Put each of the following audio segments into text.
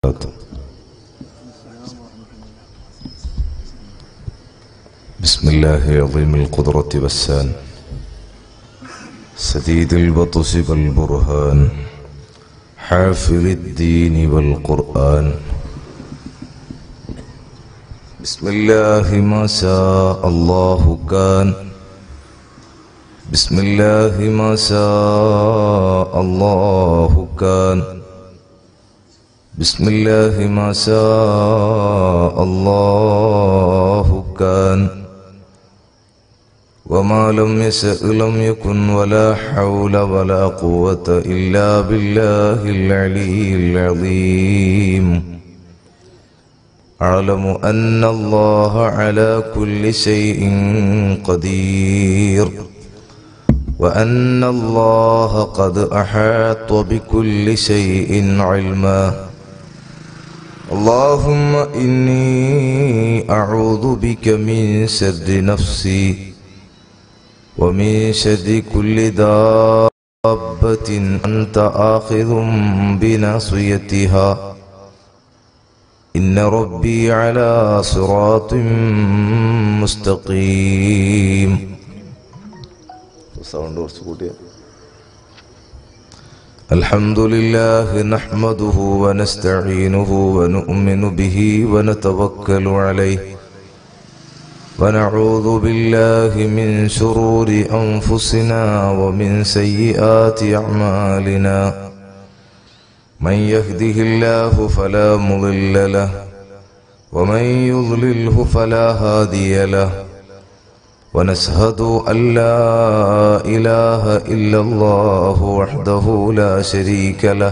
وبركاته بسم الله عظيم القدرة والسان سديد البطش والبرهان حافل الدين والقرآن بسم الله ما شاء الله كان بسم الله ما شاء الله كان بسم الله ما شاء الله كان وما لم يشأ لم يكن ولا حول ولا قوة إلا بالله العلي العظيم أعلم أن الله على كل شيء قدير وأن الله قد أحاط بكل شيء علما اللهم إني أعوذ بك من شر نفسي ومن شر كل دابة أنت آخذ بناصيتها إن ربي على صراط مستقيم الحمد لله نحمده ونستعينه ونؤمن به ونتوكل عليه ونعوذ بالله من شرور أنفسنا ومن سيئات أعمالنا من يهده الله فلا مضل له ومن يضلله فلا هادي له ونشهد أن لا إله إلا الله وحده لا شريك له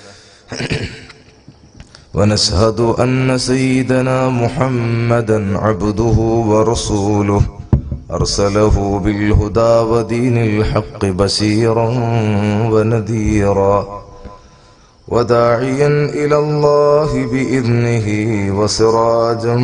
ونشهد أن سيدنا محمدا عبده ورسوله أرسله بالهدى ودين الحق بشيرا ونذيرا وداعيا إلى الله بإذنه وسراجا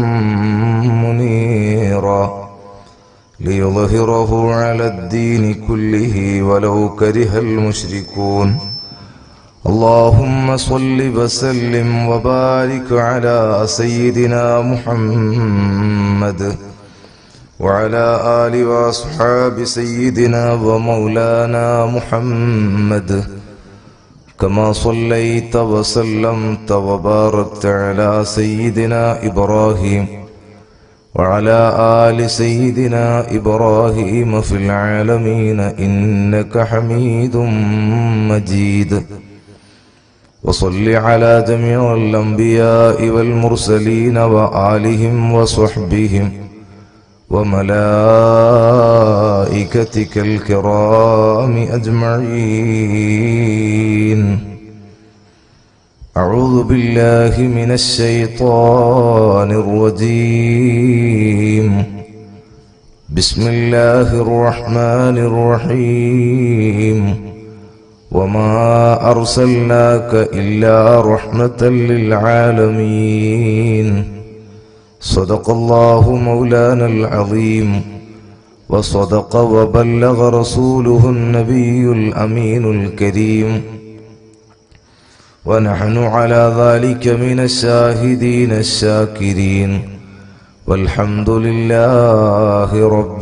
منيرا ليظهره على الدين كله ولو كره المشركون اللهم صل وسلم وبارك على سيدنا محمد وعلى آل وأصحاب سيدنا ومولانا محمد كما صليت وسلمت وباركت على سيدنا إبراهيم وعلى آل سيدنا إبراهيم في العالمين إنك حميد مجيد وصل على جميع الأنبياء والمرسلين وآلهم وصحبهم وملائكتك الكرام أجمعين أعوذ بالله من الشيطان الرجيم بسم الله الرحمن الرحيم وما أرسلناك إلا رحمة للعالمين صدق الله مولانا العظيم وصدق وبلغ رسوله النبي الأمين الكريم ونحن على ذلك من الشاهدين الشاكرين والحمد لله رب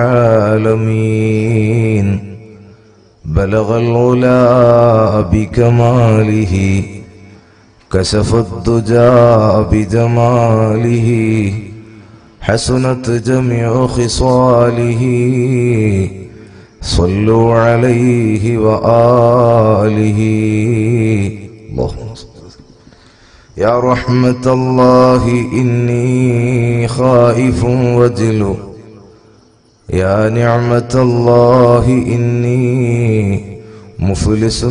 العالمين بلغ الغلا بكماله كشف الدجى بجماله حسنت جميع خصاله صلوا عليه وآله اللهم يا رحمة الله إني خائف وجل يا نعمة الله إني مفلس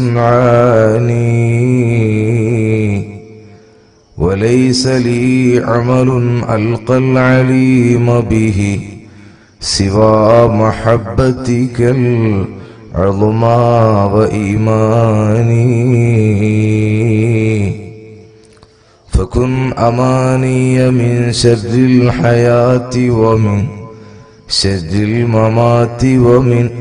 عاني وليس لي عمل ألقى العليم به سوى محبتك العظمى وإيماني فكن أماني من شر الحياة ومن شر الممات ومن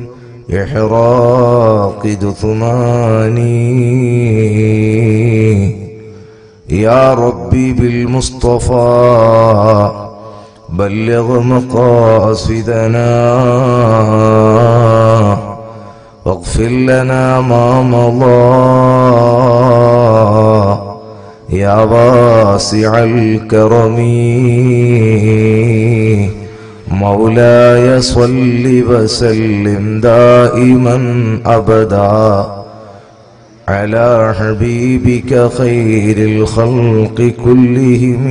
إحراق جثماني يا ربي بالمصطفى بلغ مقاصدنا واغفر لنا ما مضى يا واسع الكرم مولاي صل وسلم دائما ابدا على حبيبك خير الخلق كلهم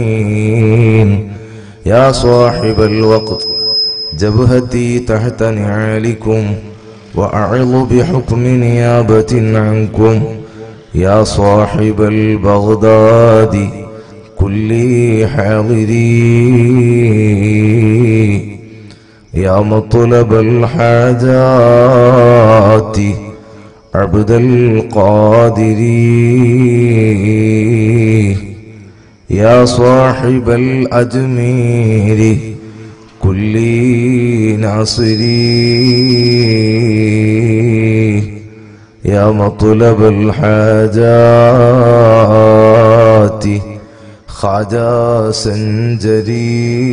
يا صاحب الوقت جبهتي تحت نعالكم وأعظ بحكم نيابة عنكم يا صاحب البغداد كل حاضري يا مطلب الحاجات عبد القادر يا صاحب الأجمير كل ناصري يا مطلب الحاجات خواجة سنجري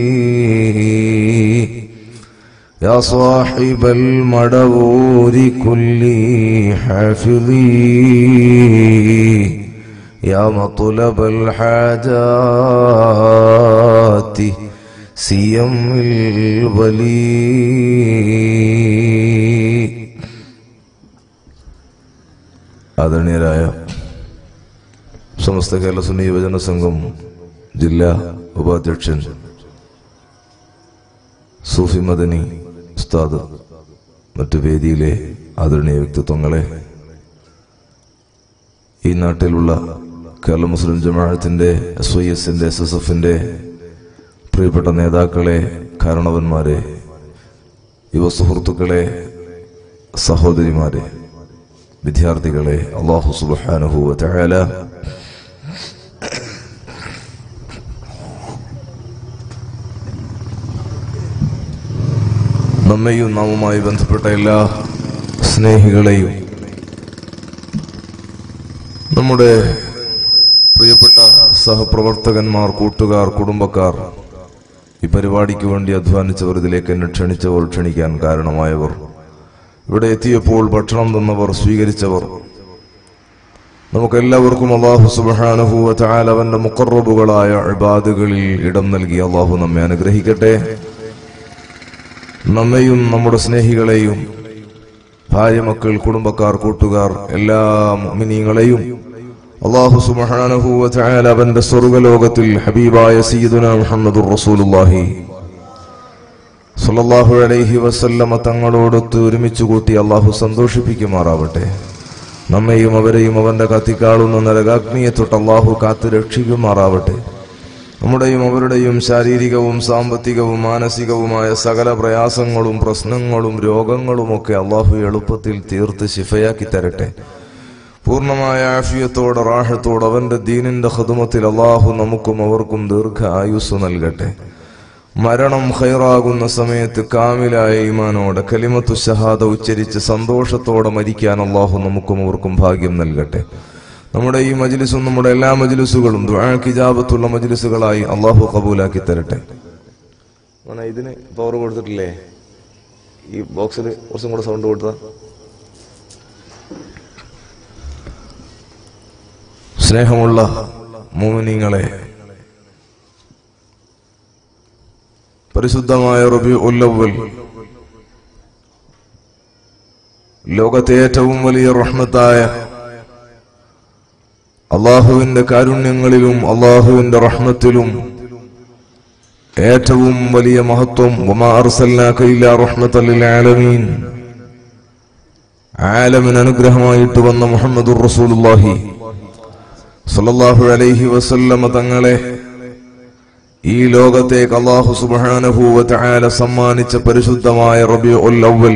يا صاحب المدور كل حافظي يا مطلب الحاجات سيم الولي ആദരണീയരായ സമസ്ത കേരള സുന്നി യുവജന സംഘം ജില്ലാ ഉപാധ്യക്ഷൻ സൂഫി മദനി ഉസ്താദ് മറ്റു വേദിയിലെ ആദരണീയ വ്യക്തിത്വങ്ങളെ ഈ നാട്ടിലുള്ള കേരള മുസ്ലിം ജമാഅത്തിന്റെ എസ് വൈ എസിന്റെ എസ് എസ് എഫിന്റെ പ്രിയപ്പെട്ട നേതാക്കളെ കാരണവന്മാരെ യുവ സുഹൃത്തുക്കളെ സഹോദരിമാരെ വിദ്യാർത്ഥികളെ അള്ളാഹു സുബ്ഹാനഹു വതആല നമ്മയും നാമുമായി ബന്ധപ്പെട്ട എല്ലാ സ്നേഹികളെയും നമ്മുടെ പ്രിയപ്പെട്ട സഹപ്രവർത്തകന്മാർ കൂട്ടുകാർ കുടുംബക്കാർ ഈ പരിപാടിക്ക് വേണ്ടി അധ്വാനിച്ചവർ ഇതിലേക്ക് എന്നെ ക്ഷണിച്ചവർ ക്ഷണിക്കാൻ കാരണമായവർ ഇവിടെ എത്തിയപ്പോൾ ഭക്ഷണം തന്നവർ സ്വീകരിച്ചവർ നമുക്കെല്ലാവർക്കും അള്ളാഹു സുബ്ഹാനഹു വതആല അവന്റെ മുഖറബുകളായ ഇബാദുകളിൽ ഇടം നൽകി അള്ളാഹു നമ്മെ അനുഗ്രഹിക്കട്ടെ നമ്മെയും നമ്മുടെ സ്നേഹികളെയും ഭാര്യ മക്കൾ കുടുംബക്കാർ കൂട്ടുകാർ എല്ലാ മുഅ്മിനീങ്ങളെയും അള്ളാഹു സുബ്ഹാനഹു വതആല അവന്റെ സ്വർഗ്ഗലോകത്തിൽ ഹബീബായ സയ്യിദുന മുഹമ്മദുർ റസൂലുള്ളാഹി സല്ലല്ലാഹു അലൈഹി വസല്ലമ തങ്ങളോടൊത്ത് ഒരുമിച്ച് കൂട്ടി അള്ളാഹു സന്തോഷിപ്പിക്കുമാറാവട്ടെ നമ്മെയും അവരെയും അവന്റെ കത്തിക്കാളുന്ന നരകാഗ്നിയെ തൊട്ട് അള്ളാഹു കാത്തു രക്ഷിക്കുമാറാവട്ടെ നമ്മുടെയും അവരുടെയും ശാരീരികവും സാമ്പത്തികവും മാനസികവുമായ സകല പ്രയാസങ്ങളും പ്രശ്നങ്ങളും രോഗങ്ങളുമൊക്കെ അള്ളാഹു എളുപ്പത്തിൽ തീർത്ത് ശിഫയാക്കി തരട്ടെ പൂർണ്ണമായ ആഫിയത്തോടെ റാഹത്തോടെ അവന്റെ ദീനിന്റെ ഹൃദമത്തിൽ അള്ളാഹു നമുക്കും അവർക്കും ദീർഘ ആയുസ് നൽകട്ടെ മരണം ഖൈറാകുന്ന സമയത്ത് കാമിലായ ഈമാനോടെ കലിമത്തു ഷഹാദ ഉച്ചരിച്ച് സന്തോഷത്തോടെ മരിക്കാൻ അള്ളാഹു നമുക്കും അവർക്കും ഭാഗ്യം നൽകട്ടെ നമ്മുടെ ഈ മജ്ലിസും നമ്മുടെ എല്ലാ മജ്ലിസുകളും ദുആക്കിജാബത്തുള്ള മജ്ലിസുകളായി അള്ളാഹു കബൂലാക്കി തരട്ടെ മോനെ, ഇതിന് പവർ കൊടുത്തിട്ടില്ലേ ഈ ബോക്സിൽ കുറച്ചും കൂടെ സൗണ്ട് കൊടുത്താ സ്നേഹമുള്ള മോമിനിങ്ങളെ പരിശുദ്ധമായ റബി ഉല്ലവൽ ലോകത്തെ ഏറ്റവും വലിയ റഹ്മത്തായ അള്ളാഹുവിന്റെ കാരുണ്യങ്ങളിലും അള്ളാഹുവിന്റെ റഹ്മത്തിലും ഏറ്റവും വലിയ മഹത്വം വമാ അർസൽനാക ഇല്ലാ റഹ്മത്തൽ ലിൽ ആലമീൻ ആലമിന് അനുഗ്രഹമായിട്ട് വന്ന മുഹമ്മദുർ റസൂലുള്ളാഹി സല്ലല്ലാഹു അലൈഹി വസല്ലമ തങ്ങളെ ഈ ലോകത്തേക്ക് അള്ളാഹു സുബ്ഹാനഹു വതആല സമ്മാനിച്ച പരിശുദ്ധമായ റബീഉൽ അവ്വൽ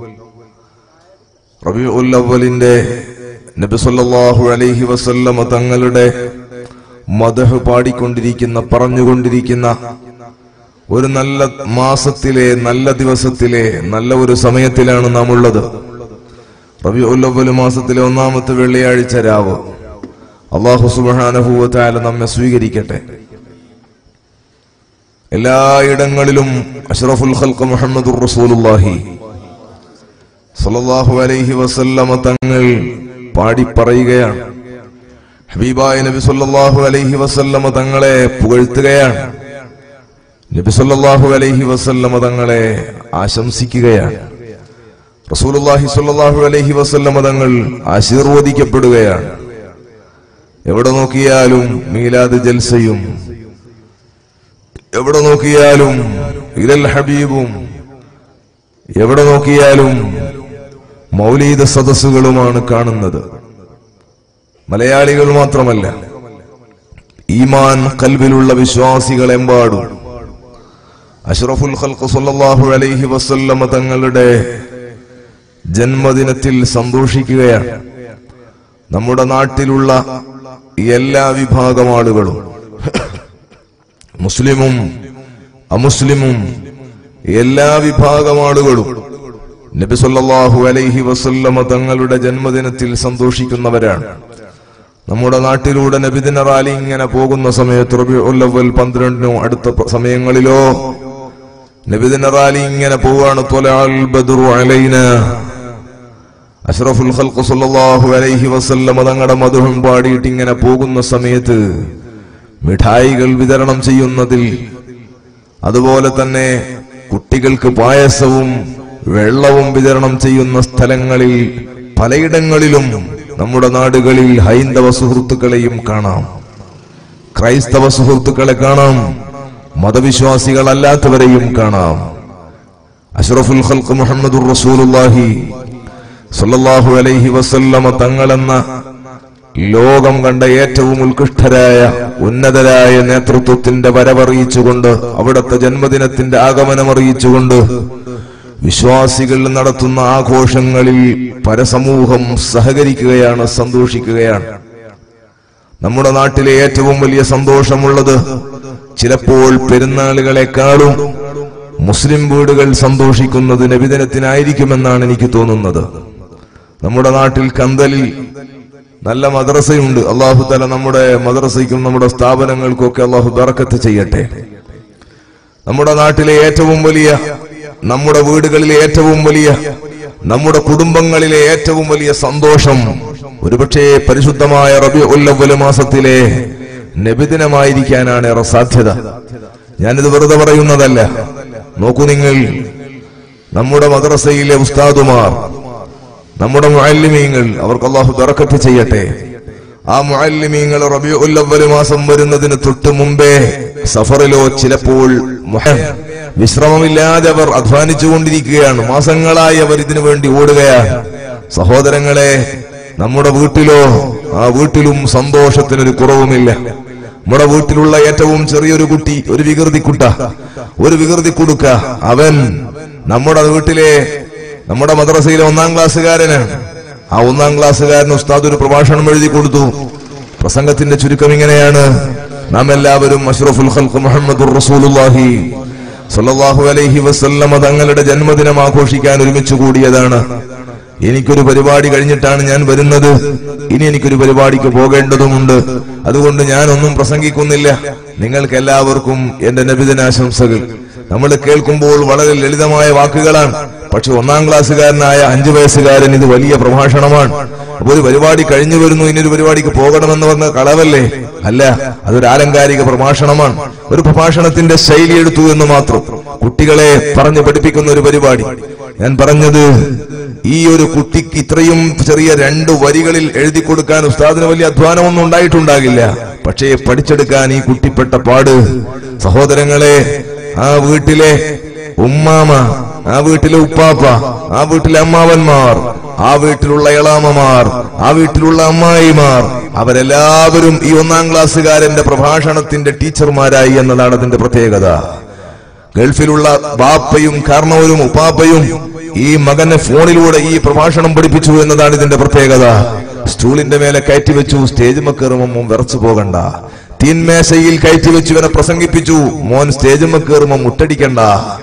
റബീഉൽ അവ്വലിന്റെ നബി സല്ലല്ലാഹു അലൈഹി വസല്ലമ തങ്ങളുടെ മദഹ് പാടിക്കൊണ്ടിരിക്കുന്ന പറഞ്ഞുകൊണ്ടിരിക്കുന്ന ഒരു നല്ല മാസത്തിലെ നല്ല ദിവസത്തിലെ നല്ല ഒരു സമയത്തിലാണ് നാം ഉള്ളത് റബീഉൽ അവ്വൽ മാസത്തിലെ ഒന്നാമത്തെ വെള്ളിയാഴ്ച രാവ് അള്ളാഹു സുബാനഹുവത്തായ നമ്മെ സ്വീകരിക്കട്ടെ എല്ലായിടങ്ങളിലും അഷ്റഫുൽ ഖൽഖ് മുഹമ്മദുർ റസൂലുള്ളാഹി സല്ലല്ലാഹു അലൈഹി വസല്ലമ തങ്ങൾ പാടിപ്പറയുകയാണ് ഹബീബായ നബി സല്ലല്ലാഹു അലൈഹി വസല്ലമ തങ്ങളെ പുകഴ്ത്തുകയാണ് നബി സല്ലല്ലാഹു അലൈഹി വസല്ലമ തങ്ങളെ ആശംസിക്കുകയാണ് റസൂലുള്ളാഹി സ്വല്ലല്ലാഹു അലൈഹി വസല്ലമ തങ്ങൾ ആശീർവദിക്കപ്പെടുകയാണ് എവിടെ നോക്കിയാലും മീലാദ് ജൽസയും എവിടെ നോക്കിയാലും ഇരൽ ഹബീബും എവിടെ നോക്കിയാലും മൗലീദ സദസ്സുകളുമാണ് കാണുന്നത് മലയാളികൾ മാത്രമല്ല ഈമാൻ കൽവിലുള്ള വിശ്വാസികൾ എമ്പാടും അഷ്റഫുൽ ഖൽഖ് സല്ലല്ലാഹു അലൈഹി വസല്ലമ തങ്ങളുടെ ജന്മദിനത്തിൽ സന്തോഷിക്കുകയാണ് നമ്മുടെ നാട്ടിലുള്ള എല്ലാ വിഭാഗം ആളുകളും മുസ്ലിമും അമുസ്ലിമും എല്ലാ വിഭാഗം ആളുകളും നബി സല്ലല്ലാഹു അലൈഹി വസല്ലമ തങ്ങളുടെ ജന്മദിനത്തിൽ സന്തോഷിക്കുന്നവരാണ് നമ്മുടെ നാട്ടിലൂടെ നബിദിന റാലി ഇങ്ങനെ പോകുന്ന സമയത്ത് റബീഉൽ അവ്വൽ പന്ത്രണ്ടിനും അടുത്ത പ- സമയങ്ങളിലോ നബിദിന റാലി ഇങ്ങനെ പോവാണ് ത്വലഅൽ ബദ്റു അലൈന അഷ്റഫുൽ ഖൽഖ് സല്ലല്ലാഹു അലൈഹി വസല്ലമ തങ്ങളുടെ മധുഹം പാടിയിട്ട് ഇങ്ങനെ പോകുന്ന സമയത്ത് മിഠായികൾ വിതരണം ചെയ്യുന്നതിൽ അതുപോലെ തന്നെ കുട്ടികൾക്ക് പായസവും വെള്ളവും വിതരണം ചെയ്യുന്ന സ്ഥലങ്ങളിൽ പലയിടങ്ങളിലും നമ്മുടെ നാടുകളിൽ ഹൈന്ദവ സുഹൃത്തുക്കളെയും കാണാം ക്രൈസ്തവ സുഹൃത്തുക്കളെ കാണാം മതവിശ്വാസികളല്ലാത്തവരെയും കാണാം അഷ്റഫുൽ ഖൽഖ് മുഹമ്മദുർ റസൂലുള്ളാഹി സല്ലല്ലാഹു അലൈഹി വസല്ലമ തങ്ങളെന്ന ലോകം കണ്ട ഏറ്റവും ഉത്കൃഷ്ടരായ ഉന്നതരായ നേതൃത്വത്തിന്റെ വരവറിയിച്ചുകൊണ്ട് അവിടുത്തെ ജന്മദിനത്തിന്റെ ആഗമനം അറിയിച്ചുകൊണ്ട് വിശ്വാസികൾ നടത്തുന്ന ആഘോഷങ്ങളിൽ പരസമൂഹം സഹകരിക്കുകയാണ് സന്തോഷിക്കുകയാണ് നമ്മുടെ നാട്ടിലെ ഏറ്റവും വലിയ സന്തോഷമുള്ളത് ചിലപ്പോൾ പെരുന്നാളുകളെക്കാളും മുസ്ലിം വീടുകൾ സന്തോഷിക്കുന്നത് നബിദിനത്തിനായിരിക്കുമെന്നാണ് എനിക്ക് തോന്നുന്നത് നമ്മുടെ നാട്ടിൽ കന്തലിൽ നല്ല മദ്രസയുണ്ട് അള്ളാഹു തല നമ്മുടെ മദ്രസയ്ക്കും നമ്മുടെ സ്ഥാപനങ്ങൾക്കൊക്കെ അള്ളാഹു ബറക്കത്ത് ചെയ്യട്ടെ നമ്മുടെ നാട്ടിലെ ഏറ്റവും വലിയ നമ്മുടെ വീടുകളിലെ ഏറ്റവും വലിയ നമ്മുടെ കുടുംബങ്ങളിലെ ഏറ്റവും വലിയ സന്തോഷം ഒരുപക്ഷെ പരിശുദ്ധമായ റബി ഉല്ലവല് മാസത്തിലെ നബിദിനമായിരിക്കാനാണ് ഏറെ സാധ്യത ഞാനിത് വെറുതെ പറയുന്നതല്ല നോക്കൂ നിങ്ങൾ നമ്മുടെ മദ്രസയിലെ ഉസ്താദുമാർ നമ്മുടെ മുഅല്ലിമീങ്ങൾ അവർക്ക് അള്ളാഹു ബറക്കത്ത് ചെയ്യട്ടെ ആ മുഅല്ലിമീങ്ങൾ റബിഉൽ അവ്വൽ മാസം വരുന്നതിന് തൊട്ട് മുമ്പേ സഫറിലോ ചിലപ്പോൾ മുഹ- വിശ്രമമില്ലാതെ അവർ അധ്വാനിച്ചുകൊണ്ടിരിക്കുകയാണ് മാസങ്ങളായി അവർ ഇതിനു വേണ്ടി ഓടുകയാണ് സഹോദരങ്ങളെ നമ്മുടെ വീട്ടിലോ ആ വീട്ടിലും സന്തോഷത്തിനൊരു കുറവുമില്ല നമ്മുടെ വീട്ടിലുള്ള ഏറ്റവും ചെറിയൊരു കുട്ടി ഒരു വികൃതി കുട്ട ഒരു വികൃതി കുടുക്ക അവൻ നമ്മുടെ വീട്ടിലെ നമ്മുടെ മദ്രസയിലെ ഒന്നാം ക്ലാസ്സുകാരനാണ് ആ ഒന്നാം ക്ലാസ്സുകാരൻ ഉസ്താദ് ഒരു പ്രഭാഷണം എഴുതി കൊടുത്തു പ്രസംഗത്തിന്റെ ചുരുക്കം ഇങ്ങനെയാണ് നാം എല്ലാവരും അഷ്റഫുൽ ഖൽഖ് മുഹമ്മദുർ റസൂലുള്ളാഹി സ്വല്ലല്ലാഹു അലൈഹി വസല്ലമ തങ്ങളുടെ ജന്മദിനം ആഘോഷിക്കാൻ ഒരുമിച്ച് കൂടിയതാണ് എനിക്കൊരു പരിപാടി കഴിഞ്ഞിട്ടാണ് ഞാൻ വരുന്നത് ഇനി എനിക്കൊരു പരിപാടിക്ക് പോകേണ്ടതുമുണ്ട് അതുകൊണ്ട് ഞാനൊന്നും പ്രസംഗിക്കുന്നില്ല നിങ്ങൾക്ക് എല്ലാവർക്കും എന്റെ നബിദിനാശംസകൾ നമ്മൾ കേൾക്കുമ്പോൾ വളരെ ലളിതമായ വാക്കുകളാണ് പക്ഷെ ഒന്നാം ക്ലാസ്സുകാരനായ അഞ്ചു വയസ്സുകാരൻ ഇത് വലിയ പ്രഭാഷണമാണ് അപ്പൊ ഒരു പരിപാടി കഴിഞ്ഞു വരുന്നു ഇനി ഒരു പരിപാടിക്ക് പോകണമെന്ന് പറഞ്ഞ കളവല്ലേ അല്ല അതൊരു ആലങ്കാരിക പ്രഭാഷണമാണ് ഒരു പ്രഭാഷണത്തിന്റെ ശൈലി എടുത്തു എന്ന് മാത്രം കുട്ടികളെ പറഞ്ഞു പഠിപ്പിക്കുന്ന ഒരു പരിപാടി ഞാൻ പറഞ്ഞത് ഈ ഒരു കുട്ടിക്ക് ഇത്രയും ചെറിയ രണ്ട് വരികളിൽ എഴുതി കൊടുക്കാൻ ഉസ്താദിന് വലിയ അധ്വാനമൊന്നും ഉണ്ടായിട്ടുണ്ടാകില്ല പക്ഷേ പഠിച്ചെടുക്കാൻ ഈ കുട്ടിപ്പെട്ട പാട് സഹോദരങ്ങളെ ആ വീട്ടിലെ ഉമ്മാമ ആ വീട്ടിലെ ഉപ്പാപ്പ ആ വീട്ടിലെ അമ്മാവന്മാർ ആ വീട്ടിലുള്ള ഇളാമമാർ ആ വീട്ടിലുള്ള അമ്മായിമാർ അവരെല്ലാവരും ഈ ഒന്നാം ക്ലാസ്സുകാരന്റെ പ്രഭാഷണത്തിന്റെ ടീച്ചർമാരായി എന്നതാണ് അതിന്റെ പ്രത്യേകത ഗൾഫിലുള്ള ബാപ്പയും കാരണവരും ഉപ്പാപ്പയും ഈ മകനെ ഫോണിലൂടെ ഈ പ്രഭാഷണം പഠിപ്പിച്ചു എന്നതാണ് ഇതിന്റെ പ്രത്യേകത സ്റ്റൂളിന്റെ മേലെ കയറ്റി വെച്ചു സ്റ്റേജ് കയറുമ്പോൾ വിറച്ചു പോകണ്ട തീൻമേശയിൽ കയറ്റി വെച്ചു ഇവനെ പ്രസംഗിപ്പിച്ചു മോൻ സ്റ്റേജ് കയറുമ്പോൾ മുട്ടടിക്കണ്ട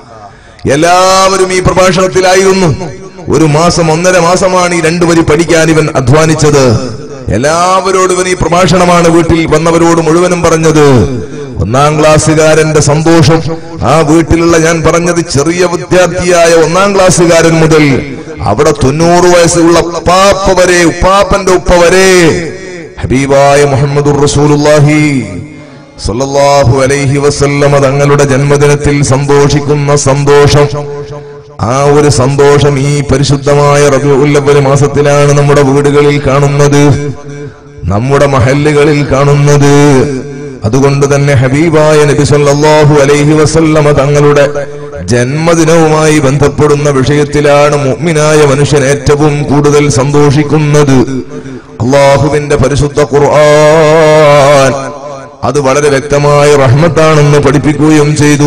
എല്ലാവരും ഈ പ്രഭാഷണത്തിലായിരുന്നു ഒരു മാസം ഒന്നര മാസമാണ് ഈ രണ്ടു വരി പഠിക്കാൻ ഇവൻ അധ്വാനിച്ചത് എല്ലാവരോടും ഇവൻ ഈ പ്രഭാഷണമാണ് വീട്ടിൽ വന്നവരോട് മുഴുവനും പറഞ്ഞത് ഒന്നാം ക്ലാസ്സുകാരന്റെ സന്തോഷം ആ വീട്ടിലുള്ള ഞാൻ പറഞ്ഞത് ചെറിയ വിദ്യാർത്ഥിയായ ഒന്നാം ക്ലാസ്സുകാരൻ മുതൽ അവിടെ തൊണ്ണൂറ് വയസ്സുള്ള ഉപ്പാപ്പ വരെ ഉപ്പാപ്പന്റെ ഉപ്പ വരെ ഹബീബായ മുഹമ്മദുർ റസൂലുള്ളാഹി സല്ലല്ലാഹു അലൈഹി വസല്ലമ തങ്ങളുടെ ജന്മദിനത്തിൽ സന്തോഷിക്കുന്ന സന്തോഷം ആ ഒരു സന്തോഷം ഈ പരിശുദ്ധമായ റബിഉല്ലവൽ മാസത്തിലാണ് നമ്മുടെ വീടുകളിൽ കാണുന്നത് നമ്മുടെ മഹല്ലുകളിൽ കാണുന്നത് അതുകൊണ്ട് തന്നെ ഹബീബായ നബി സല്ലല്ലാഹു അലൈഹി വസല്ലമ തങ്ങളുടെ ജന്മദിനവുമായി ബന്ധപ്പെടുന്ന വിഷയത്തിലാണ് മുഅ്മിനായ മനുഷ്യൻ ഏറ്റവും കൂടുതൽ സന്തോഷിക്കുന്നത് അള്ളാഹുവിന്റെ പരിശുദ്ധ ഖുർആൻ അത് വളരെ വ്യക്തമായ റഹ്മത്താണെന്ന് പഠിപ്പിക്കുകയും ചെയ്തു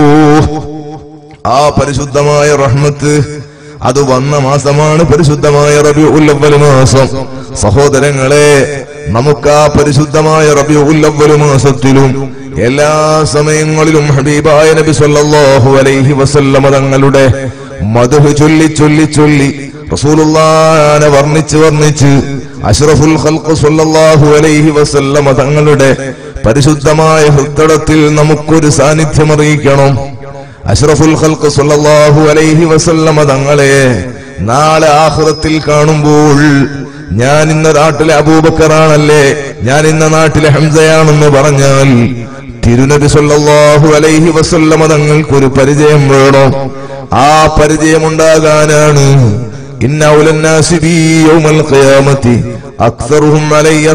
ആ പരിശുദ്ധമായ റഹ്മത്ത് അത് വന്ന മാസമാണ് പരിശുദ്ധമായ റബി ഉല്ലവൽ മാസം സഹോദരങ്ങളെ നമുക്ക് ആ പരിശുദ്ധമായ റബി ഉല്ലവൽ മാസത്തിലും എല്ലാ സമയങ്ങളിലും ഹബീബായ നബി സല്ലല്ലാഹു അലൈഹി വസല്ലമ തങ്ങളുടെ മധു ചൊല്ലി ചൊല്ലി ചൊല്ലി റസൂലുള്ളാനെ വർണ്ണിച്ച് വർണ്ണിച്ച് അഷ്റഫുൽ ഖൽഖ് സല്ലല്ലാഹു അലൈഹി വസല്ലമ തങ്ങളുടെ പരിശുദ്ധമായ ഹൃദയത്തിൽ നമുക്കൊരു സാന്നിധ്യം അറിയിക്കണം അഷ്റഫുൽ ഖൽഖ് സല്ലല്ലാഹു അലൈഹി വസല്ലമ തങ്ങളെ നാളെ ആഖിറത്തിൽ കാണുമ്പോൾ ഞാൻ ഇന്ന നാട്ടിലെ അബൂബക്കറാണല്ലേ ഞാൻ ഇന്ന നാട്ടിലെ ഹംസയാണെന്ന് പറഞ്ഞാൽ തിരുനബി സല്ലല്ലാഹു അലൈഹി വസല്ലമ തങ്ങൾക്കൊരു പരിചയം വേണം ആ പരിചയമുണ്ടാകാനാണ് ഇന്ന ഔലന്നാസി ബി യൗമൽ ഖിയാമത്തി അക്സറുഹും അലയ്യ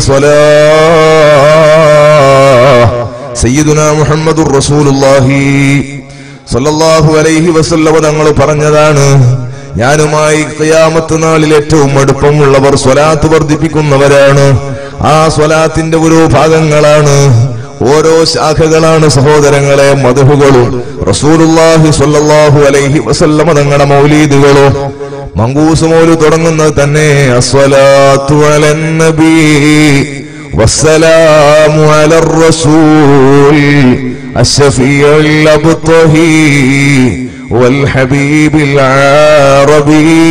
സ്വലാ സയ്യിദുന മുഹമ്മദുർ റസൂലുള്ളാഹി സല്ലല്ലാഹു അലൈഹി വസല്ലമ തങ്ങൾ പറഞ്ഞതാണ് ഞാനുമായി ഖിയാമത്ത് നാളിൽ ഏറ്റവും അടുപ്പമുള്ളവർ സ്വലാത്ത് വർദ്ധിപ്പിക്കുന്നവരാണ് ആ സ്വലാത്തിന്റെ ഓരോ ഭാഗങ്ങളാണ് ഓരോ ശാഖകളാണ് സഹോദരങ്ങളെ മധുഹുകളും റസൂലുള്ളാഹി സ്വല്ലല്ലാഹു അലൈഹി വസല്ലമ തങ്ങളുടെ മൗലീദുകളോ മങ്കൂസ് മോല് തുടങ്ങുന്നത് തന്നെ അസ്വലാത്തു അലൻ നബി والسلام على الرسول الشفيع الأبطهي والحبيب العربي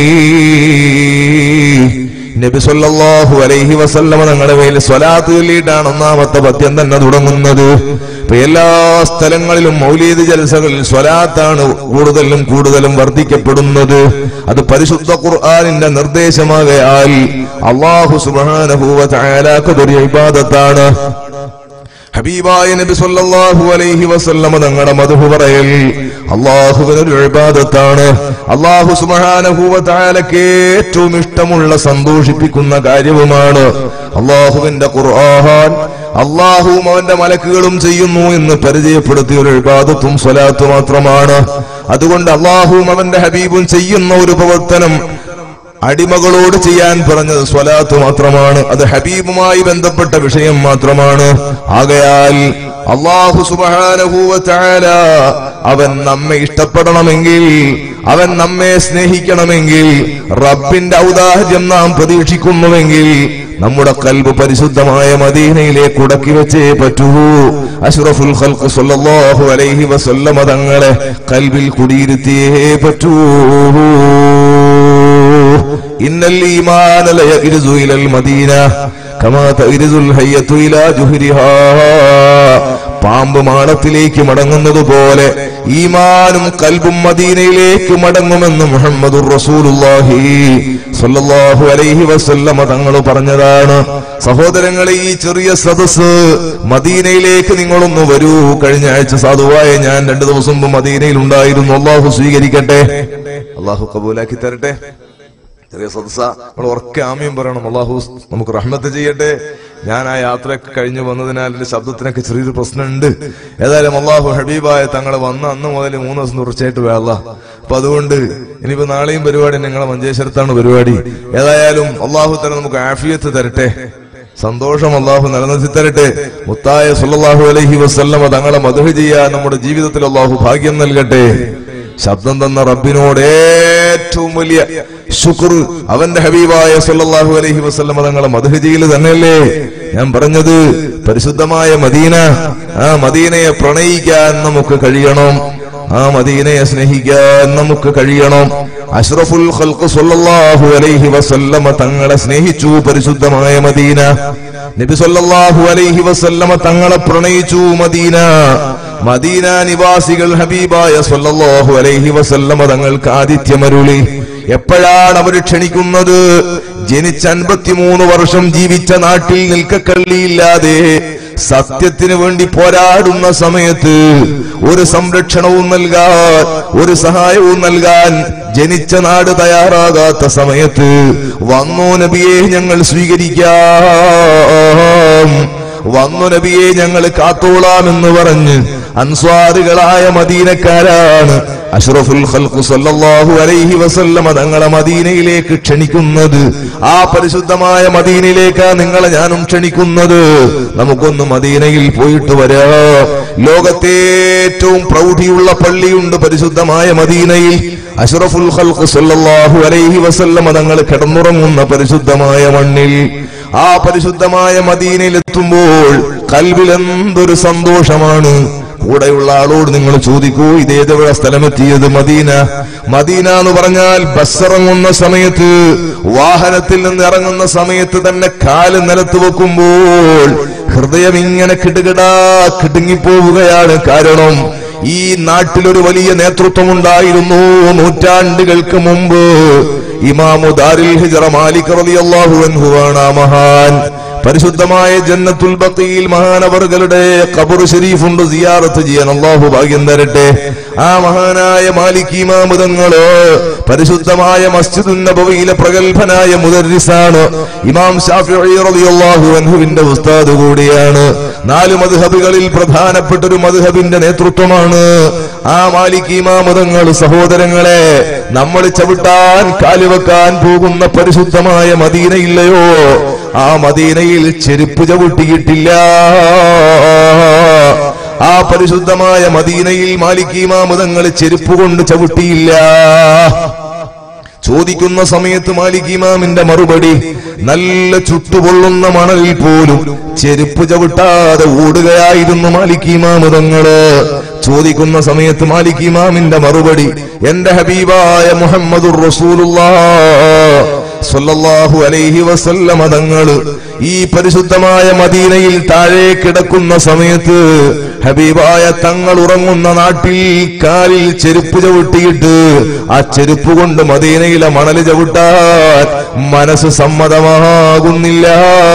നബി സല്ലല്ലാഹു അലൈഹി വസല്ലമ തങ്ങളുടെ മേൽ സ്വലാത്ത് ചൊല്ലിയിട്ടാണ് ഒന്നാമത്തെ പദ്യം തന്നെ തുടങ്ങുന്നത് ഇപ്പൊ എല്ലാ സ്ഥലങ്ങളിലും മൗലീദ് ജലസകളിൽ സ്വലാത്താണ് കൂടുതലും കൂടുതലും വർദ്ധിക്കപ്പെടുന്നത് അത് പരിശുദ്ധ ഖുർആനിന്റെ നിർദ്ദേശമാകയാൽ അള്ളാഹു സുബ്ഹാനഹു വ തആലാക്കൊരു ഇബാദത്താണ് ഹബീബായ നബി സല്ലല്ലാഹു അലൈഹി വസല്ലമ തങ്ങളുടെ മധു പറയൽ അള്ളാഹുവിനൊരു ഇബാദത്താണ് അള്ളാഹു സുബ്ഹാനഹു വ തആലക്ക് ഏറ്റവും ഇഷ്ടമുള്ള സന്തോഷിപ്പിക്കുന്ന കാര്യവുമാണ് അള്ളാഹുവിന്റെ ഖുർആൻ അള്ളാഹുവും അവന്റെ മലക്കുകളും ചെയ്യുന്നു എന്ന് പരിചയപ്പെടുത്തിയ ഒരു ഇബാദത്തും സ്വലാത്തും മാത്രമാണ് അതുകൊണ്ട് അള്ളാഹുവും അവന്റെ ഹബീബും ചെയ്യുന്ന ഒരു പ്രവർത്തനം അടിമകളോട് ചെയ്യാൻ പറഞ്ഞത് സ്വലാത്ത് മാത്രമാണ് അത് ഹബീബുമായി ബന്ധപ്പെട്ട വിഷയം മാത്രമാണ് ആകയാൽ അള്ളാഹു സുബാനഹൂവല അവൻ നമ്മെ ഇഷ്ടപ്പെടണമെങ്കിൽ അവൻ നമ്മെ സ്നേഹിക്കണമെങ്കിൽ റബ്ബിന്റെ ഔദാഹര്യം നാം പ്രതീക്ഷിക്കുന്നുവെങ്കിൽ നമ്മുടെ കൽബ് പരിശുദ്ധമായ മദീനയിലേക്ക് ഉടക്കി വെച്ചേ പറ്റൂ അഷ്റഫുൽ ഖൽഖ് സല്ലല്ലാഹു അലൈഹി വസല്ലമ തങ്ങളെ കൽബിൽ കുടിയിരുത്തിയേ പറ്റൂ إن الإيمان ليئرز إلى المدينة كما تئرز الحية إلى جهرها പാമ്പ് മാളത്തിലേക്ക് മടങ്ങുന്നത് പോലെ ഈമാനും കൽബും മദീനയിലേക്ക് മടങ്ങുമെന്ന് മുഹമ്മദുർ റസൂലുള്ളാഹി സ്വല്ലല്ലാഹു അലൈഹി വസല്ലമ തങ്ങൾ പറഞ്ഞതാണ് സഹോദരങ്ങളെ ഈ ചെറിയ സദസ് മദീനയിലേക്ക് നിങ്ങളൊന്ന് വരൂ കഴിഞ്ഞ ആഴ്ച സാധുവായ ഞാൻ രണ്ടു ദിവസം മുമ്പ് മദീനയിൽ ഉണ്ടായിരുന്നു അള്ളാഹു സ്വീകരിക്കട്ടെ അള്ളാഹു കബൂലാക്കി തരട്ടെ ചെറിയ സദസ്സ നമ്മൾ ഉറക്കെ ആമയും പറയണം അള്ളാഹു നമുക്ക് റഹ്മത്ത് ചെയ്യട്ടെ ഞാൻ ആ യാത്രയൊക്കെ കഴിഞ്ഞു വന്നതിനാൽ എന്റെ ശബ്ദത്തിനൊക്കെ ചെറിയൊരു പ്രശ്നമുണ്ട് ഏതായാലും അള്ളാഹു ഹബീബായ തങ്ങൾ വന്ന അന്ന് മുതൽ മൂന്ന് ദിവസം തുടർച്ചയായിട്ട് വേള അപ്പൊ അതുകൊണ്ട് ഇനിയിപ്പോ നാളെയും പരിപാടി ഞങ്ങളെ മഞ്ചേശ്വരത്താണ് പരിപാടി ഏതായാലും അള്ളാഹു തന്നെ നമുക്ക് ആഫിയത്ത് തരട്ടെ സന്തോഷം അള്ളാഹു നിലനിർത്തി തരട്ടെ മുത്തായ സുല്ലാഹു അലൈഹി വസല്ലമ തങ്ങളെ മധു ചെയ്യാൻ നമ്മുടെ ജീവിതത്തിൽ അള്ളാഹു ഭാഗ്യം നൽകട്ടെ ശബ്ദം തന്ന റബ്ബിനോട് ഏറ്റവും വലിയ ശുക്ർ അവന്റെ ഹബീബായ സല്ലല്ലാഹു അലൈഹി വസല്ലമ തങ്ങളെ മധുഹജിയിൽ തന്നെയല്ലേ ഞാൻ പറഞ്ഞത് പരിശുദ്ധമായ മദീന ആ മദീനയെ പ്രണയിക്കാൻ നമുക്ക് കഴിയണം ആ മദീനയെ സ്നേഹിക്കാൻ നമുക്ക് കഴിയണം അഷ്റഫുൽ ഖൽഖ് സല്ലല്ലാഹു അലൈഹി വസല്ലമ തങ്ങളെ സ്നേഹിച്ചു പരിശുദ്ധമായ മദീന നബി സല്ലല്ലാഹു അലൈഹി വസല്ലമ തങ്ങളെ പ്രണയിച്ചു മദീന മദീന നിവാസികൾ ഹബീബായ സല്ലല്ലാഹു അലൈഹി വസല്ലമ തങ്ങൾക്ക് ആതിഥ്യമരുളി എപ്പോഴാണ് അവർ ക്ഷണിക്കുന്നത് ജനിച്ച അൻപത്തിമൂന്ന് വർഷം ജീവിച്ച നാട്ടിൽ നിൽക്കക്കള്ളിയില്ലാതെ സത്യത്തിന് വേണ്ടി പോരാടുന്ന സമയത്ത് ഒരു സംരക്ഷണവും നൽകാൻ ഒരു സഹായവും നൽകാൻ ജനിച്ച നാട് തയ്യാറാകാത്ത സമയത്ത് വന്നോ നബിയെ ഞങ്ങൾ സ്വീകരിക്കാം വന്നു നബിയെ ഞങ്ങൾ കാത്തോളാമെന്ന് പറഞ്ഞ് അൻസ്വാറുകളായ മദീനക്കാരാണ് അഷ്റഫുൽ ഖൽഖ് സല്ലല്ലാഹു അലൈഹി വസല്ലമ തങ്ങളെ മദീനയിലേക്ക് ക്ഷണിക്കുന്നത് ആ പരിശുദ്ധമായ മദീനയിലേക്കാ നിങ്ങളെ ഞാനും ക്ഷണിക്കുന്നത് നമുക്കൊന്ന് മദീനയിൽ പോയിട്ട് വരാം ലോകത്തെ ഏറ്റവും പ്രൗഢിയുള്ള പള്ളിയുണ്ട് പരിശുദ്ധമായ മദീനയിൽ അഷ്റഫുൽ ഖൽഖ് സല്ലല്ലാഹു അലൈഹി വസല്ലമ തങ്ങൾ കിടന്നുറങ്ങുന്ന പരിശുദ്ധമായ മണ്ണിൽ ആ പരിശുദ്ധമായ മദീനയിൽ എത്തുമ്പോൾ കൽവിൽ എന്തൊരു സന്തോഷമാണ് കൂടെയുള്ള ആളോട് നിങ്ങൾ ചോദിക്കൂ ഇതേതെവിടെ സ്ഥലമെത്തിയത് മദീന മദീന എന്ന് പറഞ്ഞാൽ ബസ് ഇറങ്ങുന്ന സമയത്ത് വാഹനത്തിൽ നിന്ന് ഇറങ്ങുന്ന സമയത്ത് തന്നെ കാല് നിലത്ത് വെക്കുമ്പോൾ ഹൃദയം ഇങ്ങനെ കിടുകിടാ കിടുങ്ങിപ്പോവുകയാണ് കാരണം ഈ നാട്ടിലൊരു വലിയ നേതൃത്വം ഉണ്ടായിരുന്നു നൂറ്റാണ്ടുകൾക്ക് മുമ്പ് ഇമാമു ദാരിൽ ഹിജറ മാലിക് റളിയല്ലാഹു അൻഹു ആണ് ആ മഹാൻ പരിശുദ്ധമായ ജന്നത്തുൽ ബഖീൽ മഹാനവറുകളുടെ ഖബർ ഷരീഫുണ്ട് സിയാറത്ത് ചെയ്യാൻ അള്ളാഹു ഭാഗ്യം തരട്ടെ ആ മഹാനായ മാലിക് ഇമാമ് തങ്ങള് പരിശുദ്ധമായ മസ്ജിദുൻ നബവിയിലെ പ്രഗത്ഭനായ മുദർരിസാണ് ഇമാം ഷാഫിഈ റളിയല്ലാഹു അൻഹുവിന്റെ ഉസ്താദ് കൂടിയാണ് നാല് മദ്ഹബുകളിൽ പ്രധാനപ്പെട്ട ഒരു മദ്ഹബിന്റെ നേതൃത്വമാണ് ആ മാലിക് ഇമാമ് തങ്ങൾ സഹോദരങ്ങളെ നമ്മൾ ചവിട്ടാൻ കാലുവെക്കാൻ പോകുന്ന പരിശുദ്ധമായ മദീനയില്ലയോ ആ മദീനയിൽ ചെരുപ്പ് ചവിട്ടിയിട്ടില്ല ആ പരിശുദ്ധമായ മദീനയിൽ മാലിക് ഇമാമ് തങ്ങൾ ചെരുപ്പ് കൊണ്ട് ചവിട്ടിയില്ല ചോദിക്കുന്ന സമയത്ത് മാലിക് ഇമാമിന്റെ മറുപടി നല്ല ചുട്ടുപൊള്ളുന്ന മണലിൽ പോലും ചെരുപ്പ് ചവിട്ടാതെ ഓടുകയായിരുന്നു മാലിക് ഇമാമ് തങ്ങള് ചോദിക്കുന്ന സമയത്ത് മാലിക് ഇമാമിന്റെ മറുപടി എന്റെ ഹബീബായ മുഹമ്മദുർ റസൂലുള്ളാഹ് സ്വല്ലല്ലാഹു അലൈഹി വസല്ലമ തങ്ങള് ഈ പരിശുദ്ധമായ മദീനയിൽ താഴെ കിടക്കുന്ന സമയത്ത് ഹബീബായ തങ്ങൾ ഉറങ്ങുന്ന നാട്ടിൽ കാലിൽ ചെരുപ്പ് ചവിട്ടിയിട്ട് ആ ചെരുപ്പ് കൊണ്ട് മദീനയിലെ മണല് ചവിട്ടാൻ മനസ്സ് സമ്മതമാകുന്നില്ല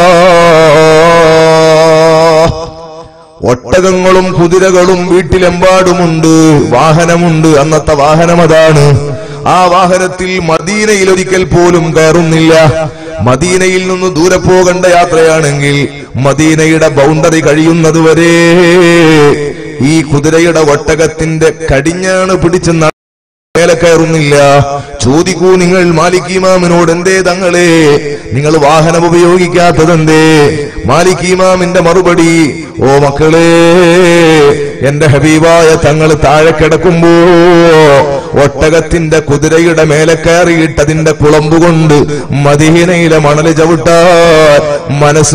ഒട്ടകങ്ങളും കുതിരകളും വീട്ടിലെമ്പാടുമുണ്ട് വാഹനമുണ്ട് അന്നത്തെ വാഹനം അതാണ് ആ വാഹനത്തിൽ മദീനയിൽ ഒരിക്കൽ പോലും കയറുന്നില്ല മദീനയിൽ നിന്ന് ദൂരെ പോകേണ്ട യാത്രയാണെങ്കിൽ മദീനയുടെ ബൗണ്ടറി കഴിയുന്നത് വരെ ഈ കുതിരയുടെ ഒട്ടകത്തിന്റെ കടിഞ്ഞാണ് പിടിച്ച് നട- മേലെ കയറുന്നില്ല ചോദിക്കൂ നിങ്ങൾ മാലിക് ഇമാമിനോട് എന്തേ തങ്ങളെ നിങ്ങൾ വാഹനം ഉപയോഗിക്കാത്തതെന്തേ മാലിക് ഇമാമിന്റെ മറുപടി ഓ മക്കളെ എന്റെ ഹബീബായ തങ്ങൾ താഴെ കിടക്കുമ്പോ ഒട്ടകത്തിന്റെ കുതിരയുടെ മേലെ കയറിയിട്ട് അതിന്റെ കുളമ്പുകൊണ്ട് മദീനയിലെ മണല് ചവിട്ടാൻ മനസ്സ്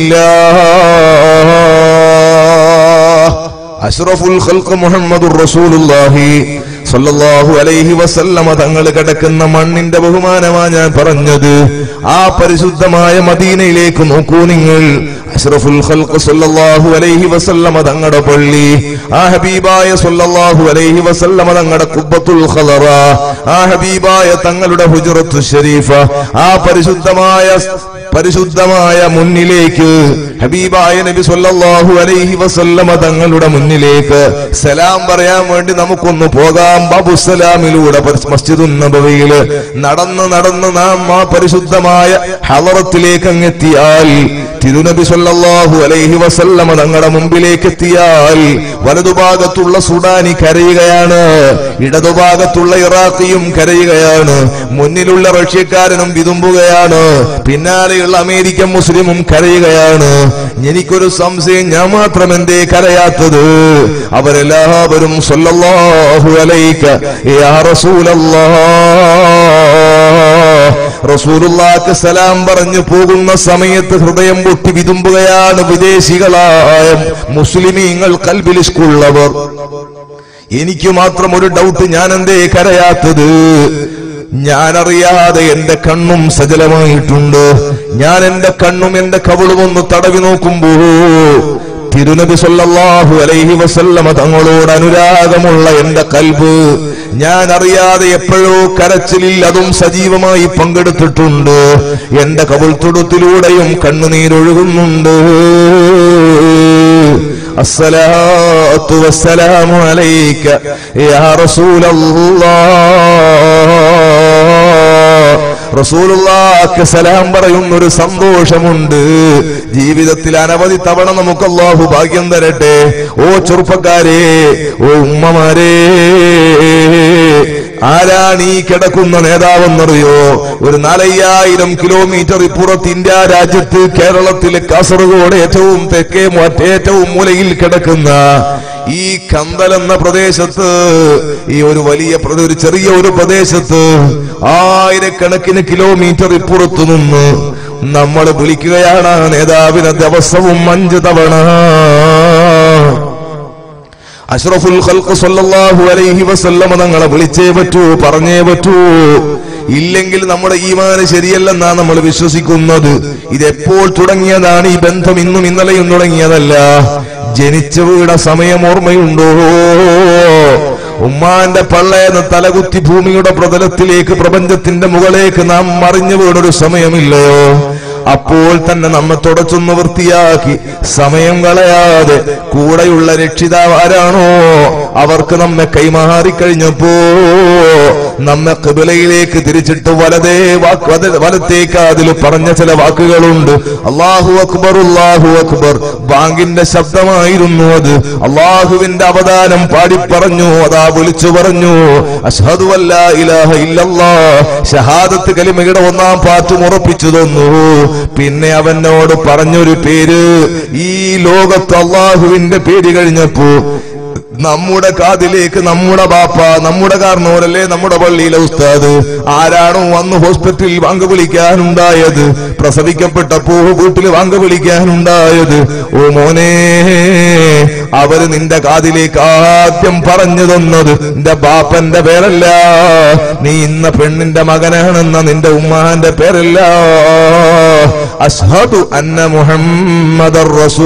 വരുന്നില്ല അഷ്റഫുൽ ഖൽഖ് മുഹമ്മദുർ റസൂലുള്ളാഹി സല്ലല്ലാഹു അലൈഹി വസല്ലമ തങ്ങൾ കിടക്കുന്ന മണ്ണിന്റെ ബഹുമാനമാ ഞാൻ പറഞ്ഞത് ആ പരിശുദ്ധമായ മദീനയിലേക്ക് നോക്കൂ നിങ്ങൾ അഷ്റഫുൽ ഖൽഖ് സല്ലല്ലാഹു അലൈഹി വസല്ലമ തങ്ങളുടെ പള്ളി ആ ഹബീബായ സല്ലല്ലാഹു അലൈഹി വസല്ലമ തങ്ങളുടെ കുബ്ബത്തുൽ ഖദറ ആ ഹബീബായ തങ്ങളുടെ ഹുജറത്തു ഷരീഫ ആ പരിശുദ്ധമായ പരിശുദ്ധമായ മുന്നിലേക്ക് ഹബീബായ നബി സല്ലല്ലാഹു അലൈഹി വസല്ലമ തങ്ങളുടെ മുന്നിലേക്ക് സലാം പറയാൻ വേണ്ടി നമുക്കൊന്ന് പോകാം ബാബുസലാമിലൂടെ മസ്ജിദുൻ നബവിയിൽ നടന്ന് നടന്ന് നാം ആ പരിശുദ്ധമായ ഹലറത്തിലേക്ക് അങ്ങെത്തിയാൽ തിരുനബി സല്ലല്ലാഹു അലൈഹി വസല്ലമ തങ്ങളുടെ മുമ്പിലേക്ക് എത്തിയാൽ വലതുഭാഗത്തുള്ള സുഡാനി കരയുകയാണ് ഇടതുഭാഗത്തുള്ള ഇറാഖിയും കരയുകയാണ് മുന്നിലുള്ള റഷ്യക്കാരനും വിതുമ്പുകയാണ് പിന്നാലെയുള്ള അമേരിക്കൻ മുസ്ലിമും കരയുകയാണ് എനിക്കൊരു സംശയം ഞാൻ മാത്രം എന്തേ കരയാത്തത് അവരെല്ലാവരും സല്ലല്ലാഹു അലൈക യാ റസൂലല്ലാഹ് റസൂലുള്ളാക്ക് സലാം പറഞ്ഞു പോകുന്ന സമയത്ത് ഹൃദയം പൊട്ടി വിതുമ്പുകയാണ് വിദേശികളായ മുസ്ലിമീങ്ങൾ കൽബിലിഷ്കുള്ളവർ എനിക്ക് മാത്രം ഒരു ഡൗട്ട് ഞാൻ എന്തേ കരയാത്തത് ഞാനറിയാതെ എന്റെ കണ്ണും സജലമായിട്ടുണ്ട് ഞാൻ എന്റെ കണ്ണും എന്റെ കവിളും ഒന്ന് തടവി നോക്കുമ്പോ തിരുനബി സല്ലല്ലാഹു അലൈഹി വസല്ലമ തങ്ങളോട് അനുരാഗമുള്ള എന്റെ കൽബ് ഞാൻ അറിയാതെ എപ്പോഴോ കരച്ചിലിൽ അതും സജീവമായി പങ്കെടുത്തിട്ടുണ്ട് എന്റെ കവിൾ തുടുത്തിലൂടെയും കണ്ണുനീരൊഴുകുന്നുണ്ട് അസ്സലാത്തു വസ്സലാമു അലൈക യാ റസൂലല്ലാഹ് റസൂലുള്ളാക്ക് സലാം പറയുന്ന ഒരു സന്തോഷമുണ്ട് ജീവിതത്തിൽ അനവധി തവണ നമുക്ക് അള്ളാഹു ഭാഗ്യം തരട്ടെ ഓ ചെറുപ്പക്കാരെ ഓ ഉമ്മമാരെ ആരാണ് ഈ കിടക്കുന്ന നേതാവെന്നറിയോ ഒരു നാലയ്യായിരം കിലോമീറ്റർ ഇപ്പുറത്ത് ഇന്ത്യ രാജ്യത്ത് കേരളത്തിലെ കാസർഗോഡ് ഏറ്റവും തെക്കേ മറ്റേറ്റവും മൂലയിൽ കിടക്കുന്ന ഈ കന്തൽ എന്ന പ്രദേശത്ത് ഈ ഒരു വലിയ പ്രദേ- ഒരു ചെറിയ ഒരു പ്രദേശത്ത് ആയിരക്കണക്കിന് കിലോമീറ്റർ ഇപ്പുറത്തു നിന്ന് നമ്മൾ വിളിക്കുകയാണ് ആ നേതാവിനെ ദിവസവും അഞ്ച് തവണ അഷ്റഫുൽ ഖൽഖ് സല്ലല്ലാഹു അലൈഹി വസല്ലമ തങ്ങളെ വിളിച്ചേ പറ്റൂ പറഞ്ഞേ പറ്റൂ ഇല്ലെങ്കിൽ നമ്മുടെ ഈമാന് ശരിയല്ലെന്നാ നമ്മൾ വിശ്വസിക്കുന്നത് ഇതെപ്പോൾ തുടങ്ങിയതാണ് ഈ ബന്ധം ഇന്നും ഇന്നലെയും തുടങ്ങിയതല്ല ജനിച്ചു വീണ സമയം ഓർമ്മയുണ്ടോ ഉമ്മാന്റെ പള്ളയെന്ന് തലകുത്തി ഭൂമിയുടെ പ്രതലത്തിലേക്ക് പ്രപഞ്ചത്തിന്റെ മുകളിലേക്ക് നാം മറിഞ്ഞു വീണൊരു സമയമില്ലയോ അപ്പോൾ തന്നെ നമ്മെ തുടച്ചൊന്ന് വൃത്തിയാക്കി സമയം കളയാതെ കൂടെയുള്ള രക്ഷിതാവ് ആരാണോ അവർക്ക് നമ്മെ കൈമാറിക്കഴിഞ്ഞപ്പോ നമ്മെ കിബിലയിലേക്ക് തിരിച്ചിട്ട് വലതേ വാക്ക് വല- വലത്തേക്ക് അതിൽ പറഞ്ഞ ചില വാക്കുകളുണ്ട് അള്ളാഹു അക്ബർ അള്ളാഹു അക്ബർ ബാങ്കിന്റെ ശബ്ദമായിരുന്നു അത് അള്ളാഹുവിന്റെ അവദാനം പാടി പറഞ്ഞു അതാ വിളിച്ചു പറഞ്ഞു അഷ്ഹദു അല്ലാ ഇലാഹ ഇല്ലല്ലാ ഷഹാദത്ത് കലിമയുടെ ഒന്നാം പാറ്റും ഉറപ്പിച്ചു തന്നു പിന്നെ അവനോട് പറഞ്ഞൊരു പേര് ഈ ലോകത്ത് അള്ളാഹുവിന്റെ പേര് കഴിഞ്ഞപ്പോ നമ്മുടെ കാതിലേക്ക് നമ്മുടെ ബാപ്പ നമ്മുടെ കാരണവരല്ലേ നമ്മുടെ പള്ളിയിലെ ഉസ്താദ് ആരാണോ വന്ന് ഹോസ്പിറ്റലിൽ വാങ്ക വിളിക്കാനുണ്ടായത് പ്രസവിക്കപ്പെട്ടപ്പോ വീട്ടിൽ വാങ്ക വിളിക്കാനുണ്ടായത് ഓ മോനെ അവര് നിന്റെ കാതിലേക്ക് ആദ്യം പറഞ്ഞു തന്നത് നിന്റെ ബാപ്പന്റെ പേരല്ല നീ ഇന്ന പെണ്ണിന്റെ മകനാണെന്ന നിന്റെ ഉമ്മാന്റെ പേരല്ല അഷ്ഹദു അന്ന മുഹമ്മദർ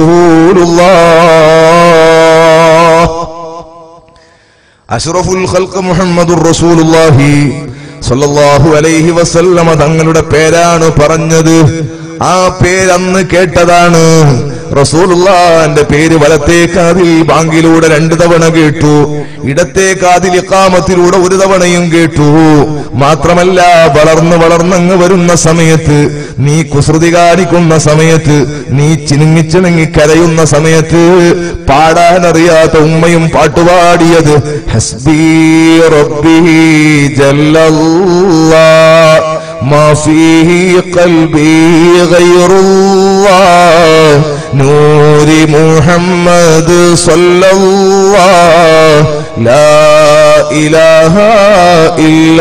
റസൂലുള്ളാഹ് അഷ്റഫുൽ ഖൽഖ് മുഹമ്മദുർ റസൂലുള്ളാഹി സ്വല്ലല്ലാഹു അലൈഹി വസല്ലമ തങ്ങളുടെ പേരാണ് പറഞ്ഞത് ആ പേരന്ന് കേട്ടതാണ് റസൂലുള്ളാന്റെ പേര് വലത്തേ കാതിൽ ബാങ്കിലൂടെ രണ്ടു തവണ കേട്ടു ഇടത്തേ കാതിൽ ഇക്കാമത്തിലൂടെ ഒരു തവണയും കേട്ടു മാത്രമല്ല വളർന്ന് വളർന്നങ്ങ് വരുന്ന സമയത്ത് നീ കുസൃതി കാണിക്കുന്ന സമയത്ത് നീ ചിനുങ്ങിച്ചിണങ്ങി കരയുന്ന സമയത്ത് പാടാനറിയാത്ത ഉമ്മയും പാട്ടുപാടിയത് ഹസ്ബി റബ്ബി ജല്ലല്ലാ ما فيه قلبي غير الله نور محمد صلى الله لا إله إلا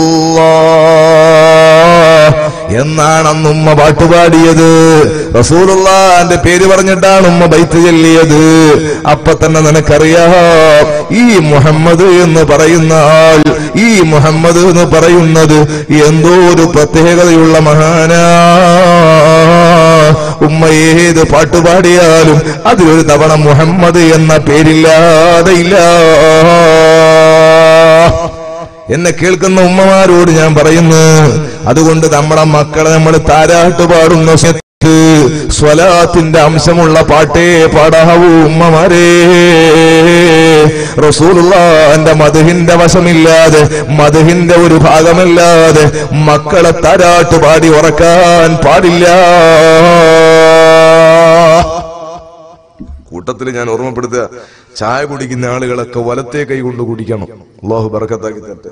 الله എന്നാണ് അന്ന് ഉമ്മ പാട്ടുപാടിയത് റസൂലുള്ളാന്റെ പേര് പറഞ്ഞിട്ടാണ് ഉമ്മ ബൈത്ത് ചൊല്ലിയത് അപ്പൊ തന്നെ നിനക്കറിയാം ഈ മുഹമ്മദ് എന്ന് പറയുന്ന ആൾ ഈ മുഹമ്മദ് എന്ന് പറയുന്നത് എന്തോ ഒരു പ്രത്യേകതയുള്ള മഹാനാ ഉമ്മ ഏത് പാട്ടുപാടിയാലും അതിലൊരു തവണ മുഹമ്മദ് എന്ന പേരില്ലാതെ ഇല്ല എന്നെ കേൾക്കുന്ന ഉമ്മമാരോട് ഞാൻ പറയുന്നു അതുകൊണ്ട് നമ്മുടെ മക്കളെ നമ്മൾ താരാട്ട് പാടുന്ന സമയത്ത് സ്വലാത്തിന്റെ അംശമുള്ള പാട്ടേ പാടാവൂ ഉമ്മമാരേ റസൂലുള്ള എന്റെ മധുഹിന്റെ വശമില്ലാതെ മധുഹിന്റെ ഒരു ഭാഗമല്ലാതെ മക്കളെ താരാട്ട് പാടി ഉറക്കാൻ പാടില്ല കൂട്ടത്തിൽ ഞാൻ ഓർമ്മപ്പെടുത്തുക ചായ കുടിക്കുന്ന ആളുകളൊക്കെ വലത്തേ കൈ കൊണ്ട് കുടിക്കണം അള്ളാഹു ബർക്കത്താക്കി തരട്ടെ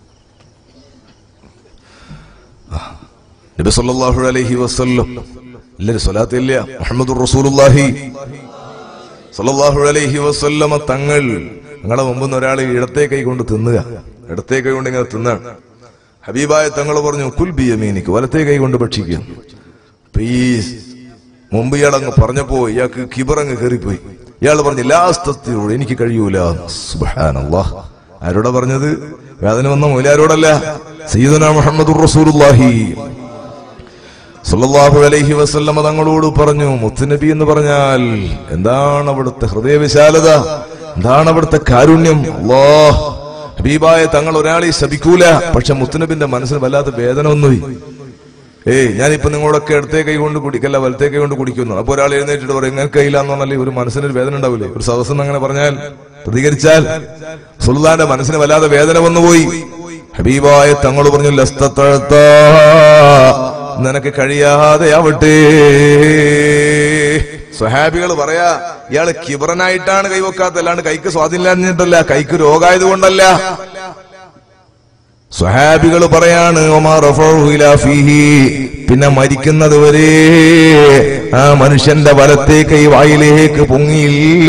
നബി സല്ലല്ലാഹു അലൈഹി വസല്ലം എല്ലാരും സ്വലാത്തില്ല മുഹമ്മദ് റസൂലുള്ളാഹി സല്ലല്ലാഹു അലൈഹി വസല്ലമ തങ്ങൾ നിങ്ങളുടെ മുമ്പിൽ നിന്ന് ഒരാൾ ഇടത്തെ കൈ കൊണ്ട് തിന്നുക ഇടത്തെ കൈ കൊണ്ട് ഇങ്ങനെ തിന്നാണ് ഹബീബായ തങ്ങൾ പറഞ്ഞു കുൽ ബിയമീനിക്ക് വലത്തെ കൈ കൊണ്ട് ഭക്ഷിക്കുക അപ്പൊ ഈ മുമ്പ് ഇയാൾ അങ്ങ് പറഞ്ഞപ്പോ ഇയാൾക്ക് കിബറങ്ങ് കയറിപ്പോയി ഇയാൾ പറഞ്ഞു ലാസ്തത്തിനോട് എനിക്ക് കഴിയൂല സുബ്ഹാനല്ലാഹ് ആരോടാ പറഞ്ഞത് വേദന വന്ന മൊയിലാരോടല്ല സയ്യിദുന മുഹമ്മദ് റസൂലുള്ളാഹി സല്ലല്ലാഹു അലൈഹി വസല്ലമ തങ്ങളോട് പറഞ്ഞു മുത്തുനബി എന്ന് പറഞ്ഞാൽ എന്താണ് അവിടുത്തെ ഹൃദയവിശാലത എന്താണ് അവിടുത്തെ കാരുണ്യം അല്ലാഹ് ഹബീബായ തങ്ങൾ ഒരാളെ ശപിക്കൂല പക്ഷെ മുത്തുനബിന്റെ മനസ്സിന് വല്ലാത്ത വേദന ഒന്നുപോയി ഏയ് ഞാനിപ്പോ നിങ്ങളോടൊക്കെ ഇടത്തെ കൈ കൊണ്ട് കുടിക്കല്ല വലത്തെ കൈ കൊണ്ട് കുടിക്കുന്നു അപ്പൊ ഒരാൾ എഴുന്നേറ്റിട്ട് പറയും ഇങ്ങനെ കയ്യിലാന്ന് പറഞ്ഞാൽ ഒരു മനസ്സിനൊരു വേദന ഉണ്ടാവില്ലേ ഒരു സദസ്സെന്ന് അങ്ങനെ പറഞ്ഞാൽ പ്രതികരിച്ചാൽ സുൽത്താന്റെ മനസ്സിന് വല്ലാതെ വേദന വന്നുപോയി ഹബീബായ തങ്ങൾ പറഞ്ഞു ലസ്തത്തഴുത്ത നിനക്ക് കഴിയാതെ ആവട്ടെ സ്വഹാബികൾ പറയാ ഇയാള് കിബറനായിട്ടാണ് കൈവെക്കാത്ത അല്ലാണ്ട് കൈക്ക് സ്വാധീനില്ലാഞ്ഞിട്ടല്ല കൈക്ക് രോഗായത് കൊണ്ടല്ല സ്വഹാബികൾ പറയാണ് ഒമാ റഫഉഹു ഇലാ ഫീഹി. പിന്നെ മരിക്കുന്നത് വരെ ആ മനുഷ്യന്റെ വലത്തെ കൈ വായിലേക്ക് പൊങ്ങിയില്ല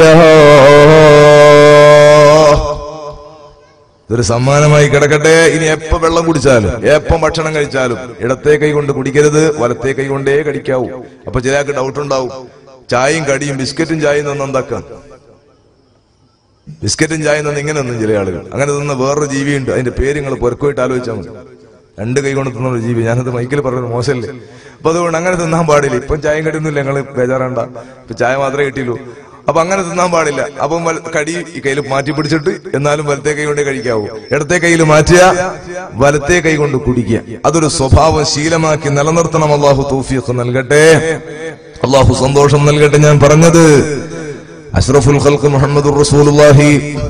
ഇതൊരു സമ്മാനമായി കിടക്കട്ടെ ഇനി എപ്പോ വെള്ളം കുടിച്ചാലും എപ്പം ഭക്ഷണം കഴിച്ചാലും ഇടത്തെ കൈ കൊണ്ട് കുടിക്കരുത് വലത്തെ കൈ കൊണ്ടേ കടിക്കാവൂ അപ്പൊ ചിലർക്ക് ഡൗട്ട് ഉണ്ടാവും ചായയും കടിയും ബിസ്ക്കറ്റും ചായയും നിന്ന് എന്താക്കാം ബിസ്ക്കറ്റും ചായയും നിന്ന് ഇങ്ങനെ ഒന്നും ചില ആളുകൾ അങ്ങനെ തിന്ന വേറൊരു ജീവിയുണ്ട് അതിന്റെ പേര് നിങ്ങൾ പുറക്കുമായിട്ട് ആലോചിച്ചാൽ മതി രണ്ട് കൈ കൊണ്ട് തിന്ന ഒരു ജീവി ഞാനത് മൈക്കിൽ പറയുന്നത് മോശമല്ലേ അപ്പൊ അതുകൊണ്ട് അങ്ങനെ തിന്നാൻ പാടില്ല ഇപ്പം ചായയും കടിയൊന്നുമില്ല ഞങ്ങൾ ബേജാറണ്ട ഇപ്പൊ ചായ മാത്രമേ കിട്ടിയുള്ളൂ അപ്പൊ അങ്ങനെ തിന്നാൻ പാടില്ല അപ്പം വല- കടി ഈ കയ്യിൽ മാറ്റി പിടിച്ചിട്ട് എന്നാലും വലത്തെ കൈ കൊണ്ടേ കഴിക്കാവൂ ഇടത്തെ കയ്യിൽ മാറ്റുക വലത്തെ കൈ കൊണ്ട് കുടിക്കുക അതൊരു സ്വഭാവം ശീലമാക്കി നിലനിർത്തണം അള്ളാഹു തൗഫീഖ് നൽകട്ടെ അള്ളാഹു സന്തോഷം നൽകട്ടെ ഞാൻ പറഞ്ഞത് അഷ്റഫുൽ ഖൽഖ് മുഹമ്മദുർ റസൂലുള്ളാഹി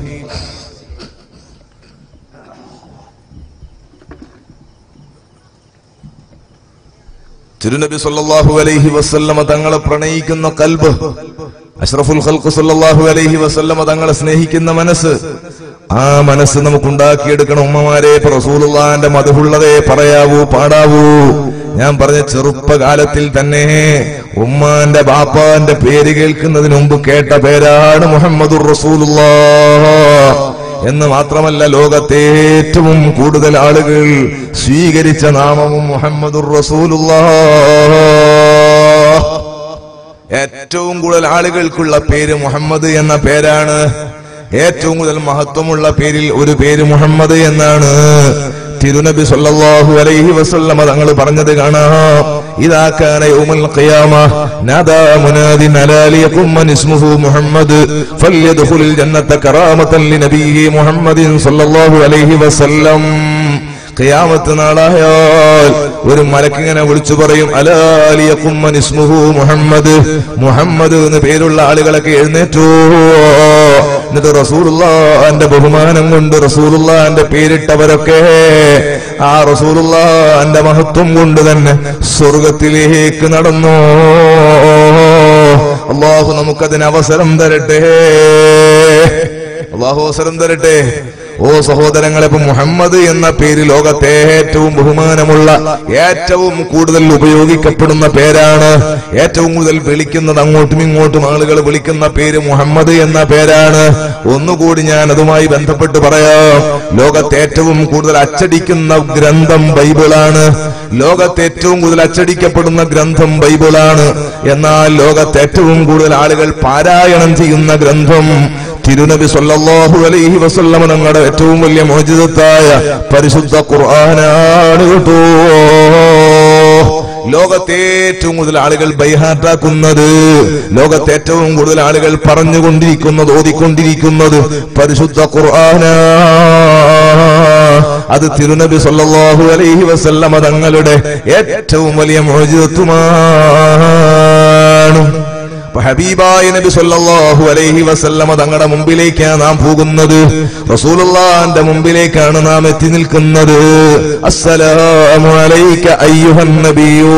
തിരുനബി സല്ലല്ലാഹു അലൈഹി വസല്ലമ തങ്ങളെ പ്രണയിക്കുന്ന കൽബ് അഷ്റഫുൽ ഖൽഖ് സല്ലല്ലാഹു അലൈഹി വസല്ലമ തങ്ങളെ സ്നേഹിക്കുന്ന മനസ്സ് ആ മനസ്സ് നമുക്ക് ഉണ്ടാക്കിയെടുക്കണം ഉമ്മമാരെ ഇപ്പൊ റസൂലുള്ളാന്റെ മധുള്ളതേ പറയാവൂ പാടാവൂ ഞാൻ പറഞ്ഞ ചെറുപ്പകാലത്തിൽ തന്നെ ഉമ്മാന്റെ ബാപ്പാന്റെ പേര് കേൾക്കുന്നതിന് മുമ്പ് കേട്ട പേരാണ് മുഹമ്മദുർ റസൂലുള്ളാഹ് എന്ന് മാത്രമല്ല ലോകത്തെ ഏറ്റവും കൂടുതൽ ആളുകൾ സ്വീകരിച്ച നാമവും മുഹമ്മദുർ റസൂലുള്ളാഹ് ഏറ്റവും കൂടുതൽ ആളുകൾക്കുള്ള പേര് മുഹമ്മദ് എന്ന പേരാണ് ഏറ്റവും കൂടുതൽ മഹത്വമുള്ള പേരിൽ ഒരു പേര് മുഹമ്മദ് എന്നാണ് തിരുനബി സല്ലല്ലാഹു അലൈഹി വസല്ലമ തങ്ങൾ പറഞ്ഞത് കാണാം ഇദാ കാന യൗമുൽ ഖിയാമ നാദാ മുനാദിൻ അലാ ലിയകും മൻ ഇസ്മുഹു മുഹമ്മദ് ഫല്യദ്ഖുലിൽ ജന്നത കറാമതൻ ലിനബിഹി മുഹമ്മദിൻ സല്ലല്ലാഹു അലൈഹി വസല്ലം ഖിയാമത്ത് നാളായാൽ ഒരു മലക്കിങ്ങനെ വിളിച്ചു പറയും അലാലിയക്കും മൻ ഇസ്മുഹു മുഹമ്മദ് മുഹമ്മദ് എന്ന് പേരുള്ള ആളുകളൊക്കെ എഴുന്നേറ്റോ എന്നിട്ട് റസൂലുള്ളാന്റെ ബഹുമാനം കൊണ്ട് റസൂലുള്ളാന്റെ പേരിട്ടവരൊക്കെ ആ റസൂലുള്ളാന്റെ മഹത്വം കൊണ്ട് തന്നെ സ്വർഗത്തിലേക്ക് നടന്നു അള്ളാഹു നമുക്കതിന് അവസരം തരട്ടെ അള്ളാഹു അവസരം തരട്ടെ ഓ സഹോദരങ്ങളെ ഇപ്പൊ മുഹമ്മദ് എന്ന പേര് ലോകത്തെ ഏറ്റവും ബഹുമാനമുള്ള ഏറ്റവും കൂടുതൽ ഉപയോഗിക്കപ്പെടുന്ന പേരാണ് ഏറ്റവും കൂടുതൽ വിളിക്കുന്നത് അങ്ങോട്ടും ഇങ്ങോട്ടും ആളുകൾ വിളിക്കുന്ന പേര് മുഹമ്മദ് എന്ന പേരാണ് ഒന്നുകൂടി ഞാൻ അതുമായി ബന്ധപ്പെട്ട് പറയാം ലോകത്തെ ഏറ്റവും കൂടുതൽ അച്ചടിക്കുന്ന ഗ്രന്ഥം ബൈബിളാണ് ലോകത്തെ ഏറ്റവും കൂടുതൽ അച്ചടിക്കപ്പെടുന്ന ഗ്രന്ഥം ബൈബിളാണ് എന്നാൽ ലോകത്തെ ഏറ്റവും കൂടുതൽ ആളുകൾ പാരായണം ചെയ്യുന്ന ഗ്രന്ഥം തിരുനബി സല്ലല്ലാഹു അലൈഹി വസല്ലമ തങ്ങളുടെ ഏറ്റവും വലിയ മോചിതത്തായ പരിശുദ്ധ ഖുർആനാണ് കേട്ടോ ലോകത്തെ ഏറ്റവും കൂടുതൽ ആളുകൾ ബൈഹാറ്റാക്കുന്നത് ലോകത്തെ ഏറ്റവും കൂടുതൽ ആളുകൾ പറഞ്ഞുകൊണ്ടിരിക്കുന്നത് ഓതിക്കൊണ്ടിരിക്കുന്നത് പരിശുദ്ധ ഖുർആന അത് തിരുനബി സല്ലല്ലാഹു അലൈഹി വസല്ലമ തങ്ങളുടെ ഏറ്റവും വലിയ മോചിതത്വമാണ് അപ്പൊ ഹബീബായ നബി സല്ലല്ലാഹു അലൈഹി വസല്ലമ തങ്ങളുടെ മുമ്പിലേക്കാണ് നാം പോകുന്നത് റസൂലുള്ളാന്റെ മുമ്പിലേക്കാണ് നാം എത്തി നിൽക്കുന്നത് അസ്സലാമു അലൈക അയ്യുഹൻ നബിയൂ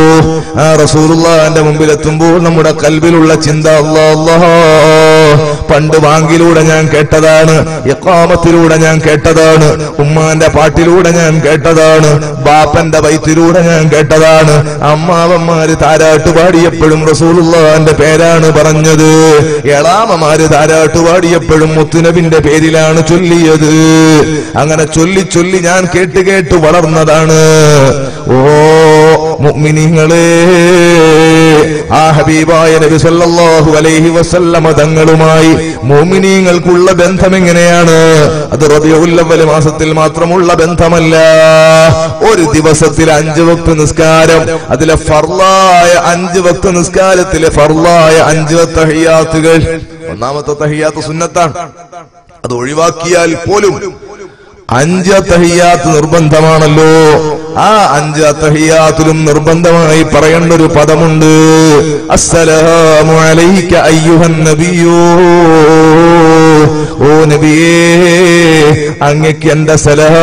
ആ റസൂലുള്ളാന്റെ മുമ്പിൽ എത്തുമ്പോൾ നമ്മുടെ കൽബിലുള്ള ചിന്ത അല്ലാ അല്ലാ പണ്ട് വാങ്കിലൂടെ ഞാൻ കേട്ടതാണ് ഇക്കാമത്തിലൂടെ ഞാൻ കേട്ടതാണ് ഉമ്മാന്റെ പാട്ടിലൂടെ ഞാൻ കേട്ടതാണ് ബാപ്പന്റെ വയറ്റിലൂടെ ഞാൻ കേട്ടതാണ് അമ്മാവന്മാര് താരാട്ട് പാടിയപ്പോഴും റസൂലുള്ളാന്റെ പേരാണ് പറഞ്ഞത് എളാമമാര് താരാട്ട് പാടിയപ്പോഴും മുത്തുനബിന്റെ പേരിലാണ് ചൊല്ലിയത് അങ്ങനെ ചൊല്ലി ചൊല്ലി ഞാൻ കേട്ട് കേട്ട് വളർന്നതാണ് ഓ മുഅ്മിനീങ്ങളെ ആ ഹബീബായ നബി സല്ലല്ലാഹു അലൈഹി വസല്ലമ തങ്ങളുമായി മുഅ്മിനീങ്ങൾക്കുള്ള ബന്ധം എങ്ങനെയാണ് അത് റബീഉൽ അവ്വൽ മാസത്തിൽ മാത്രമുള്ള ബന്ധമല്ല ഒരു ദിവസത്തിൽ അഞ്ച് വക്ത് നിസ്കാരം അതിലെ ഫർലായ അഞ്ച് വക്ത് നിസ്കാരത്തിലെ ഫർലായ അഞ്ച് തഹിയാത്തുകൾ ഒന്നാമത്തെ തഹിയാത്ത് സുന്നത്താണ് അത് ഒഴിവാക്കിയാൽ പോലും അഞ്ച് അത്തഹിയാത്ത് നിർബന്ധമാണല്ലോ ആ അഞ്ച് അത്തഹിയാത്തിലും നിർബന്ധമായി പറയേണ്ട ഒരു പദമുണ്ട് അസ്സലാമു അലൈക അയ്യുഹൻ നബിയോ ഓ നബിയേ അങ്ങക്ക് എന്റെ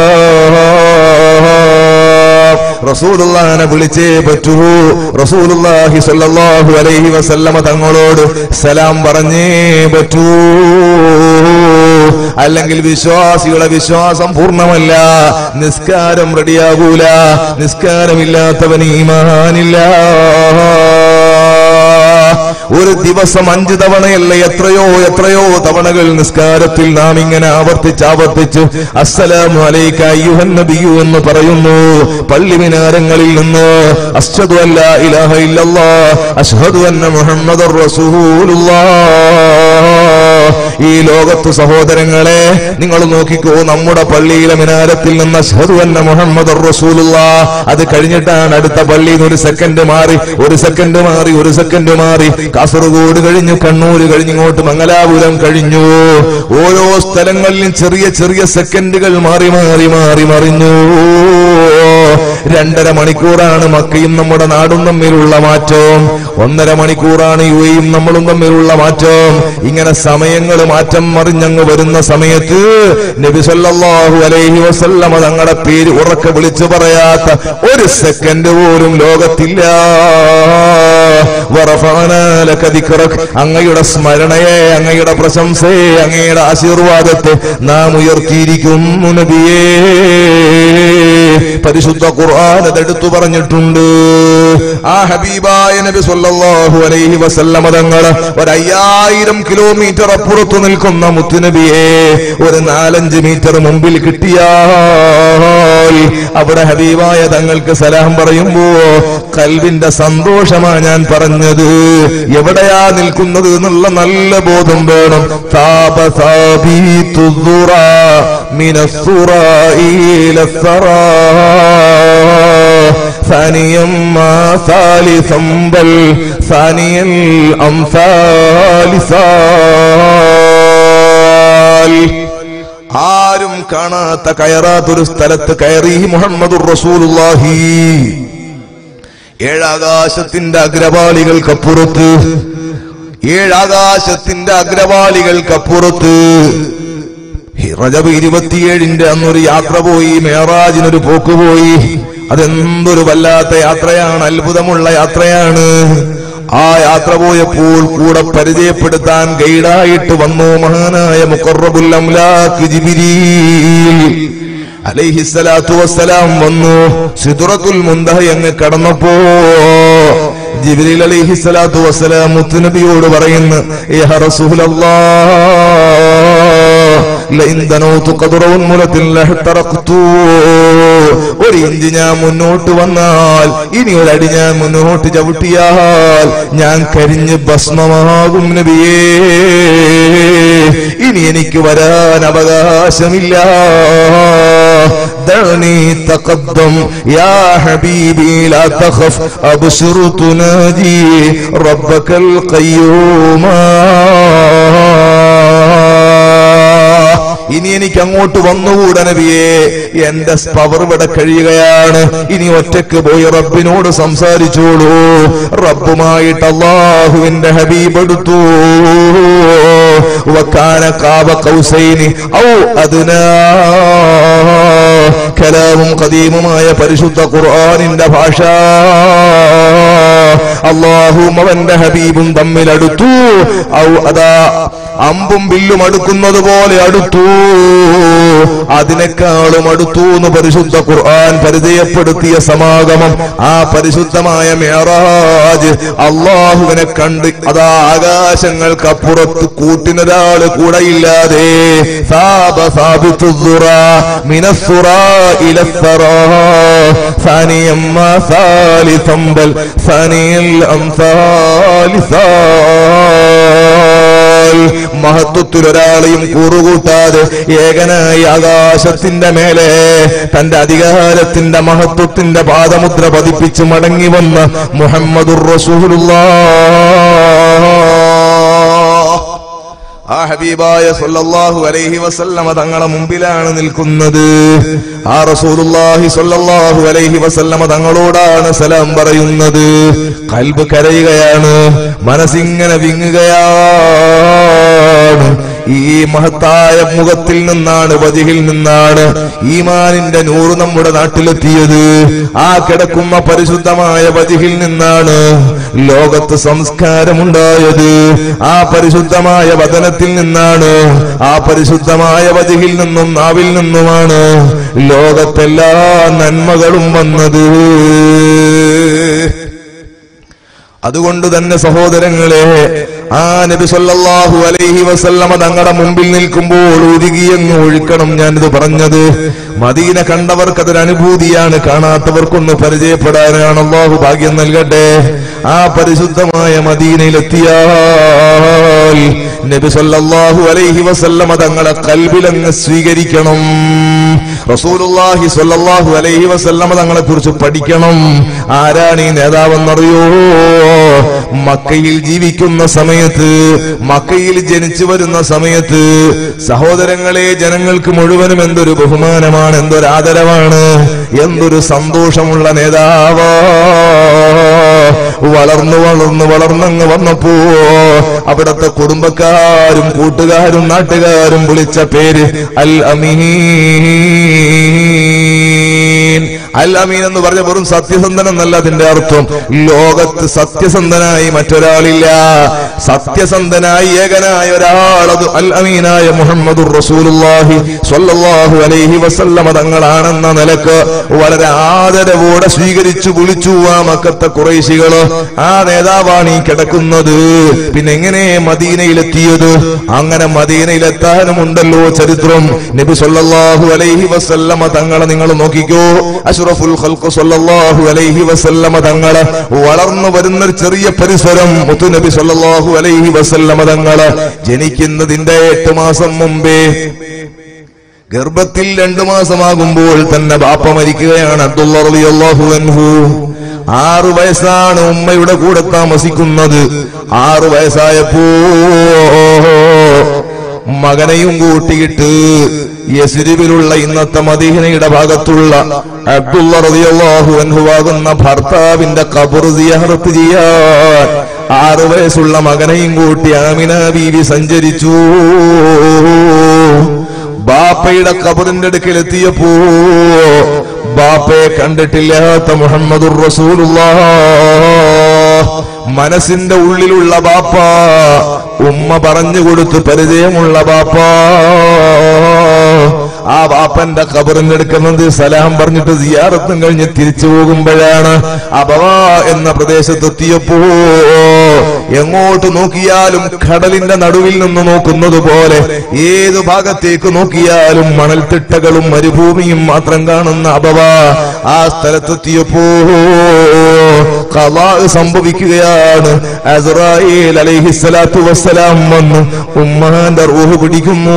സലാം റസൂലുള്ളാനെ വിളിച്ചേ പറ്റൂ റസൂലുള്ളാഹി സ്വല്ലല്ലാഹു അലൈഹി വസല്ലമ തങ്ങളോട് സലാം പറഞ്ഞേ പറ്റൂ അല്ലെങ്കിൽ വിശ്വാസികളെ വിശ്വാസം പൂർണ്ണമല്ല നിസ്കാരം റെഡിയാകൂല നിസ്കാരമില്ലാത്തവന് ഈമാനില്ല ഒരു ദിവസം അഞ്ചു തവണയല്ല എത്രയോ എത്രയോ തവണകൾ നിസ്കാരത്തിൽ നാം ഇങ്ങനെ ആവർത്തിച്ച് ആവർത്തിച്ച് അസ്സലാമു അലൈക അയ്യുഹൻ നബിയു എന്ന് പറയുന്നു പള്ളി മിനാരങ്ങളിൽ നിന്ന് അഷ്ഹദു അല്ല ഇലാഹ ഇല്ലല്ലാ അഷ്ഹദു അന്ന മുഹമ്മദർ റസൂലുള്ളാഹ് ഈ ലോകത്ത് സഹോദരങ്ങളെ നിങ്ങൾ നോക്കിക്കോ നമ്മുടെ പള്ളിയിലെ മിനാരത്തിൽ നിന്ന് അഷ്ഹദു അന്ന മുഹമ്മദ് റസൂലുള്ള അത് കഴിഞ്ഞിട്ടാണ് അടുത്ത പള്ളിയിൽ നിന്ന് ഒരു സെക്കൻഡ് മാറി ഒരു സെക്കൻഡ് മാറി ഒരു സെക്കൻഡ് മാറി കാസർഗോഡ് കഴിഞ്ഞു കണ്ണൂർ കഴിഞ്ഞു ഇങ്ങോട്ട് മംഗലാപുരം കഴിഞ്ഞു ഓരോ സ്ഥലങ്ങളിലും ചെറിയ ചെറിയ സെക്കൻഡുകൾ മാറി മാറി മാറി മറിഞ്ഞു രണ്ടര മണിക്കൂറാണ് മക്കയും നമ്മുടെ നാടും തമ്മിലുള്ള മാറ്റം ഒന്നര മണിക്കൂറാണ് യു എയും നമ്മളും തമ്മിലുള്ള മാറ്റം ഇങ്ങനെ സമയങ്ങൾ മാറ്റം മറിഞ്ഞങ്ങ് വരുന്ന സമയത്ത് നബി സല്ലല്ലാഹു അലൈഹി വസല്ലമ തങ്ങളുടെ പേര് ഉറക്കെ വിളിച്ചു പറയാത്ത ഒരു സെക്കൻഡ് പോലും ലോകത്തില്ല വറഫഅനാ ലക ദിക്റക്. അങ്ങയുടെ സ്മരണയെ അങ്ങയുടെ പ്രശംസയെ അങ്ങയുടെ ആശീർവാദത്തെ നാം ഉയർത്തിയിരിക്കുന്നു നബിയേ പരിശുദ്ധ ഖുർആൻ അതെടുത്തു പറഞ്ഞിട്ടുണ്ട് ആ ഹബീബായ നബി സല്ലല്ലാഹു അലൈഹി വസല്ലമ തങ്ങൾ ഒരു അയ്യായിരം കിലോമീറ്റർ അപ്പുറത്ത് നിൽക്കുന്ന മുത്തുനബിയെ ഒരു നാലഞ്ച് മീറ്റർ മുമ്പിൽ കിട്ടിയാൽ അവിടെ ഹബീബായ തങ്ങൾക്ക് സലാം പറയുമ്പോ കൽവിന്റെ സന്തോഷമാ ഞാൻ പറഞ്ഞത് എവിടെയാ നിൽക്കുന്നത് എന്നുള്ള നല്ല ബോധം വേണം താപ സാബീതുദ്ദുറ മിനസ്സുറ ഇലസ്സറാ ثانيا ما ثالثا بل ثاني الأمثال ثال ആരും കാണാത്ത കയറാത്തൊരു സ്ഥലത്ത് കയറി മുഹമ്മദുർ റസൂലുള്ളാഹി ഏഴാകാശത്തിന്റെ അഗ്രപാളികൾക്കപ്പുറത്ത് ഏഴാകാശത്തിന്റെ അഗ്രപാളികൾക്കപ്പുറത്ത് റജബ് ഇരുപത്തിയേഴിന്റെ അന്നൊരു യാത്ര പോയി മേറാജിനൊരു പോക്ക് പോയി അതെന്തൊരു വല്ലാത്ത യാത്രയാണ് അത്ഭുതമുള്ള യാത്രയാണ് ആ യാത്ര പോയപ്പോൾ കൂടെ പരിചയപ്പെടുത്താൻ ഗൈഡായിട്ട് വന്നു മഹാനായ മുഖറബുൽ അംലാഖ് ജിബിരീൽ അലൈഹിസ്സലാത്തു വസ്സലാം വന്നു സിദുറത്തുൽ മുന്തഹ അങ്ങ് കടന്നപ്പോ ജിബ്രീൽ അലൈഹിസ്സലാത്തു വസ്സലാം മുത്തുനബിയോട് പറയുന്നു യാ റസൂലല്ലാഹ് ലഇൻ ദനൗതു ഖദ്റ ഉൻമുലത്തിൻ ലഹ്തറഖ്തു ഒരു ഇഞ്ച് ഞാൻ മുന്നോട്ട് വന്നാൽ ഇനി ഒരടി ഞാൻ മുന്നോട്ട് ചവിട്ടിയാൽ ഞാൻ കരിഞ്ഞ് ഭസ്മമാകും നബിയേ ഇനി എനിക്ക് വരാൻ അവകാശമില്ല دعني تقدم يا حبيبي لا تخف أبشر تنادي ربك القيوم ഇനി എനിക്ക് അങ്ങോട്ട് വന്നുകൂടാ നബിയേ എന്റെ പവർ ഇവിടെ കഴിയുകയാണ് ഇനി ഒറ്റക്ക് പോയി റബ്ബിനോട് സംസാരിച്ചോളൂ റബ്ബുമായിട്ട് അള്ളാഹുവിന്റെ ഹബീബ് എടുത്തു വക്കാന കാബ കൗസൈനി ഔ അദ്നാ കലാമും കദീമുമായ പരിശുദ്ധ ഖുർആനിന്റെ ഭാഷ അള്ളാഹും അവന്റെ ഹബീബും തമ്മിൽ അടുത്തു ഔ അതാ അമ്പും വില്ലും അടുക്കുന്നത് പോലെ അടുത്തു അതിനേക്കാളും അടുത്തു എന്ന് പരിശുദ്ധ ഖുർആൻ പരിചയപ്പെടുത്തിയ സമാഗമം ആ പരിശുദ്ധമായ മേറാജ് അള്ളാഹുവിനെ കണ്ട് അതാ ആകാശങ്ങൾക്കപ്പുറത്ത് കൂട്ടിനൊരാള് കൂടെയില്ലാതെ സാബ സാബിത്തു الذرى من الثرى إلى الثرى ثانيا ما ثالثا بل ثاني الأمثال ثال മഹത്വത്തിൽ ഒരാളെയും കൂറുകൂട്ടാതെ ഏകനായി ആകാശത്തിന്റെ മേലെ തന്റെ അധികാരത്തിന്റെ മഹത്വത്തിന്റെ പാദമുദ്ര പതിപ്പിച്ച് മടങ്ങി വന്ന മുഹമ്മദുർ റസൂലുള്ളാഹ് ആ ഹബീബായ സല്ലല്ലാഹു അലൈഹി വസല്ലമ തങ്ങളെ മുമ്പിലാണ് നിൽക്കുന്നത് ആ റസൂലുള്ളാഹി സല്ലല്ലാഹു അലൈഹി വസല്ലമ തങ്ങളോടാണ് സലാം പറയുന്നത് കൽബ് കരയുകയാണ് മനസ്സിങ്ങനെ വിങ്ങുകയാണ് ഈ മഹത്തായ മുഖത്തിൽ നിന്നാണ് വജിഹിൽ നിന്നാണ് ഈമാനിന്റെ നൂറ് നമ്മുടെ നാട്ടിലെത്തിയത് ആ കിടക്കുന്ന പരിശുദ്ധമായ വജിഹിൽ നിന്നാണ് ലോകത്ത് സംസ്കാരമുണ്ടായത് ആ പരിശുദ്ധമായ വചനത്തിൽ നിന്നാണ് ആ പരിശുദ്ധമായ വജിഹിൽ നിന്നും നാവിൽ നിന്നുമാണ് ലോകത്തെല്ലാ നന്മകളും വന്നത് അതുകൊണ്ട് തന്നെ സഹോദരങ്ങളെ ആ നബി സല്ലല്ലാഹു അലൈഹി വസല്ലമ തങ്ങളുടെ മുമ്പിൽ നിൽക്കുമ്പോൾ ഒഴുകിയങ്ങ് ഒഴുക്കണം ഞാനിത് പറഞ്ഞത് മദീന കണ്ടവർക്ക് അതൊരു അനുഭൂതിയാണ് കാണാത്തവർക്കൊന്ന് പരിചയപ്പെടാനാണ് അള്ളാഹു ഭാഗ്യം നൽകട്ടെ ആ പരിശുദ്ധമായ മദീനയിലെത്തിയാൽ നബി സല്ലല്ലാഹു അലൈഹി വസല്ലമ തങ്ങളെ കൽബിലങ്ങ് സ്വീകരിക്കണം റസൂലുള്ളാഹി സ്വല്ലല്ലാഹു അലൈഹി വസല്ലമ തങ്ങളെ കുറിച്ച് പഠിക്കണം ആരാണ് ഈ നേതാവെന്നറിയോ മക്കയിൽ ജീവിക്കുന്ന സമയത്ത് മക്കയിൽ ജനിച്ചു വരുന്ന സമയത്ത് സഹോദരങ്ങളെ ജനങ്ങൾക്ക് മുഴുവനും എന്തൊരു ബഹുമാനമാണ് എന്തൊരു ആദരവാണ് എന്തൊരു സന്തോഷമുള്ള നേതാവാ വളർന്നു വളർന്നു വളർന്നങ്ങ് വന്നപ്പോ അവിടത്തെ കുടുംബക്കാരും കൂട്ടുകാരും നാട്ടുകാരും വിളിച്ച പേര് അൽ അമീൻ അൽ അമീൻ എന്ന് പറഞ്ഞ വെറും സത്യസന്ധൻ എന്നല്ല അതിന്റെ അർത്ഥം ലോകത്ത് സത്യസന്ധനായി മറ്റൊരാളില്ല സത്യസന്ധനായി ഏകനായ ഒരാൾ അത് അൽ അമീനായ മുഹമ്മദ് റസൂലുള്ളാഹി സ്വല്ലല്ലാഹു അലൈഹി വസല്ലമ തങ്ങളാണെന്ന നിലക്ക് വളരെ ആദരവോടെ സ്വീകരിച്ചു വിളിച്ചു ആ മക്കത്തെ കുറേശികള് ആ നേതാവാണ് ഈ കിടക്കുന്നത് പിന്നെ എങ്ങനെ മദീനയിലെത്തിയത് അങ്ങനെ മദീനയിലെത്താനുമുണ്ടല്ലോ ചരിത്രം നബി സല്ലല്ലാഹു അലൈഹി വസല്ലമ തങ്ങളെ നിങ്ങൾ നോക്കിക്കോ അഷ്റഫുൽ ഖൽഖ് സല്ലല്ലാഹു അലൈഹി വസല്ലമ തങ്ങള് വളർന്നു വരുന്ന ഒരു ചെറിയ പരിസരം മുത്തു നബി സല്ലല്ലാഹു അലൈഹി വസല്ലമ തങ്ങള് ജനിക്കുന്നതിന്റെ എട്ട് മാസം മുമ്പേ ഗർഭത്തിൽ രണ്ടു മാസമാകുമ്പോൾ തന്നെ ബാപ്പ മരിക്കുകയാണ് അബ്ദുള്ള റളിയല്ലാഹു അൻഹു ആറു വയസ്സാണ് ഉമ്മയുടെ കൂടെ താമസിക്കുന്നത് ആറു വയസ്സായപ്പോ മകനെയും കൂട്ടിയിട്ട് യസിരിവിലുള്ള ഇന്നത്തെ മദീനയുടെ ഭാഗത്തുള്ള അബ്ദുള്ള റളിയല്ലാഹു അൻഹു ആകുന്ന ഭർത്താവിന്റെ ഖബർ സിയാറത്ത് ചെയ്യാൻ ആറു വയസ്സുള്ള മകനെയും കൂട്ടി ആമിന ബീവി സഞ്ചരിച്ചു ബാപ്പയുടെ ഖബറിന്റെ അടുക്കൽ എത്തിയപ്പോ ബാപ്പയെ കണ്ടിട്ടില്ലാത്ത മുഹമ്മദുർ റസൂലുള്ളാഹ് മനസ്സിന്റെ ഉള്ളിലുള്ള ബാപ്പ ഉമ്മ പറഞ്ഞു കൊടുത്ത് പരിചയമുള്ള ബാപ്പ ആ ബാപ്പന്റെ ഖബറിന്റെ എടുക്കുന്നത് സലാം പറഞ്ഞിട്ട് സിയാറത്തും കഴിഞ്ഞ് തിരിച്ചു പോകുമ്പോഴാണ് അബവ എന്ന പ്രദേശത്തെത്തിയപ്പോ എങ്ങോട്ട് നോക്കിയാലും കടലിന്റെ നടുവിൽ നിന്ന് നോക്കുന്നത് പോലെ ഏത് ഭാഗത്തേക്ക് നോക്കിയാലും മണൽത്തിട്ടകളും മരുഭൂമിയും മാത്രം കാണുന്ന അബവ ആ സ്ഥലത്തെത്തിയപ്പോ കലാ സംഭവിക്കുകയാണ് അസ്രായേൽ അലൈഹിസ്സലാത്തു വസ്സലാം വന്ന് ഉമ്മാന്റെ റൂഹ് പിടിക്കുന്നു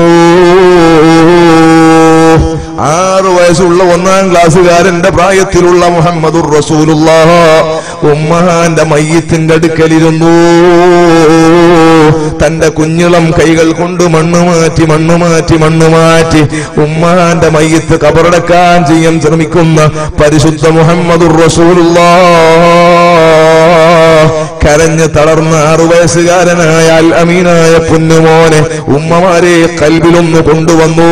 ആറു വയസ്സുള്ള ഒന്നാം ക്ലാസ്സുകാരന്റെ പ്രായത്തിലുള്ള മുഹമ്മദുർ റസൂലുള്ളാഹ് ഉമ്മാന്റെ മയ്യത്തിന്റെ അടുക്കലിരുന്നു തന്റെ കുഞ്ഞിളം കൈകൾ കൊണ്ട് മണ്ണ് മാറ്റി മണ്ണ് മാറ്റി മണ്ണ് മാറ്റി ഉമ്മാന്റെ മയ്യത്ത് കബറടക്കാൻ ചെയ്യാൻ ശ്രമിക്കുന്ന പരിശുദ്ധ മുഹമ്മദുർ റസൂലുള്ള കരഞ്ഞ് തളർന്ന ആറു വയസ്സുകാരനായ അൽ അമീനായ പൊന്നുമോനെ ഉമ്മമാരെ കൽബിലൊന്ന് കൊണ്ടുവന്നു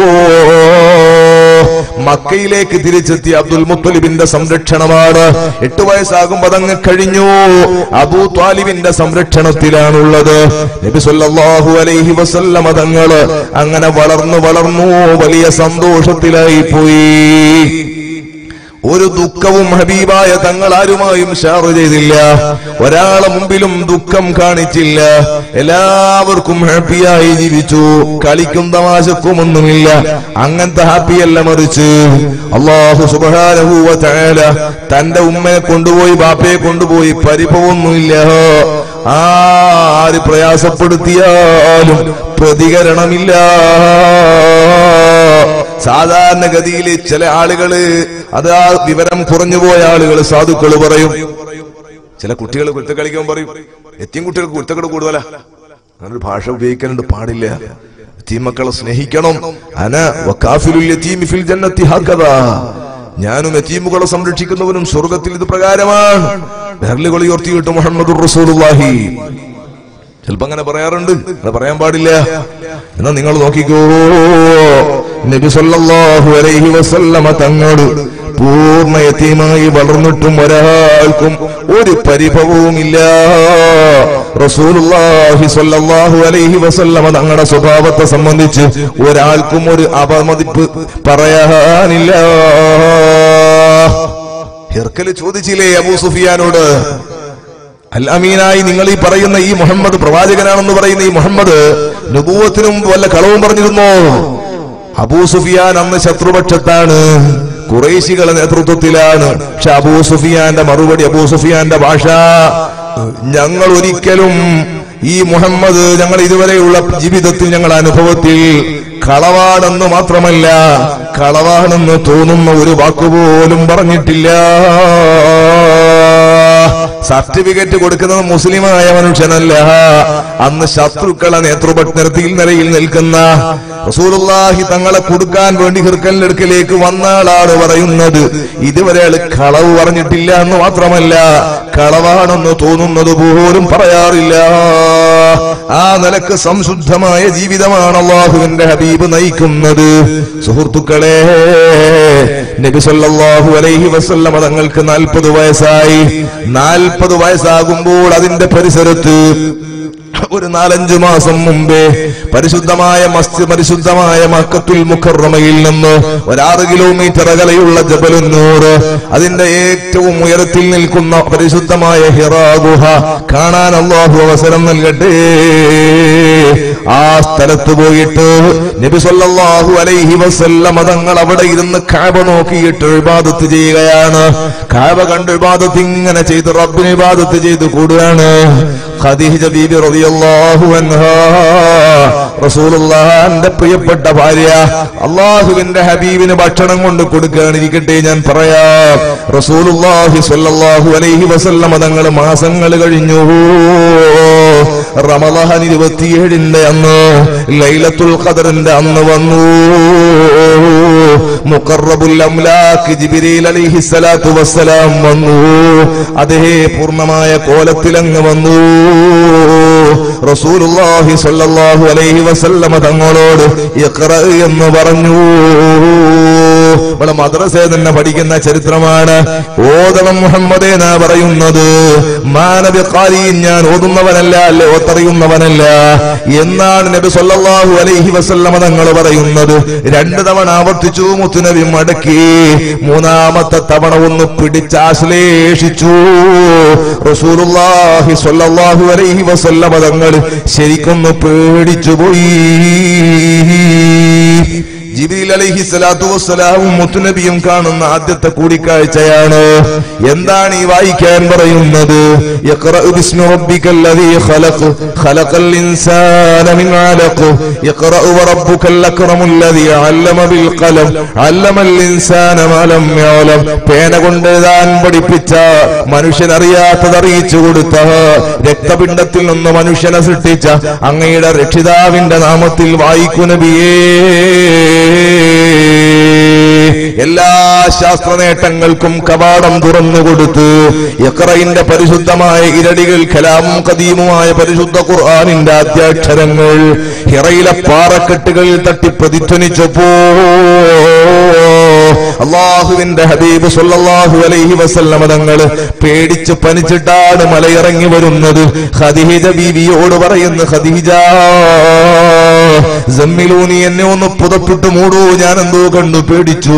മക്കയിലേക്ക് തിരിച്ചെത്തിയ അബ്ദുൽ മുത്തലിബിന്റെ സംരക്ഷണമാണ് എട്ട് വയസ്സാകുമ്പോ അതങ്ങ് കഴിഞ്ഞു അബൂ ത്വാലിബിന്റെ സംരക്ഷണത്തിലാണുള്ളത് നബി സല്ലല്ലാഹു അലൈഹി വസല്ലമ തങ്ങള് അങ്ങനെ വളർന്നു വളർന്നു വലിയ സന്തോഷത്തിലായി പോയി ഒരു ദുഃഖവും ഹബീബായ തങ്ങൾ ആരുമായും ഷെയർ ചെയ്തില്ല ഒരാളെ മുമ്പിലും ദുഃഖം കാണിച്ചില്ല എല്ലാവർക്കും ഹാപ്പിയായി ജീവിച്ചു കളിക്കും തമാശക്കും ഒന്നുമില്ല അങ്ങനത്തെ ഹാപ്പിയല്ല മറിച്ച് അള്ളാഹു സുബാനഹൂവ തേല തന്റെ ഉമ്മയെ കൊണ്ടുപോയി ബാപ്പയെ കൊണ്ടുപോയി പരിഭവമൊന്നുമില്ല ആര് പ്രയാസപ്പെടുത്തിയാലും പ്രതികരണമില്ല സാധാരണഗതിയിൽ ചില ആളുകള് അത് ആ വിവരം കുറഞ്ഞുപോയ ആളുകൾ സാധുക്കൾ പറയും ചില കുട്ടികൾ കുരുത്ത കളിക്കാൻ പറയും എത്തിയും കുട്ടികൾക്ക് കുരുത്തക്കട് കൂടുതലാ അങ്ങനൊരു ഭാഷ ഉപയോഗിക്കാനുണ്ട് പാടില്ല എത്തീമക്കളെ സ്നേഹിക്കണം അന വക്കാഫിലുൽ യതീമി ഫിൽ ജന്നത്തി ഹക്കദാ ഞാനും എത്തീമുകളെ സംരക്ഷിക്കുന്നവനും സ്വർഗത്തിൽ ഇത് പ്രകാരമാണ് ബെർലുകൾ ഉയർത്തിയിട്ട് മുഹമ്മദ് റസൂലുള്ളാഹി ചിലപ്പോ അങ്ങനെ പറയാറുണ്ട് അങ്ങനെ പറയാൻ പാടില്ല എന്നാ നിങ്ങൾ നോക്കിക്കോ നബി സല്ലല്ലാഹു അലൈഹി വസല്ലമ തങ്ങൾ പൂർണ്ണ യതീമായി വളർന്നിട്ടും ഒരാൾക്കും ഒരു പരിഭവവുമില്ല റസൂലുള്ളാഹി സ്വല്ലല്ലാഹു അലൈഹി വസല്ലമ തങ്ങളുടെ സ്വഭാവത്തെ സംബന്ധിച്ച് ഒരാൾക്കും ഒരു അപമതിപ്പ് പറയാനില്ല ഹിർക്കല് ചോദിച്ചില്ലേ അബൂ സുഫിയാനോട് അൽ അമീനായി നിങ്ങൾ ഈ പറയുന്ന ഈ മുഹമ്മദ് പ്രവാചകനാണെന്ന് പറയുന്ന ഈ മുഹമ്മദ് നുപൂവത്തിനും വല്ല കളവും പറഞ്ഞിരുന്നോ അബൂ സുഫിയാൻ അന്ന് ശത്രുപക്ഷത്താണ് കുറേശികളുടെ നേതൃത്വത്തിലാണ് പക്ഷെ അബൂ സുഫിയാന്റെ മറുപടി അബൂ സുഫിയാന്റെ ഭാഷ ഞങ്ങൾ ഒരിക്കലും ഈ മുഹമ്മദ് ഞങ്ങൾ ഇതുവരെയുള്ള ജീവിതത്തിൽ ഞങ്ങൾ അനുഭവത്തിൽ കളവാണെന്ന് മാത്രമല്ല കളവാണെന്ന് തോന്നുന്ന ഒരു വാക്കുപോലും പറഞ്ഞിട്ടില്ല സർട്ടിഫിക്കറ്റ് കൊടുക്കുന്നത് മുസ്ലിമായ മനുഷ്യനല്ല അന്ന് ശത്രുക്കളെ നേതൃപക്ഷത്തിൽ നിലയിൽ നിൽക്കുന്ന റസൂലുള്ളാഹി തങ്ങളെ കൊടുക്കാൻ വേണ്ടി ഹിർക്കലിന്റെ അടുക്കലേക്ക് വന്ന ആളാണ് പറയുന്നത് ഇതുവരെ ആള് കളവ് പറഞ്ഞിട്ടില്ല എന്ന് മാത്രമല്ല കളവാണെന്ന് തോന്നുന്നത് പോലും പറയാറില്ല ആ നിലക്ക് സംശുദ്ധമായ ജീവിതമാണ് അള്ളാഹുവിന്റെ ഹബീബ് നയിക്കുന്നത് സുഹൃത്തുക്കളെ നബി സല്ലല്ലാഹു അലൈഹി വസല്ലമ തങ്ങൾക്ക് നാൽപ്പത് വയസ്സായി നാൽപ്പത് വയസ്സാകുമ്പോൾ അതിന്റെ പരിസരത്ത് ഒരു നാലഞ്ചു മാസം മുമ്പേ പരിശുദ്ധമായ മസ്തി പരിശുദ്ധമായ മക്കത്തുൽ മുഖറമയിൽ നിന്ന് ഒരാറ് കിലോമീറ്റർ അകലെയുള്ള ജബലുന്നൂർ അതിന്റെ ഏറ്റവും ഉയരത്തിൽ നിൽക്കുന്ന പരിശുദ്ധമായ ഹിറാ ഗുഹ കാണാൻ അള്ളാഹു അവസരം നൽകട്ടെ ആ സ്ഥലത്ത് പോയിട്ട് നബി സല്ലല്ലാഹു അലൈഹി വസല്ലമ തങ്ങൾ അവിടെ ഇരുന്ന് കാബ നോക്കിയിട്ട് ഇബാദത്ത് ചെയ്യുകയാണ് കാബ കണ്ട് ഇബാദത്ത് ഇങ്ങനെ ചെയ്ത് റബ്ബിന് ഇബാദത്ത് ചെയ്ത് കൂടുകയാണ് ഖദീജ ബീബി റളിയല്ലാഹു അൻഹാ റസൂലുള്ളാഹിന്റെ പ്രിയപ്പെട്ട ഭാര്യ അള്ളാഹുവിന്റെ ഹബീബിന് ഭക്ഷണം കൊണ്ട് കൊടുക്കുകയാണ് ഇരിക്കട്ടെ ഞാൻ പറയാം റസൂലുള്ളാഹി സ്വല്ലല്ലാഹു അലൈഹി വസല്ലമ തങ്ങൾ മാസങ്ങൾ കഴിഞ്ഞു റമദാൻ ഇരുപത്തിയേഴിന്റെ അന്ന് ലൈലത്തുൽ ഖദറിന്റെ അന്ന് വന്നു മുഖറബുൽ അംലാക്ക് ജിബ്രീൽ അലൈഹി സ്വലാത്തു വസ്സലാം വന്നു അതേ പൂർണ്ണമായ കോലത്തിലങ്ങ് വന്നു റസൂലുള്ളാഹി സ്വല്ലല്ലാഹു അലൈഹി വസല്ലമ തങ്ങളോട് ഇഖ്റ എന്ന് പറഞ്ഞു ഇവിടെ മദ്രസയിൽ തന്നെ പഠിക്കുന്ന ചരിത്രമാണ് ഓതണം മുഹമ്മദേ എന്നാ പറയുന്നത് മാനവി ഖാരിയും ഞാൻ ഓതുന്നവനല്ല അല്ലെ ഓത്തറിയുന്നവനല്ല എന്നാണ് നബി സല്ലല്ലാഹു അലൈഹി വസല്ലമ തങ്ങൾ പറയുന്നത് രണ്ട് തവണ ആവർത്തിച്ചു മുത്തുനബി മടക്കി മൂന്നാമത്തെ തവണ ഒന്ന് പിടിച്ചാശ്ലേഷിച്ചു റസൂലുള്ളാഹി സ്വല്ലല്ലാഹു അലൈഹി വസല്ലമ തങ്ങൾ ശരിക്കൊന്ന് പേടിച്ചു പോയി ജിബിൽ അലൈഹി സ്വലാത്തു വസ്സലാമും മുത്തുനബിയും കാണുന്ന ആദ്യത്തെ കൂടിക്കാഴ്ചയാണ് എന്താണ് ഈ വായിക്കാൻ പറയുന്നത് ഇഖ്റഅ ബിസ്മി റബ്ബിക്കൽ ലദീ ഖലഖ് ഖലഖൽ ഇൻസാന മിൻ അലഖ് ഇഖ്റഅ വറബ്ബുക്കൽ അക്റമുൽ ലദീ അല്ലമ ബിൽ ഖലം അല്ലമൽ ഇൻസാന മാ ലം യഅലം പേന കൊണ്ട് എഴുതാൻ പഠിപ്പിച്ച മനുഷ്യൻ അറിയാത്തത് അറിയിച്ചു കൊടുത്ത രക്തപിണ്ഡത്തിൽ നിന്ന് മനുഷ്യനെ സൃഷ്ടിച്ച അങ്ങയുടെ രക്ഷിതാവിന്റെ നാമത്തിൽ വായിക്കു നബിയേ എല്ലാ ശാസ്ത്ര നേട്ടങ്ങൾക്കും കവാടം തുറന്നു കൊടുത്ത് യക്രയിന്റെ പരിശുദ്ധമായ ഇരടികൾ കലാമും കദീമുമായ പരിശുദ്ധ ഖുർആാനിന്റെ ആദ്യാക്ഷരങ്ങൾ ഹിറയിലെ പാറക്കെട്ടുകളിൽ തട്ടി പ്രതിധ്വനിച്ചപ്പോ അള്ളാഹുവിന്റെ ഹബീബ് സല്ലല്ലാഹു അലൈഹി വസല്ലമ തങ്ങള് പേടിച്ച് പനിച്ചിട്ടാണ് മലയിറങ്ങി വരുന്നത് ഖദീജ ബീവിയോട് പറയുന്നു ഖദീജ ജമ്മിലൂനി എന്നെ ഒന്ന് പുതപ്പിട്ട് മൂടൂ ഞാൻ എന്തോ കണ്ടു പേടിച്ചു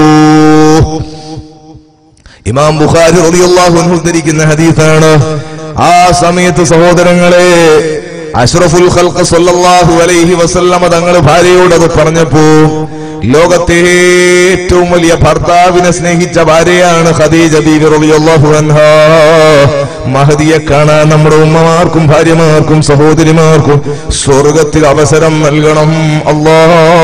ഇമാം ബുഖാരി റളിയല്ലാഹു അൻഹു ഉദ്ധരിക്കുന്ന ഹദീസാണ് ആ സമയത്ത് സഹോദരങ്ങളെ അഷ്റഫുൽ ഖൽഖ് സല്ലല്ലാഹു അലൈഹി വസല്ലമ തങ്ങൾ ഭാര്യയോട് അത് പറഞ്ഞപ്പോ ലോകത്തെ ഏറ്റവും വലിയ ഭർത്താവിനെ സ്നേഹിച്ച ഭാര്യയാണ് ഖദീജ ബീവി റളിയല്ലാഹു അൻഹാ മഹദിയെ കാണാൻ നമ്മുടെ ഉമ്മമാർക്കും ഭാര്യമാർക്കും സഹോദരിമാർക്കും സ്വർഗത്തിൽ അവസരം നൽകണം അല്ലാ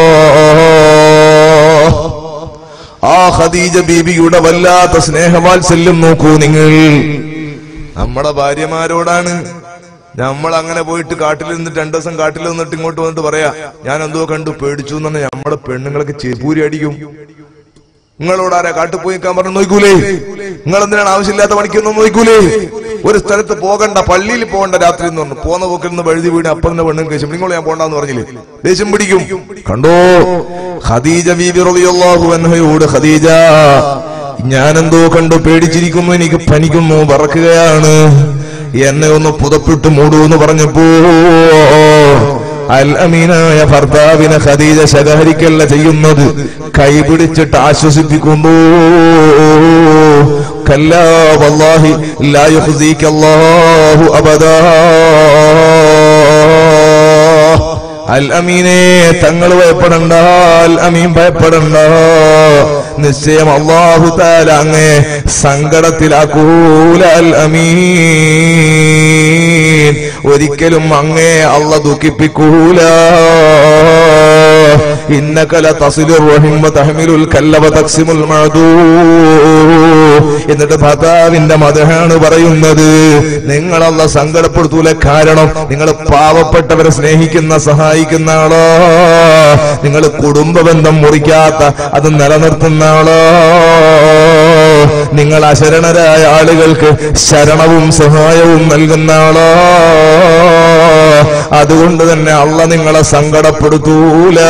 ആ ഖദീജ ബീബിയുടെ വല്ലാത്ത സ്നേഹവാത്സല്യം നോക്കൂ നിങ്ങൾ നമ്മുടെ ഭാര്യമാരോടാണ് നമ്മൾ അങ്ങനെ പോയിട്ട് കാട്ടിൽ നിന്നിട്ട് രണ്ടു ദിവസം കാട്ടിൽ നിന്നിട്ട് ഇങ്ങോട്ട് വന്നിട്ട് പറയാ ഞാൻ എന്തോ കണ്ടു പേടിച്ചു എന്നാണ് നമ്മുടെ പെണ്ണുങ്ങൾക്ക് ചെപ്പൂരി അടിക്കും നിങ്ങളോട് ആരാ കാട്ടിൽ പോയി നിൽക്കാൻ പറഞ്ഞു നോക്കൂലേ നിങ്ങൾ എന്തിനാണ് ആവശ്യമില്ലാത്ത പണിക്കൊന്നും നോക്കൂലേ ഒരു സ്ഥലത്ത് പോകണ്ട പള്ളിയിൽ പോകണ്ട രാത്രി എന്ന് പറഞ്ഞു പോന്ന പോക്കിൽ നിന്ന് വഴുതി വീണ് അപ്പറിന്റെ പെണ്ണും ദേഷ്യം നിങ്ങൾ ഞാൻ പോണ്ടെന്ന് പറഞ്ഞില്ലേ ദേഷ്യം പിടിക്കും കണ്ടോ ഖദീജ ബീബി റളിയല്ലാഹു അൻഹയോട് ഖദീജ ഞാനെന്തോ കണ്ടു പേടിച്ചിരിക്കുന്നു എനിക്ക് പനിക്കുന്നു പറക്കുകയാണ് എന്നെ ഒന്ന് പുതപ്പിട്ട് മൂടൂ എന്ന് പറഞ്ഞപ്പോ അൽ അമീനായ ഭർത്താവിനെ ഖദീജ ശകാരിക്കല്ല ചെയ്യുന്നത് കൈപിടിച്ചിട്ട് ആശ്വസിപ്പിക്കുന്നു കല്ലാ വല്ലാഹി ലാ യുഖ്സീക അല്ലാഹു അബദാ അൽ അമീനെ തങ്ങൾ ഭയപ്പെടണ്ട അൽ അമീൻ ഭയപ്പെടണ്ട നിശ്ചയം അള്ളാഹു താല അങ്ങേ സങ്കടത്തിലാക്കൂല അൽ അമീൻ ഒരിക്കലും അങ്ങേ അള്ള ദുഃഖിപ്പിക്കൂല ഇന്നകല തസിലുർ റഹിം തഹ്മിലുൽ കല്ലവ തക്സിമുൽ മഅദൂ എന്നിട്ട് ഭർത്താവിന്റെ മതഹാണ് പറയുന്നത് നിങ്ങളല്ല സങ്കടപ്പെടുത്തൂല കാരണം നിങ്ങൾ പാവപ്പെട്ടവരെ സ്നേഹിക്കുന്ന സഹായിക്കുന്ന ആളോ നിങ്ങൾ കുടുംബ ബന്ധം മുറിക്കാത്ത അത് നിലനിർത്തുന്ന ആളോ നിങ്ങൾ അശരണരായ ആളുകൾക്ക് ശരണവും സഹായവും നൽകുന്ന ആളോ അതുകൊണ്ട് തന്നെ അള്ള നിങ്ങളെ സങ്കടപ്പെടുത്തൂല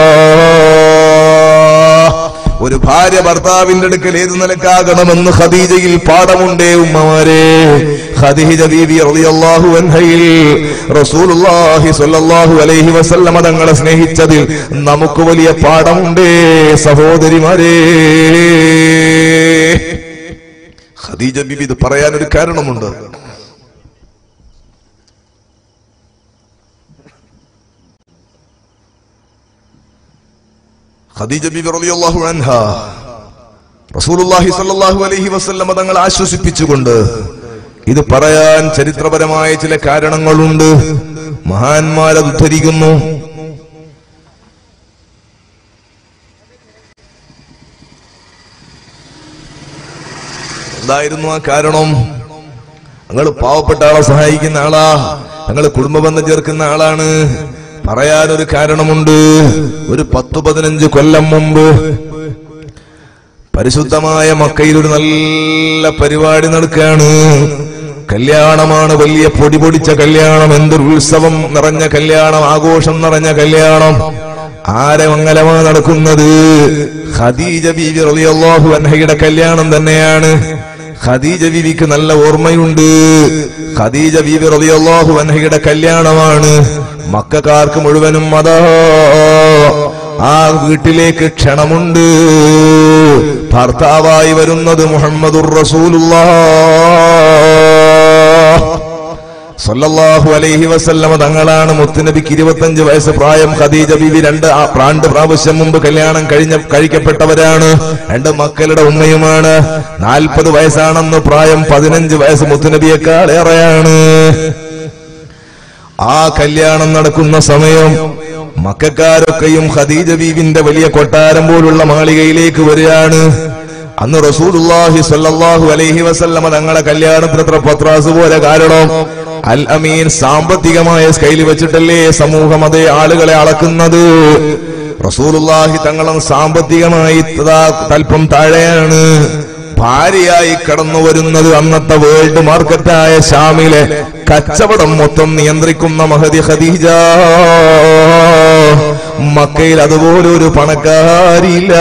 ഒരു ഭാര്യ ഭർത്താവിന്റെ അടുക്കൽ ഏത് നിലക്കാകണമെന്ന് ഖദീജയിൽ പാഠമുണ്ടേ ഉമ്മമാരെ ഖദീജ ബീബി റളിയല്ലാഹു അൻഹയിൽ റസൂലുള്ളാഹി സ്വല്ലല്ലാഹു അലൈഹി വസല്ലമ തങ്ങളെ സ്നേഹിച്ചതിൽ നമുക്ക് വലിയ പാഠമുണ്ടേ സഹോദരിമാരെ ഖദീജ ബീബി ഇത് പറയാൻ ഒരു കാരണമുണ്ട് ഖദീജ ബിബി റളിയല്ലാഹു അൻഹ റസൂലുള്ളാഹി സ്വല്ലല്ലാഹു അലൈഹി വസല്ലമ തങ്ങൾ ആശ്വസിപ്പിച്ചുകൊണ്ട് ഇത് പറയാൻ ചരിത്രപരമായ ചില കാരണങ്ങളുണ്ട് മഹാന്മാരത് ഉദ്ധരിക്കുന്നു എന്തായിരുന്നു ആ കാരണം ഞങ്ങൾ പാവപ്പെട്ട ആളെ സഹായിക്കുന്ന ആളാ ഞങ്ങൾ കുടുംബ ബന്ധം ചേർക്കുന്ന ആളാണ് പറയാനൊരു കാരണമുണ്ട് ഒരു പത്തു പതിനഞ്ച് കൊല്ലം മുമ്പ് പരിശുദ്ധമായ മക്കയിൽ ഒരു നല്ല പരിപാടി നടക്കുകയാണ് കല്യാണമാണ് വലിയ പൊടി പൊടിച്ച കല്യാണം എന്തൊരു ഉത്സവം നിറഞ്ഞ കല്യാണം ആഘോഷം നിറഞ്ഞ കല്യാണം ആരെ മംഗലമാണ് നടക്കുന്നത് ഖദീജ ബീവി റളിയല്ലാഹു അൻഹയുടെ കല്യാണം തന്നെയാണ് ഖദീജ ബീവിക്ക് നല്ല ഓർമ്മയുണ്ട് ഖദീജ ബീവി റളിയല്ലാഹു അൻഹയുടെ കല്യാണമാണ് മക്കാർക്ക് മുഴുവനും അതാ ആ വീട്ടിലേക്ക് ക്ഷണമുണ്ട് ഭർത്താവായി വരുന്നത് മുഹമ്മദുർ റസൂലുള്ള സല്ലല്ലാഹു അലൈഹി വസല്ലമ തങ്ങളാണ് മുത്തുനബിക്ക് ഇരുപത്തഞ്ച് വയസ്സ് പ്രായം ഖദീജ ബീവി രണ്ട് ആ പ്രാണ്ട് പ്രാവശ്യം മുമ്പ് കല്യാണം കഴിഞ്ഞ കഴിക്കപ്പെട്ടവരാണ് രണ്ട് മക്കളുടെ ഉമ്മയുമാണ് നാൽപ്പത് വയസ്സാണെന്ന് പ്രായം പതിനഞ്ച് വയസ്സ് മുത്തുനബിയേക്കാൾ ഏറെയാണ് ആ കല്യാണം നടക്കുന്ന സമയം മക്കാരൊക്കെയും ഖദീജ ബീവിന്റെ വലിയ കൊട്ടാരം പോലുള്ള മാളികയിലേക്ക് വരികയാണ് അന്ന് റസൂലുള്ളാഹി സ്വല്ലല്ലാഹു അലൈഹി വസല്ലമ തങ്ങളെ കല്യാണത്തിന് അത്ര പത്രാസ് പോലെ കാരണം അൽ അമീൻ സാമ്പത്തികമായ സ്കെയിൽ വെച്ചിട്ടല്ലേ സമൂഹം അതേ ആളുകളെ അളക്കുന്നത് റസൂലുള്ളാഹി തങ്ങളും സാമ്പത്തികമായി തഥാ തൽപ്പം താഴെയാണ് ഭാര്യയായി കടന്നു വരുന്നത് അന്നത്തെ വേൾഡ് മാർക്കറ്റായ ഷാമിലെ കച്ചവടം മൊത്തം നിയന്ത്രിക്കുന്ന മഹദി ഖദീജ മക്കയിൽ അതുപോലെ ഒരു പണക്കാരില്ല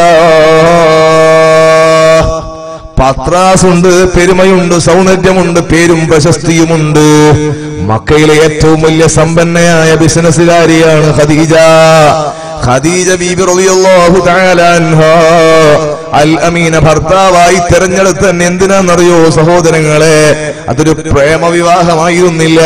പത്രാസുണ്ട് പെരുമയുണ്ട് സൗന്ദര്യമുണ്ട് പേരും പ്രശസ്തിയുമുണ്ട് മക്കയിലെ ഏറ്റവും വലിയ സമ്പന്നയായ ബിസിനസ്സുകാരിയാണ് ഖദീജ ഖദീജ ബീബി റളിയല്ലാഹു തആല അൻഹാ അൽ അമീന ഭർത്താവായി തെരഞ്ഞെടുത്ത തന്നെ എന്തിനാണെന്നറിയോ സഹോദരങ്ങളെ അതൊരു പ്രേമ വിവാഹമായിരുന്നില്ല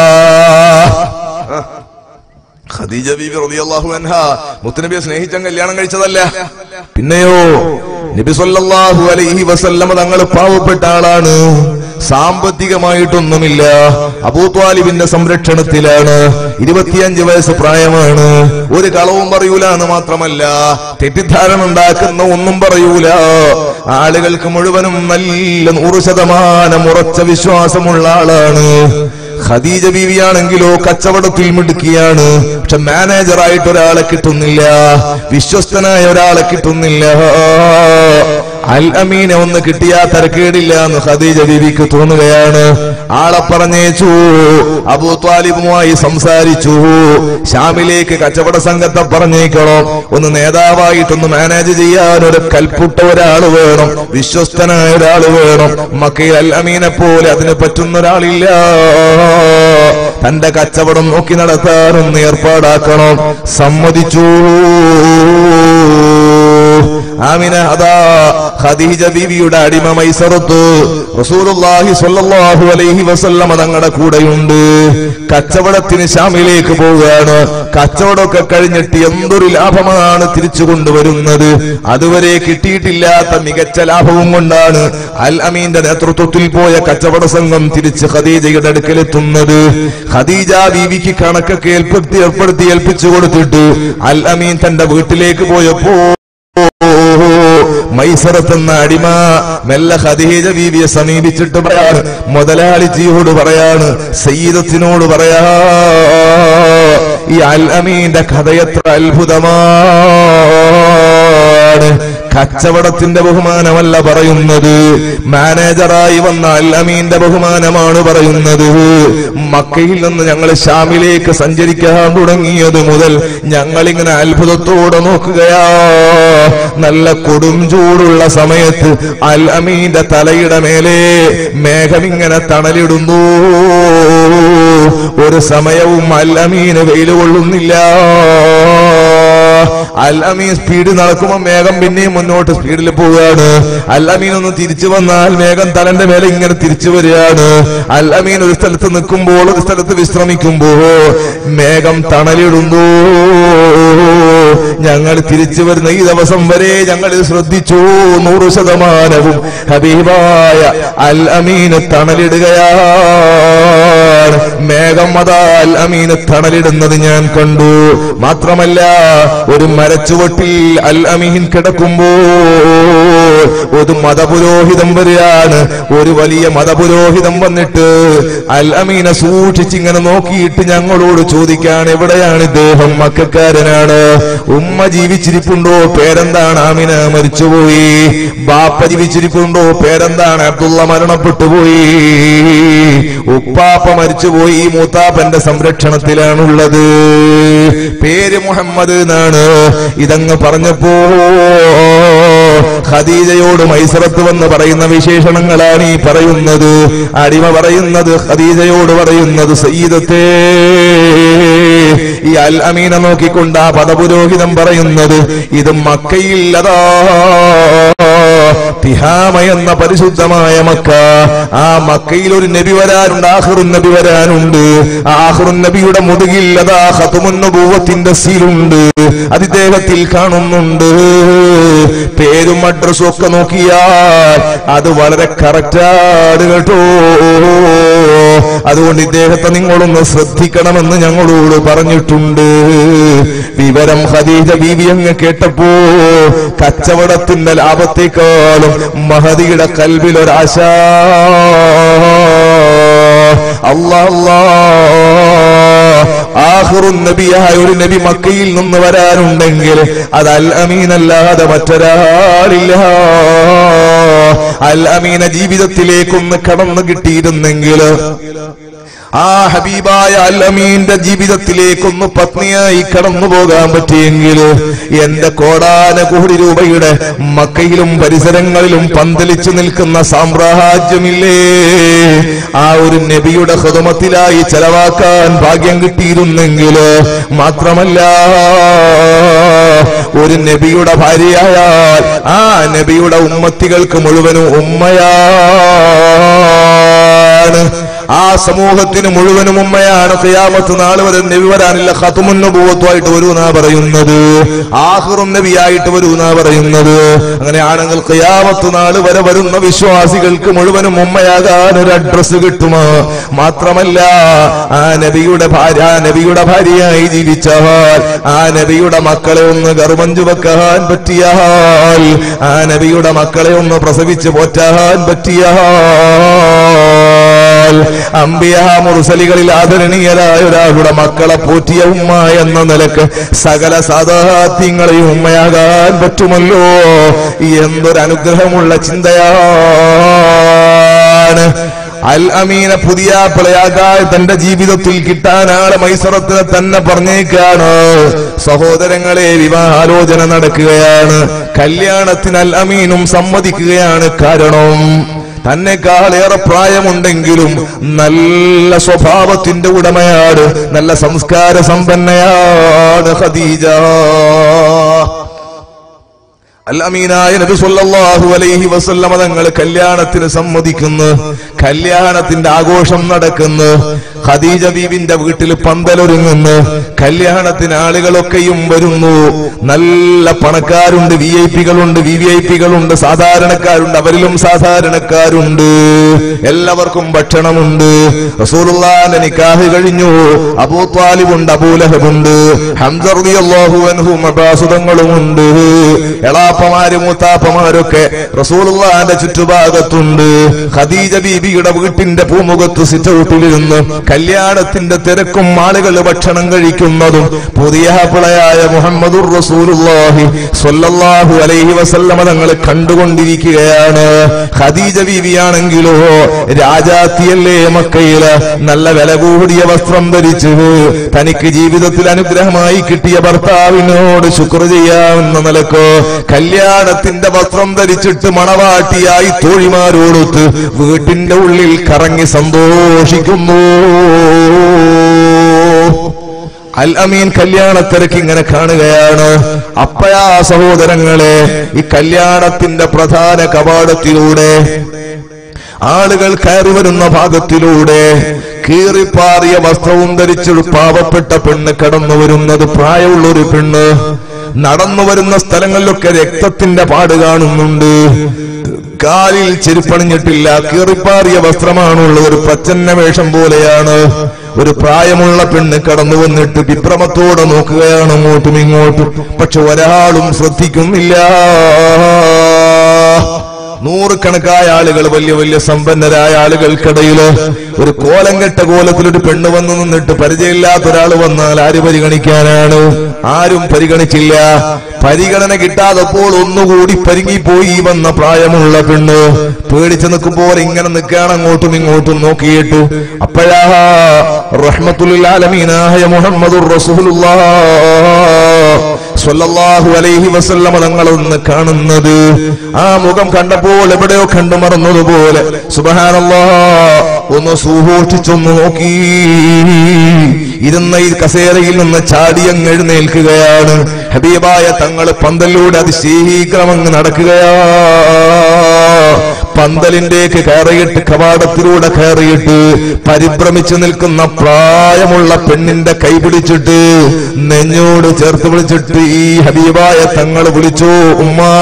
ഖദീജ ബീബി റളിയല്ലാഹു അൻഹ മുത്തുനബിയെ സ്നേഹിച്ച കല്യാണം കഴിച്ചതല്ല പിന്നെയോ നബി സല്ലല്ലാഹു അലൈഹി വസല്ലമ തങ്ങൾ പാവപ്പെട്ട ആളാണ് സാമ്പത്തികമായിട്ടൊന്നുമില്ല അബൂ ത്വാലിബിന്റെ സംരക്ഷണത്തിലാണ് ഇരുപത്തിയഞ്ച് വയസ്സ് പ്രായമാണ് ഒരു കളവും പറയൂല എന്ന് മാത്രമല്ല തെറ്റിദ്ധാരണ ഉണ്ടാക്കുന്ന ഒന്നും പറയൂല ആളുകൾക്ക് മുഴുവനും നല്ല നൂറ് ശതമാനം ഉറച്ച വിശ്വാസമുള്ള ആളാണ് ഖദീജ ബീവിയാണെങ്കിലോ കച്ചവടത്തിൽ മിടുക്കിയാണ് പക്ഷെ മാനേജറായിട്ട് ഒരാളെ കിട്ടുന്നില്ല വിശ്വസ്തനായ ഒരാളെ കിട്ടുന്നില്ല അൽ അമീനെ ഒന്ന് കിട്ടിയാ തരക്കേടില്ല എന്ന് ഖദീജ ബീവിക്ക് തോന്നുകയാണ് ആളെ പറഞ്ഞേച്ചു അബൂ ത്വാലിബുമായി സംസാരിച്ചു ഷാമിലേക്ക് കച്ചവട സംഘത്തെ പറഞ്ഞേക്കണം ഒന്ന് നേതാവായിട്ടൊന്ന് മാനേജ് ചെയ്യാൻ ഒരു കൽപ്പുട്ട ഒരാൾ വേണം വിശ്വസ്തനായ ഒരാൾ വേണം മക്കയിൽ അൽ അമീനെ പോലെ അതിന് പറ്റുന്ന ഒരാളില്ല തന്റെ കച്ചവടം നോക്കി നടത്താനൊന്ന് ഏർപ്പാടാക്കണം സമ്മതിച്ചു ആമിന അതാ ഖദീജ ബീവിയുടെ അടിമ മൈസറത്ത് റസൂലുള്ളാഹി സ്വല്ലല്ലാഹു അലൈഹി വസല്ലമ തങ്ങളുടെ കൂടെയുണ്ട് കച്ചവടത്തിന് ഷാമിലേക്ക് പോവുകയാണ് കച്ചവടമൊക്കെ കഴിഞ്ഞിട്ട് എന്തൊരു ലാഭമാണ് തിരിച്ചു കൊണ്ടുവരുന്നത് അതുവരെ കിട്ടിയിട്ടില്ലാത്ത മികച്ച ലാഭവും കൊണ്ടാണ് അൽ അമീന്റെ നേതൃത്വത്തിൽ പോയ കച്ചവട സംഘം തിരിച്ച് ഖദീജയുടെ അടുക്കലെത്തുന്നത് ഖദീജ ബീവിക്ക് കണക്കൊക്കെ ഏർപ്പെടുത്തി ഏർപ്പെടുത്തി ഏൽപ്പിച്ചു കൊടുത്തിട്ട് അൽ അമീൻ തന്റെ വീട്ടിലേക്ക് പോയപ്പോ മൈസറത്തെന്ന അടിമ മെല്ലെ ഖദീജ ബീവിയെ സമീപിച്ചിട്ട് പറയാണ് മുതലാളിജിയോട് പറയാണ് സയ്യിദത്തിനോട് പറയാ ഈ അൽ അമീന്റെ കഥയത്ര അത്ഭുതമാണ് കച്ചവടത്തിന്റെ ബഹുമാനമല്ല പറയുന്നത് മാനേജറായി വന്ന അൽ അമീന്റെ ബഹുമാനമാണ് പറയുന്നത് മക്കയിൽ നിന്ന് ഞങ്ങൾ ഷാമിലേക്ക് സഞ്ചരിക്കാൻ തുടങ്ങിയത് മുതൽ ഞങ്ങളിങ്ങനെ അത്ഭുതത്തോടെ നോക്കുകയാ നല്ല കൊടും ചൂടുള്ള സമയത്ത് അൽ അമീന്റെ തലയുടെ മേലെ മേഘമിങ്ങനെ തണലിടുന്നു ഒരു സമയവും അൽ അമീന് വെയിൽ കൊള്ളുന്നില്ല അൽ അമീൻ സ്പീഡ് നടക്കുമ്പോ മേഘം പിന്നെയും മുന്നോട്ട് സ്പീഡിൽ പോവുകയാണ് അൽ അമീൻ ഒന്ന് തിരിച്ചു വന്നാൽ മേഘം തലന്റെ മേലെ ഇങ്ങനെ തിരിച്ചു വരികയാണ് അൽ അമീൻ ഒരു സ്ഥലത്ത് നിൽക്കുമ്പോൾ ഒരു സ്ഥലത്ത് വിശ്രമിക്കുമ്പോ മേഘം തണലിടുന്നു ഞങ്ങൾ തിരിച്ചു വരുന്ന ഈ ദിവസം വരെ ഞങ്ങൾ ഇത് ശ്രദ്ധിച്ചു നൂറ് ശതമാനവും ഹബീബായ അൽ അമീന് തണലിടുകയാണ് മേഘം അതാ അൽ അമീന് തണലിടുന്നത് ഞാൻ കണ്ടു മാത്രമല്ല ഒരു മരച്ചുവട്ടിൽ അൽ അമീൻ കിടക്കുമ്പോ ഒരു മതപുരോഹിതം വരികയാണ് ഒരു വലിയ മതപുരോഹിതം വന്നിട്ട് അൽ അമീനെ സൂക്ഷിച്ചിങ്ങനെ നോക്കിയിട്ട് ഞങ്ങളോട് ചോദിക്കാണ് എവിടെയാണ് ഇദ്ദേഹം മക്കാരനാണ് ഉമ്മ ജീവിച്ചിരിപ്പുണ്ടോ പേരെന്താണ് ആമിന മരിച്ചുപോയി ബാപ്പ ജീവിച്ചിരിപ്പുണ്ടോ പേരെന്താണ് അബ്ദുള്ള മരണപ്പെട്ടു പോയി ഉപ്പാപ്പ മരിച്ചുപോയി ഈ മൂത്താപ്പന്റെ സംരക്ഷണത്തിലാണുള്ളത് പേര് മുഹമ്മദ് എന്നാണ് ഇതങ്ങ് പറഞ്ഞപ്പോ ഖദീജയോട് മൈസറത്ത് വന്ന് പറയുന്ന വിശേഷണങ്ങളാണ് ഈ പറയുന്നത് അടിമ പറയുന്നത് ഖദീജയോട് പറയുന്നത് സയ്യിദത്തേ ഈ അൽ അമീനെ നോക്കിക്കൊണ്ട് ആ പദപുരോഹിതം പറയുന്നത് ഇത് മക്കയിൽ അതാ തിഹാമ എന്ന പരിശുദ്ധമായ മക്ക ആ മക്കയിൽ ഒരു നബി വരാനുണ്ട് ആഹ്റുൻ നബി വരാനുണ്ട് ആഹ്റുൻ നബിയുടെ മുതുകിൽ അതാ ഹതുമുന്നൂവത്തിന്റെ സീലുണ്ട് അത് ഇദ്ദേഹത്തിൽ കാണുന്നുണ്ട് പേരും അഡ്രസ്സും ഒക്കെ നോക്കിയാൽ അത് വളരെ കറക്റ്റാണ് കേട്ടോ അതുകൊണ്ട് ഇദ്ദേഹത്തെ നിങ്ങളൊന്ന് ശ്രദ്ധിക്കണമെന്ന് ഞങ്ങളോട് പറഞ്ഞിട്ടുണ്ട് വിവരം ഖദീജ ബീവി അങ്ങ് കേട്ടപ്പോ കച്ചവടത്തിന്റെ ലാഭത്തെക്കാളും മഹതിയുടെ കൽവിൽ ഒരാശ അല്ലാ അല്ലാ ആഹ്റുൻ നബിയായ ഒരു നബി മക്കയിൽ നിന്ന് വരാനുണ്ടെങ്കിൽ അത് അൽ അമീനല്ലാതെ മറ്റൊരാളില്ല അൽ അമീന ജീവിതത്തിലേക്കൊന്ന് കടന്നു കിട്ടിയിരുന്നെങ്കിൽ ആ ഹബീബായ അൽ അമീന്റെ ജീവിതത്തിലേക്കൊന്ന് പത്നിയായി കടന്നു പോകാൻ പറ്റിയെങ്കിൽ എന്റെ കോടാന കോടി രൂപയുടെ മക്കയിലും പരിസരങ്ങളിലും പന്തലിച്ചു നിൽക്കുന്ന സാമ്രാജ്യമില്ലേ ആ ഒരു നബിയുടെ ഹൃദമത്തിലായി ചെലവാക്കാൻ ഭാഗ്യം കിട്ടിയിരുന്നെങ്കിൽ മാത്രമല്ല ഒരു നബിയുടെ ഭാര്യയായാൽ ആ നബിയുടെ ഉമ്മത്തികൾക്ക് മുഴുവനും ഉമ്മയാണ് ആ സമൂഹത്തിന് മുഴുവനും ഉമ്മയാണ് ഖിയാമത്ത് നാൾ വരെ നബി വരാനില്ല ഖത്തുമുന്നബൂവത്തുമായിട്ട് വരൂ എന്നാ പറയുന്നത് ആഹുറും നബിയായിട്ട് വരൂ എന്നാ പറയുന്നത് അങ്ങനെയാണെങ്കിൽ ഖിയാമത്ത് നാൾ വരെ വരുന്ന വിശ്വാസികൾക്ക് മുഴുവനും ഉമ്മയാകാൻ ഒരു അഡ്രസ് കിട്ടുമോ മാത്രമല്ല ആ നബിയുടെ ഭാര്യ ആ നബിയുടെ ഭാര്യയായി ജീവിച്ചാൽ ആ നബിയുടെ മക്കളെ ഒന്ന് ഗർഭം ചുവക്കാൻ പറ്റിയാൽ ആ നബിയുടെ മക്കളെ ഒന്ന് പ്രസവിച്ച് പോറ്റാൻ പറ്റിയാൽ അമ്പിയ മുറുസലികളിൽ ആദരണീയരായ ഒരാളുടെ മക്കളെ പോറ്റിയ ഉമ്മ എന്ന നിലക്ക് സകല സാധാത്യങ്ങളെയും ഉമ്മയാകാൻ പറ്റുമല്ലോ എന്തൊരു അനുഗ്രഹമുള്ള ചിന്തയാണ് അൽ അമീന പുതിയ പിളയാകാൻ തന്റെ ജീവിതത്തിൽ കിട്ടാനാണ് മൈസറത്തിന് തന്നെ പറഞ്ഞേക്കാണ് സഹോദരങ്ങളെ വിവാഹാലോചന നടക്കുകയാണ് കല്യാണത്തിന് അൽ അമീനും സമ്മതിക്കുകയാണ് കാരണം തന്നെക്കാളേറെ പ്രായമുണ്ടെങ്കിലും നല്ല സ്വഭാവത്തിന്റെ ഉടമയാണ് നല്ല സംസ്കാര സമ്പന്നയാണ് ഖദീജ അല്ലമീനായ നബി സല്ലല്ലാഹു അലൈഹി വസല്ലമ തങ്ങൾ കല്യാണത്തിന് സമ്മതിക്കുന്നു കല്യാണത്തിന്റെ ആഘോഷം നടക്കുന്നു ഖദീജ ബീവിന്റെ വീട്ടിൽ പന്തലൊരുങ്ങുന്നു കല്യാണത്തിന് ആളുകളൊക്കെയും വരുന്നു നല്ല പണക്കാരുണ്ട് വി ഐ പികളുണ്ട് വി വി ഐ പികളുണ്ട് സാധാരണക്കാരുണ്ട് അവരിലും സാധാരണക്കാരുണ്ട് എല്ലാവർക്കും ഭക്ഷണമുണ്ട് റസൂലുള്ളാന്റെ നിക്കാഹ് കഴിഞ്ഞു അബൂ താലിബുണ്ട് അബൂലഹബുണ്ട് ഹംസ റളിയല്ലാഹു അൻഹും അബ്ബാസുതങ്ങളുമുണ്ട് എളാപ്പമാര് മൂത്താപ്പമാരൊക്കെ റസൂലുള്ളാന്റെ ചുറ്റുഭാഗത്തുണ്ട് ഖദീജ ബീബിയുടെ വീട്ടിന്റെ പൂമുഖത്ത് സിറ്റൗട്ടിലിരുന്ന് കല്യാണത്തിന്റെ തിരക്കും ആളുകൾ ഭക്ഷണം കഴിക്കുന്നതും പുതിയ പിളയായ മുഹമ്മദുർ റസൂലുള്ളാഹി സ്വല്ലല്ലാഹു അലൈഹി വസല്ലമ തങ്ങൾ കണ്ടുകൊണ്ടിരിക്കുകയാണ് ഖദീജ ബീവിയാണെങ്കിലോ രാജാത്തിയല്ലേ മക്കയില് നല്ല വില കൂടിയ വസ്ത്രം ധരിച്ചു തനിക്ക് ജീവിതത്തിൽ അനുഗ്രഹമായി കിട്ടിയ ഭർത്താവിനോട് ശുക്ർ ചെയ്യാമെന്ന നിലക്ക് കല്യാണത്തിന്റെ വസ്ത്രം ധരിച്ചിട്ട് മണവാട്ടിയായി തോഴിമാരോടൊത്ത് വീട്ടിന്റെ ഉള്ളിൽ കറങ്ങി സന്തോഷിക്കുന്നു അൽ അമീൻ കല്യാണത്തിരക്ക് ഇങ്ങനെ കാണുകയാണ് അപ്പയാ സഹോദരങ്ങളെ ഈ കല്യാണത്തിന്റെ പ്രധാന കവാടത്തിലൂടെ ആളുകൾ കയറി വരുന്ന ഭാഗത്തിലൂടെ കീറിപ്പാറിയ വസ്ത്രവും ധരിച്ചൊരു പാവപ്പെട്ട പെണ്ണ് കടന്നു വരുന്നത് പ്രായമുള്ള ഒരു പെണ്ണ് നടന്നു വരുന്ന സ്ഥലങ്ങളിലൊക്കെ രക്തത്തിന്റെ പാട് കാണുന്നുണ്ട് കാലിൽ ചെരുപ്പണിഞ്ഞിട്ടില്ല കീറിപ്പാറിയ വസ്ത്രമാണുള്ളത് ഒരു പ്രച്ഛന്ന വേഷം പോലെയാണ് ഒരു പ്രായമുള്ള പെണ്ണ് കടന്നു വന്നിട്ട് വിഭ്രമത്തോടെ നോക്കുകയാണ് അങ്ങോട്ടും ഇങ്ങോട്ടും പക്ഷെ ഒരാളും ശ്രദ്ധിക്കുന്നില്ല നൂറുകണക്കായ ആളുകൾ വലിയ വലിയ സമ്പന്നരായ ആളുകൾക്കിടയില് ഒരു കോലം കെട്ട കോലത്തിൽ ഒരു പെണ്ണ് വന്നു നിന്നിട്ട് പരിചയമില്ലാത്ത ഒരാൾ വന്നാൽ ആര് പരിഗണിക്കാനാണ് ആരും പരിഗണിച്ചില്ല പരിഗണന കിട്ടാതപ്പോൾ ഒന്നുകൂടി പരിങ്ങിപ്പോയി വന്ന പ്രായമുള്ള പെണ്ണ് പേടിച്ചു നിൽക്കുമ്പോൾ ഇങ്ങനെ നിൽക്കുകയാണ് അങ്ങോട്ടും ഇങ്ങോട്ടും നോക്കിയിട്ട് അപ്പോഴാ റഹ്മത്തുല്ലാലമീനായ മുഹമ്മദുർ റസൂലുള്ളാഹ് സ്വല്ലല്ലാഹു അലൈഹി വസല്ലമ തങ്ങളൊന്ന് കാണുന്നത് ആ മുഖം കണ്ടപ്പോൾ എവിടെയോ കണ്ടു മറന്നതുപോലെ സുബഹാനല്ലാ ഒന്ന് സൂഹോഷിച്ചൊന്ന് നോക്കി ഇരുന്ന ഈ കസേരയിൽ നിന്ന് ചാടി അങ്ങ് എഴുന്നേൽക്കുകയാണ് ഹബീബായ തങ്ങള് പന്തലിലൂടെ അതിശീഘ്രം അങ്ങ് നടക്കുകയാ പന്തലിന്റേക്ക് കയറിയിട്ട് കവാടത്തിലൂടെ കയറിയിട്ട് പരിഭ്രമിച്ചു നിൽക്കുന്ന പ്രായമുള്ള പെണ്ണിന്റെ കൈ പിടിച്ചിട്ട് നെഞ്ഞോട് ചേർത്ത് വിളിച്ചിട്ട് ഈ ഹബീബായ തങ്ങൾ വിളിച്ചു ഉമ്മാ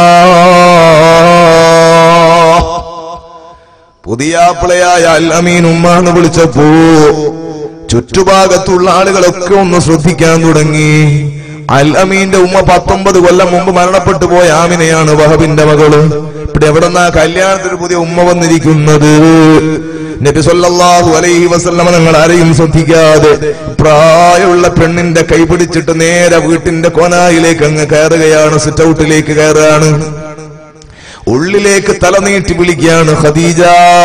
പുതിയാപ്പിളയായ അൽ അമീൻ ഉമ്മാന്ന് വിളിച്ചപ്പോ ചുറ്റുഭാഗത്തുള്ള ആളുകളൊക്കെ ഒന്ന് ശ്രദ്ധിക്കാൻ തുടങ്ങി അൽ അമീന്റെ ഉമ്മ പത്തൊമ്പത് കൊല്ലം മുമ്പ് മരണപ്പെട്ടു പോയ ആമിനെയാണ് വഹബിന്റെ മകള് ഇവിടെ എവിടെന്നാ കല്യാണത്തിന് പുതിയ ഉമ്മ വന്നിരിക്കുന്നത് നബി സല്ലല്ലാഹു അലൈഹി വസല്ലമ നിങ്ങൾ ആരെയും ശ്രദ്ധിക്കാതെ പ്രായമുള്ള പെണ്ണിന്റെ കൈ പിടിച്ചിട്ട് നേരെ വീട്ടിന്റെ കോനായിലേക്ക് അങ്ങ് കയറുകയാണ് സിറ്റ് ഔട്ടിലേക്ക് കയറുകയാണ് ഉള്ളിലേക്ക് തല നീട്ടി വിളിക്കുകയാണ് ഖദീജ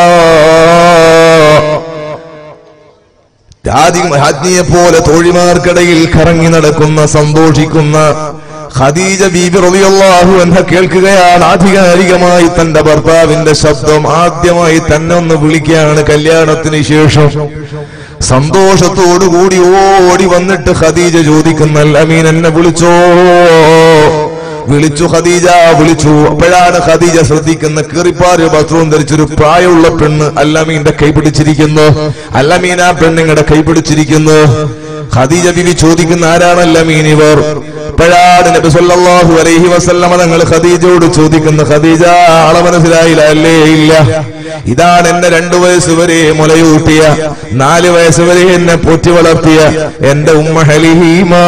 രാജ്ഞിയെ പോലെ തോഴിമാർക്കിടയിൽ കറങ്ങി നടക്കുന്ന സന്തോഷിക്കുന്ന ഖദീജ ബീബി റളിയല്ലാഹു അൻഹ കേൾക്കുകയാണ് ആധികാരികമായി തന്റെ ഭർത്താവിന്റെ ശബ്ദം ആദ്യമായി തന്നെ ഒന്ന് വിളിക്കുകയാണ് കല്യാണത്തിന് ശേഷം സന്തോഷത്തോടുകൂടി ഓടി വന്നിട്ട് ഖദീജ ചോദിക്കുന്ന "അൽ അമീൻ എന്നെ വിളിച്ചോ വിളിച്ചു ഖദീജ വിളിച്ചു അപ്പോഴാണ് ഖദീജ ശ്രദ്ധിക്കുന്ന കീറിപ്പാറ് വസ്ത്രവും ധരിച്ചൊരു പ്രായമുള്ള പെണ്ണ് അല്ലമീന്റെ കൈ പിടിച്ചിരിക്കുന്നു അല്ലമീൻ ആ പെണ്ണിങ്ങളുടെ കൈ പിടിച്ചിരിക്കുന്നു ഖദീജ ബിബി ചോദിക്കുന്ന ആരാണ് അല്ലമീൻ ഇവർ അപ്പോഴാണ് നബി സല്ലല്ലാഹു അലൈഹി വസല്ലമ തങ്ങൾ ഖദീജയോട് ചോദിക്കുന്ന ഖദീജ ആളെ മനസ്സിലായില്ല അല്ലേ ഇല്ല ഇതാണ് എന്നെ രണ്ടു വയസ്സ് വരെ മുലയൂട്ടിയ നാല് വയസ്സ് വരെ എന്നെ പോറ്റി വളർത്തിയ എന്റെ ഉമ്മ ഹലീമാ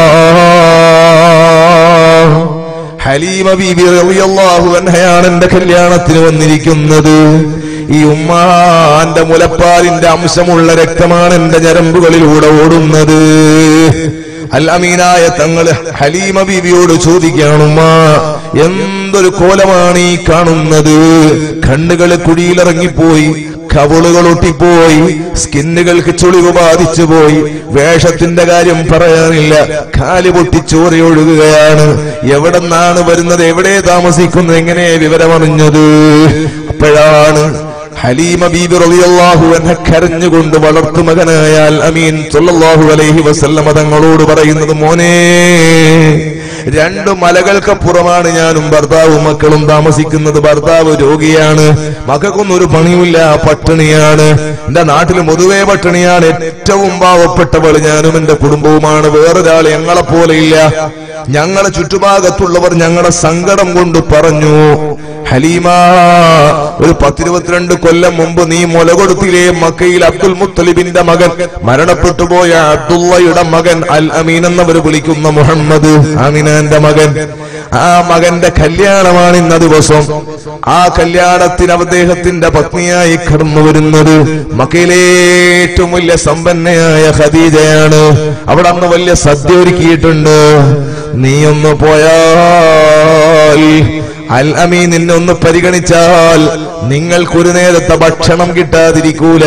ഹലീമ ബീബി റളിയല്ലാഹു അൻഹയാണ് എന്റെ കല്യാണത്തിന് വന്നിരിക്കുന്നത് ഈ ഉമ്മാന്റെ മുലപ്പാലിന്റെ അംശമുള്ള രക്തമാണ് എന്റെ ഞരമ്പുകളിലൂടെ ഓടുന്നത് അൽ അമീനായ തങ്ങള് ഹലീമ ബീബിയോട് ചോദിക്കുകയാണ് ഉമ്മ എന്തൊരു കോലമാണ് ഈ കാണുന്നത് കണ്ണുകൾ കുഴിയിലിറങ്ങിപ്പോയി കവളുകൾ ഒട്ടിപ്പോയി സ്കിന്നുകൾക്ക് ചുളിവ് ബാധിച്ചു പോയി വേഷത്തിന്റെ കാര്യം പറയാനില്ല കാല് പൊട്ടി ചോരയൊഴുകുകയാണ് എവിടെന്നാണ് വരുന്നത് എവിടെ താമസിക്കുന്നത് എങ്ങനെ വിവരമറിഞ്ഞത് അപ്പോഴാണ് ഹലീമ ബീബി റളിയല്ലാഹു അൻഹ കരഞ്ഞുകൊണ്ട് വളർത്തു മകനായാൽ അമീൻ സല്ലല്ലാഹു അലൈഹി വസല്ലമ തങ്ങളോട് പറയുന്നത് മോനെ രണ്ടു മലകൾക്കപ്പുറമാണ് ഞാനും ഭർത്താവും മക്കളും താമസിക്കുന്നത് ഭർത്താവ് രോഗിയാണ് മക്കൾക്കൊന്നും ഒരു പണിയുമില്ല പട്ടിണിയാണ് എന്റെ നാട്ടിൽ പൊതുവേ പട്ടിണിയാണ് ഏറ്റവും പാവപ്പെട്ടവൾ ഞാനും എന്റെ കുടുംബവുമാണ് വേറൊരാൾ ഞങ്ങളെ പോലെയില്ല ഞങ്ങളെ ചുറ്റുഭാഗത്തുള്ളവർ ഞങ്ങളുടെ സങ്കടം കൊണ്ട് പറഞ്ഞു ഹലീമ ഒരു പത്തിരുപത്തിരണ്ട് കൊല്ലം മുമ്പ് നീ മുല കൊടുത്തില്ലേ മക്കയിൽ അബ്ദുൽ മുത്തലിബിന്റെ മകൻ മരണപ്പെട്ടു പോയ അബ്ദുള്ളയുടെ മകൻ അൽ അമീൻ എന്നവർ വിളിക്കുന്ന മുഹമ്മദ് അമീനാന്റെ മകൻ ആ മകന്റെ കല്യാണമാണ് ഇന്ന ദിവസം ആ കല്യാണത്തിന് അദ്ദേഹത്തിന്റെ പത്നിയായി കടന്നു വരുന്നത് മക്കയിലെ ഏറ്റവും വലിയ സമ്പന്നയായ ഖദീജയാണ് അവിടെ അന്ന് വലിയ സദ്യ ഒരുക്കിയിട്ടുണ്ട് നീയൊന്ന് പോയാൽ അൽ അമീൻ നിന്നെ ഒന്ന് പരിഗണിച്ചാൽ നിങ്ങൾക്കൊരു നേരത്തെ ഭക്ഷണം കിട്ടാതിരിക്കൂല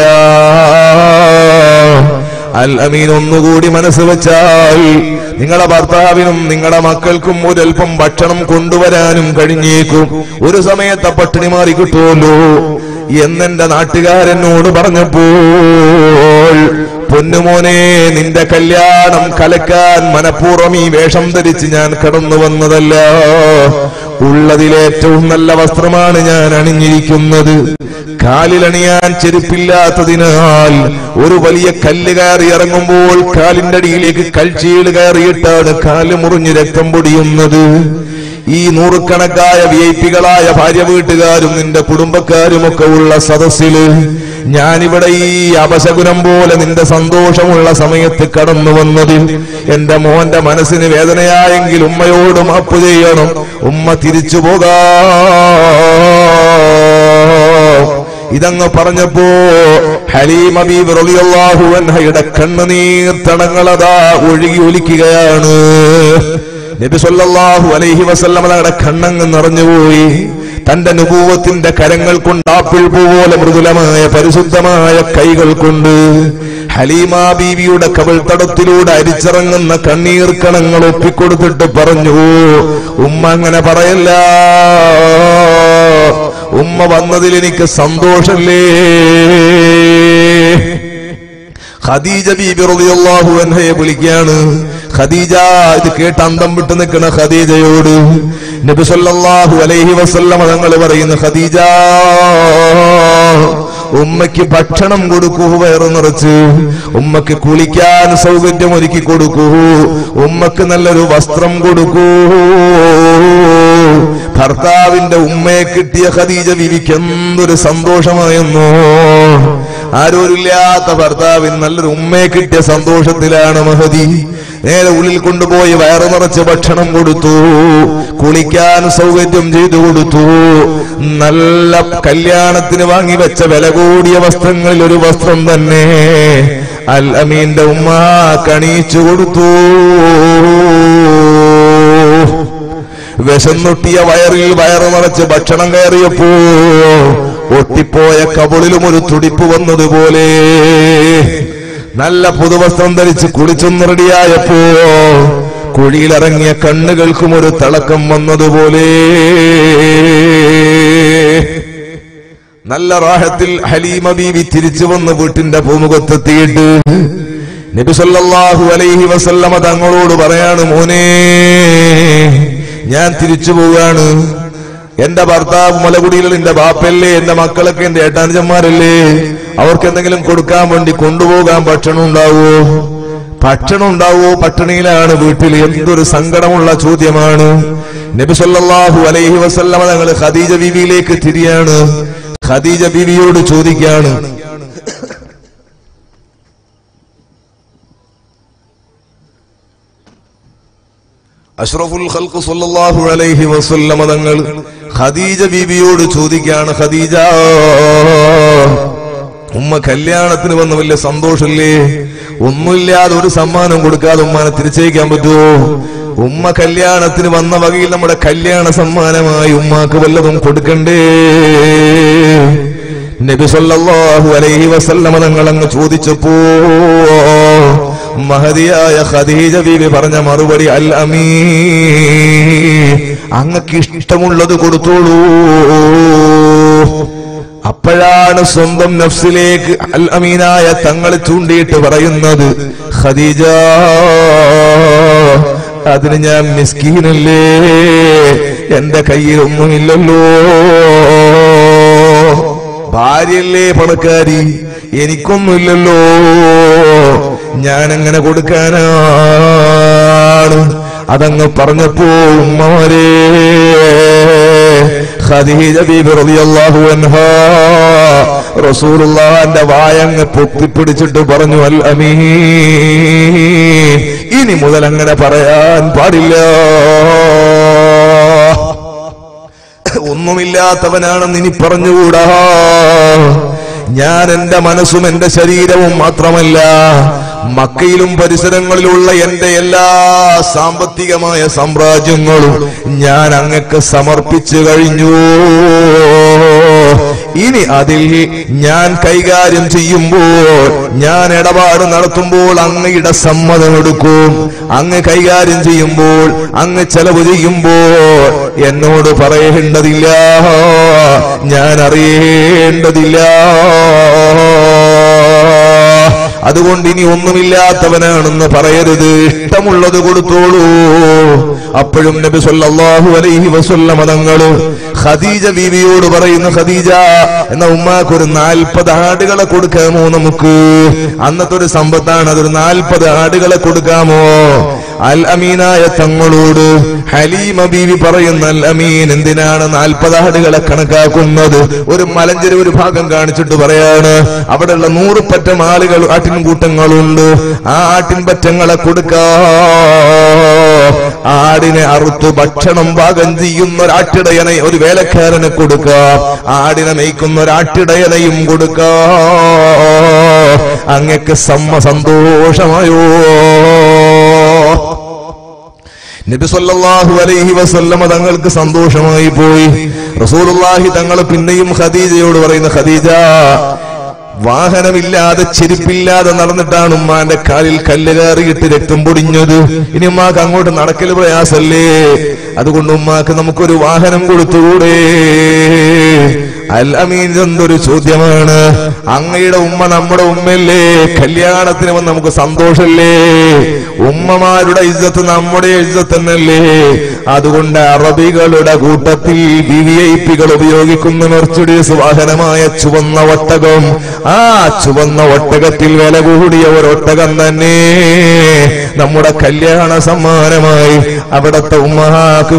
അൽ അമീൻ ഒന്നുകൂടി മനസ്സ് വെച്ചാൽ നിങ്ങളുടെ ഭർത്താവിനും നിങ്ങളുടെ മക്കൾക്കും ഒരൽപ്പം ഭക്ഷണം കൊണ്ടുവരാനും കഴിഞ്ഞേക്കും ഒരു സമയത്തെ പട്ടിണി മാറി കിട്ടുമല്ലോ എന്നെന്റെ നാട്ടുകാരനോട് പറഞ്ഞപ്പോൾ പൊന്നുമോനെ നിന്റെ കല്യാണം കലക്കാൻ മനഃപൂർവ്വം ഈ വേഷം ധരിച്ച് ഞാൻ കടന്നു വന്നതല്ല ഉള്ളതിലേറ്റവും നല്ല വസ്ത്രമാണ് ഞാൻ അണിഞ്ഞിരിക്കുന്നത് കാലിലണിയാൻ ചെരുപ്പില്ലാത്തതിനാൽ ഒരു വലിയ കല്ല് കയറി ഇറങ്ങുമ്പോൾ കാലിന്റെ അടിയിലേക്ക് കൽച്ചീട് കയറിയിട്ടാണ് കാല് മുറിഞ്ഞ് രക്തം പൊടിയുന്നത് ഈ നൂറുകണക്കായ വി ഐ പികളായ ഭാര്യ വീട്ടുകാരും നിന്റെ കുടുംബക്കാരുമൊക്കെ ഉള്ള സദസ്സില് ഞാനിവിടെ ഈ അപശകുനം പോലെ നിന്റെ സന്തോഷമുള്ള സമയത്ത് കടന്നു വന്നതിൽ എന്റെ മോന്റെ മനസ്സിന് വേദനയായെങ്കിൽ ഉമ്മയോട് മാപ്പ് ചെയ്യണം ഉമ്മ തിരിച്ചു പോകാ ഇതങ്ങ് പറഞ്ഞപ്പോ ഹലീം ഹബീബ് റളിയല്ലാഹു അൻഹയുടെ കണ്ണുനീർ തടങ്ങളതാ ഒഴുകി ഒലിക്കുകയാണ് നബി സല്ലല്ലാഹു അലൈഹി വസല്ലമ തങ്ങളുടെ കണ്ണങ്ങ് നിറഞ്ഞുപോയി തന്റെ നുപൂവത്തിന്റെ കരങ്ങൾ കൊണ്ട് ആപ്പിൾ പൂ പോലെ മൃദുലമായ പരിശുദ്ധമായ കൈകൾ കൊണ്ട് ഹലീമ ബീവിയുടെ കവിൾത്തടത്തിലൂടെ അരിച്ചിറങ്ങുന്ന കണ്ണീർ കണങ്ങൾ ഒപ്പിക്കൊടുത്തിട്ട് പറഞ്ഞു ഉമ്മ അങ്ങനെ പറയല്ല ഉമ്മ വന്നതിൽ എനിക്ക് സന്തോഷല്ലേ ഖദീജ ബീബി റളിയല്ലാഹു അൻഹയെ വിളിക്കുകയാണ് ഖദീജ ഇത് കേട്ട് അന്തം വിട്ട് നിൽക്കുന്ന ഖദീജയോട് നബി സല്ലല്ലാഹു അലൈഹി വസല്ലമ തങ്ങൾ പറയുന്നു ഖദീജ ഉമ്മയ്ക്ക് ഭക്ഷണം കൊടുക്കൂ വയറ് നിറച്ച് ഉമ്മക്ക് കുളിക്കാൻ സൗകര്യം ഒരുക്കി കൊടുക്കൂ ഉമ്മക്ക് നല്ലൊരു വസ്ത്രം കൊടുക്കൂ ഭർത്താവിന്റെ ഉമ്മയെ കിട്ടിയ ഖദീജ ബീവിക്ക് എന്തൊരു സന്തോഷമായെന്നോ ആരോരില്ലാത്ത ഭർത്താവിന് നല്ലൊരു ഉമ്മയെ കിട്ടിയ സന്തോഷത്തിലാണ് മഹദി നേരെ ഉള്ളിൽ കൊണ്ടുപോയി വയറു നിറച്ച് ഭക്ഷണം കൊടുത്തു കുളിക്കാൻ സൗകര്യം ചെയ്തു കൊടുത്തു നല്ല കല്യാണത്തിന് വാങ്ങി വെച്ച വില കൂടിയ വസ്ത്രങ്ങളിൽ ഒരു വസ്ത്രം തന്നെ അൽ അമീന്റെ ഉമ്മ കണിയിച്ചു കൊടുത്തു വിശന്നൊട്ടിയ വയറിൽ വയറ് നിറച്ച് ഭക്ഷണം കയറിയപ്പോ ഒട്ടിപ്പോയ കബളിലും ഒരു തുടിപ്പ് വന്നതുപോലെ നല്ല പുതുവസ്ത്രം ധരിച്ച് കുളിച്ചൊന്ന് റെഡിയായപ്പോ കുഴിയിലിറങ്ങിയ കണ്ണുകൾക്കും ഒരു തിളക്കം വന്നതുപോലെ നല്ല റാഹത്തിൽ ഹലീമ ബീവി തിരിച്ചു വന്ന് വീട്ടിന്റെ പൂമുഖത്തെത്തിയിട്ട് നബി സല്ലല്ലാഹു അലൈഹി വസല്ലമ തങ്ങളോട് പറയാണ് മോനെ ഞാൻ തിരിച്ചു പോവുകയാണ് എന്റെ ഭർത്താവ് മലകുടിയിൽ എന്റെ ബാപ്പല്ലേ എന്റെ മക്കളൊക്കെ എന്റെ ഏട്ടാനുജന്മാരല്ലേ അവർക്ക് എന്തെങ്കിലും കൊടുക്കാൻ വേണ്ടി കൊണ്ടുപോകാൻ ഭക്ഷണം ഉണ്ടാവോ ഭക്ഷണം ഉണ്ടാവോ പട്ടിണിയിലാണ് വീട്ടിൽ എന്തൊരു സങ്കടമുള്ള ചോദ്യമാണ് നബി സല്ലല്ലാഹു അലൈഹി വസല്ലമ തങ്ങൾ ഖദീജ ബീവിയിലേക്ക് തിരിയാണ് ഖദീജ ബീവിയോട് ചോദിക്കാണ് അഷ്റഫുൽ ഖൽഖ് സല്ലല്ലാഹു അലൈഹി വസല്ലമ തങ്ങൾ ഖദീജ ബീവിയോട് ചോദിക്കാണ് ഖദീജ ഉമ്മ കല്യാണത്തിന് വന്ന വലിയ സന്തോഷല്ലേ ഒന്നുമില്ലാതെ ഒരു സമ്മാനം കൊടുക്കാതെ ഉമ്മാനെ തിരിച്ചയക്കാൻ പറ്റുമോ ഉമ്മ കല്യാണത്തിന് വന്ന വകയിൽ നമ്മുടെ കല്യാണ സമ്മാനമായി ഉമ്മാക്ക് വല്ലതും കൊടുക്കണ്ടേ നബി സല്ലല്ലാഹു അലൈഹി വസല്ലമ തങ്ങൾ അങ്ങ് ചോദിച്ചപ്പോ മഹതിയായ ഖദീജ ബീവി പറഞ്ഞ മറുപടി അൽ അമീ അങ്ങക്ക് ഇഷ്ടമുള്ളത് കൊടുത്തോളൂ അപ്പോഴാണ് സ്വന്തം നഫ്സിലേക്ക് അൽ അമീനായ തങ്ങൾ ചൂണ്ടിയിട്ട് പറയുന്നത് ഖദീജ അതിന് ഞാൻ മിസ്കീനല്ലേ എന്റെ കയ്യിൽ ഒന്നുമില്ലല്ലോ ഭാര്യയല്ലേ പണക്കാരി എനിക്കൊന്നുമില്ലല്ലോ ഞാൻ എങ്ങനെ കൊടുക്കാനാണ് അതങ്ങ് പറഞ്ഞപ്പോ ഉമ്മമാരേ ഖദീജ ബീബി റളിയല്ലാഹു അൻഹാ റസൂലുള്ളാഹിന്റെ വായങ്ങ് പൊത്തിപ്പിടിച്ചിട്ട് പറഞ്ഞു അൽ അമീ ഇനി മുതൽ അങ്ങനെ പറയാൻ പാടില്ല ഒന്നുമില്ലാത്തവനാണെന്ന് ഇനി പറഞ്ഞുകൂടാ ഞാൻ എന്റെ മനസ്സും എന്റെ ശരീരവും മാത്രമല്ല മക്കയിലും പരിസരങ്ങളിലുള്ള എന്റെ എല്ലാ സാമ്പത്തികമായ സാമ്രാജ്യങ്ങളും ഞാൻ അങ്ങക്ക് സമർപ്പിച്ചു കഴിഞ്ഞു ഇനി അതിൽ ഞാൻ കൈകാര്യം ചെയ്യുമ്പോൾ ഞാൻ ഇടപാട് നടത്തുമ്പോൾ അങ്ങയുടെ സമ്മതം എടുക്കും അങ്ങ് കൈകാര്യം ചെയ്യുമ്പോൾ അങ്ങ് ചെലവ് ചെയ്യുമ്പോൾ എന്നോട് പറയേണ്ടതില്ല ഞാൻ അറിയേണ്ടതില്ല അതുകൊണ്ട് ഇനി ഒന്നുമില്ലാത്തവനാണെന്ന് പറയരുത് ഇഷ്ടമുള്ളത് കൊടുത്തോളൂ അപ്പോഴും നബി സല്ലല്ലാഹു അലൈഹി വസല്ലമ തങ്ങള് ഖദീജ ബീവിയോട് പറയുന്നു ഖദീജ എന്ന ഉമ്മാക്ക് ഒരു നാൽപ്പത് ആടുകളെ കൊടുക്കാമോ നമുക്ക് അന്നത്തെ ഒരു സമ്പത്താണ് അതൊരു നാൽപ്പത് ആടുകളെ കൊടുക്കാമോ അൽ അമീനായ തങ്ങളോട് ഹലീമ ബീവി പറയുന്ന അൽ അമീൻ എന്തിനാണ് നാൽപ്പത് ആടുകളെ കണക്കാക്കുന്നത് ഒരു മലഞ്ചെരി ഒരു ഭാഗം കാണിച്ചിട്ട് പറയാണ് അവിടെയുള്ള നൂറ് പറ്റം ആളുകൾ ആട്ടിൻകൂട്ടങ്ങളുണ്ട് ആ ആട്ടിൻപറ്റങ്ങളെ കൊടുക്കാ ആടിനെ അറുത്തു ഭക്ഷണം പാകം ചെയ്യുന്ന ഒരാട്ടിടയനെ ഒരു വേലക്കാരനെ കൊടുക്കാം ആടിനെ മേയ്ക്കുന്ന ഒരാട്ടിടയനെയും കൊടുക്കാ അങ്ങക്ക് സമ്മ സന്തോഷമായോ നബി സല്ലല്ലാഹു അലൈഹി വസല്ലമ തങ്ങൾക്ക് സന്തോഷമായി പോയി റസൂലുള്ളാഹി തങ്ങൾ പിന്നെയും ഖദീജയോട് പറയുന്ന ഖദീജ വാഹനമില്ലാതെ ചെരുപ്പില്ലാതെ നടന്നിട്ടാണ് ഉമ്മാന്റെ കാലിൽ കല്ല് കയറിയിട്ട് രക്തം പൊടിഞ്ഞത് ഇനി ഉമ്മാക്ക് അങ്ങോട്ട് നടക്കൽ പ്രയാസല്ലേ അതുകൊണ്ട് ഉമ്മാക്ക് നമുക്കൊരു വാഹനം കൊടുത്തുകൂടെ അൽ അമീൻ എന്തൊരു ചോദ്യമാണ് അങ്ങയുടെ ഉമ്മ നമ്മുടെ ഉമ്മയല്ലേ കല്യാണത്തിന് വന്ന് നമുക്ക് സന്തോഷല്ലേ ഉമ്മമാരുടെ ഇജ്ജത്ത് നമ്മുടെ ഇജ്ജത്ത് തന്നെയല്ലേ അതുകൊണ്ട് അറബികളുടെ കൂട്ടത്തിൽ വി വി ഐ പികൾ ഉപയോഗിക്കുന്ന മെർച്ചുഡീസ് വാഹനമായ ചുവന്ന ഒട്ടകം ആ ചുവന്ന ഒട്ടകത്തിൽ വില കൂടിയ ഒരു ഒട്ടകം തന്നെ നമ്മുടെ കല്യാണ സമ്മാനമായി അവിടത്തെ ഉമ്മഹാക്ക്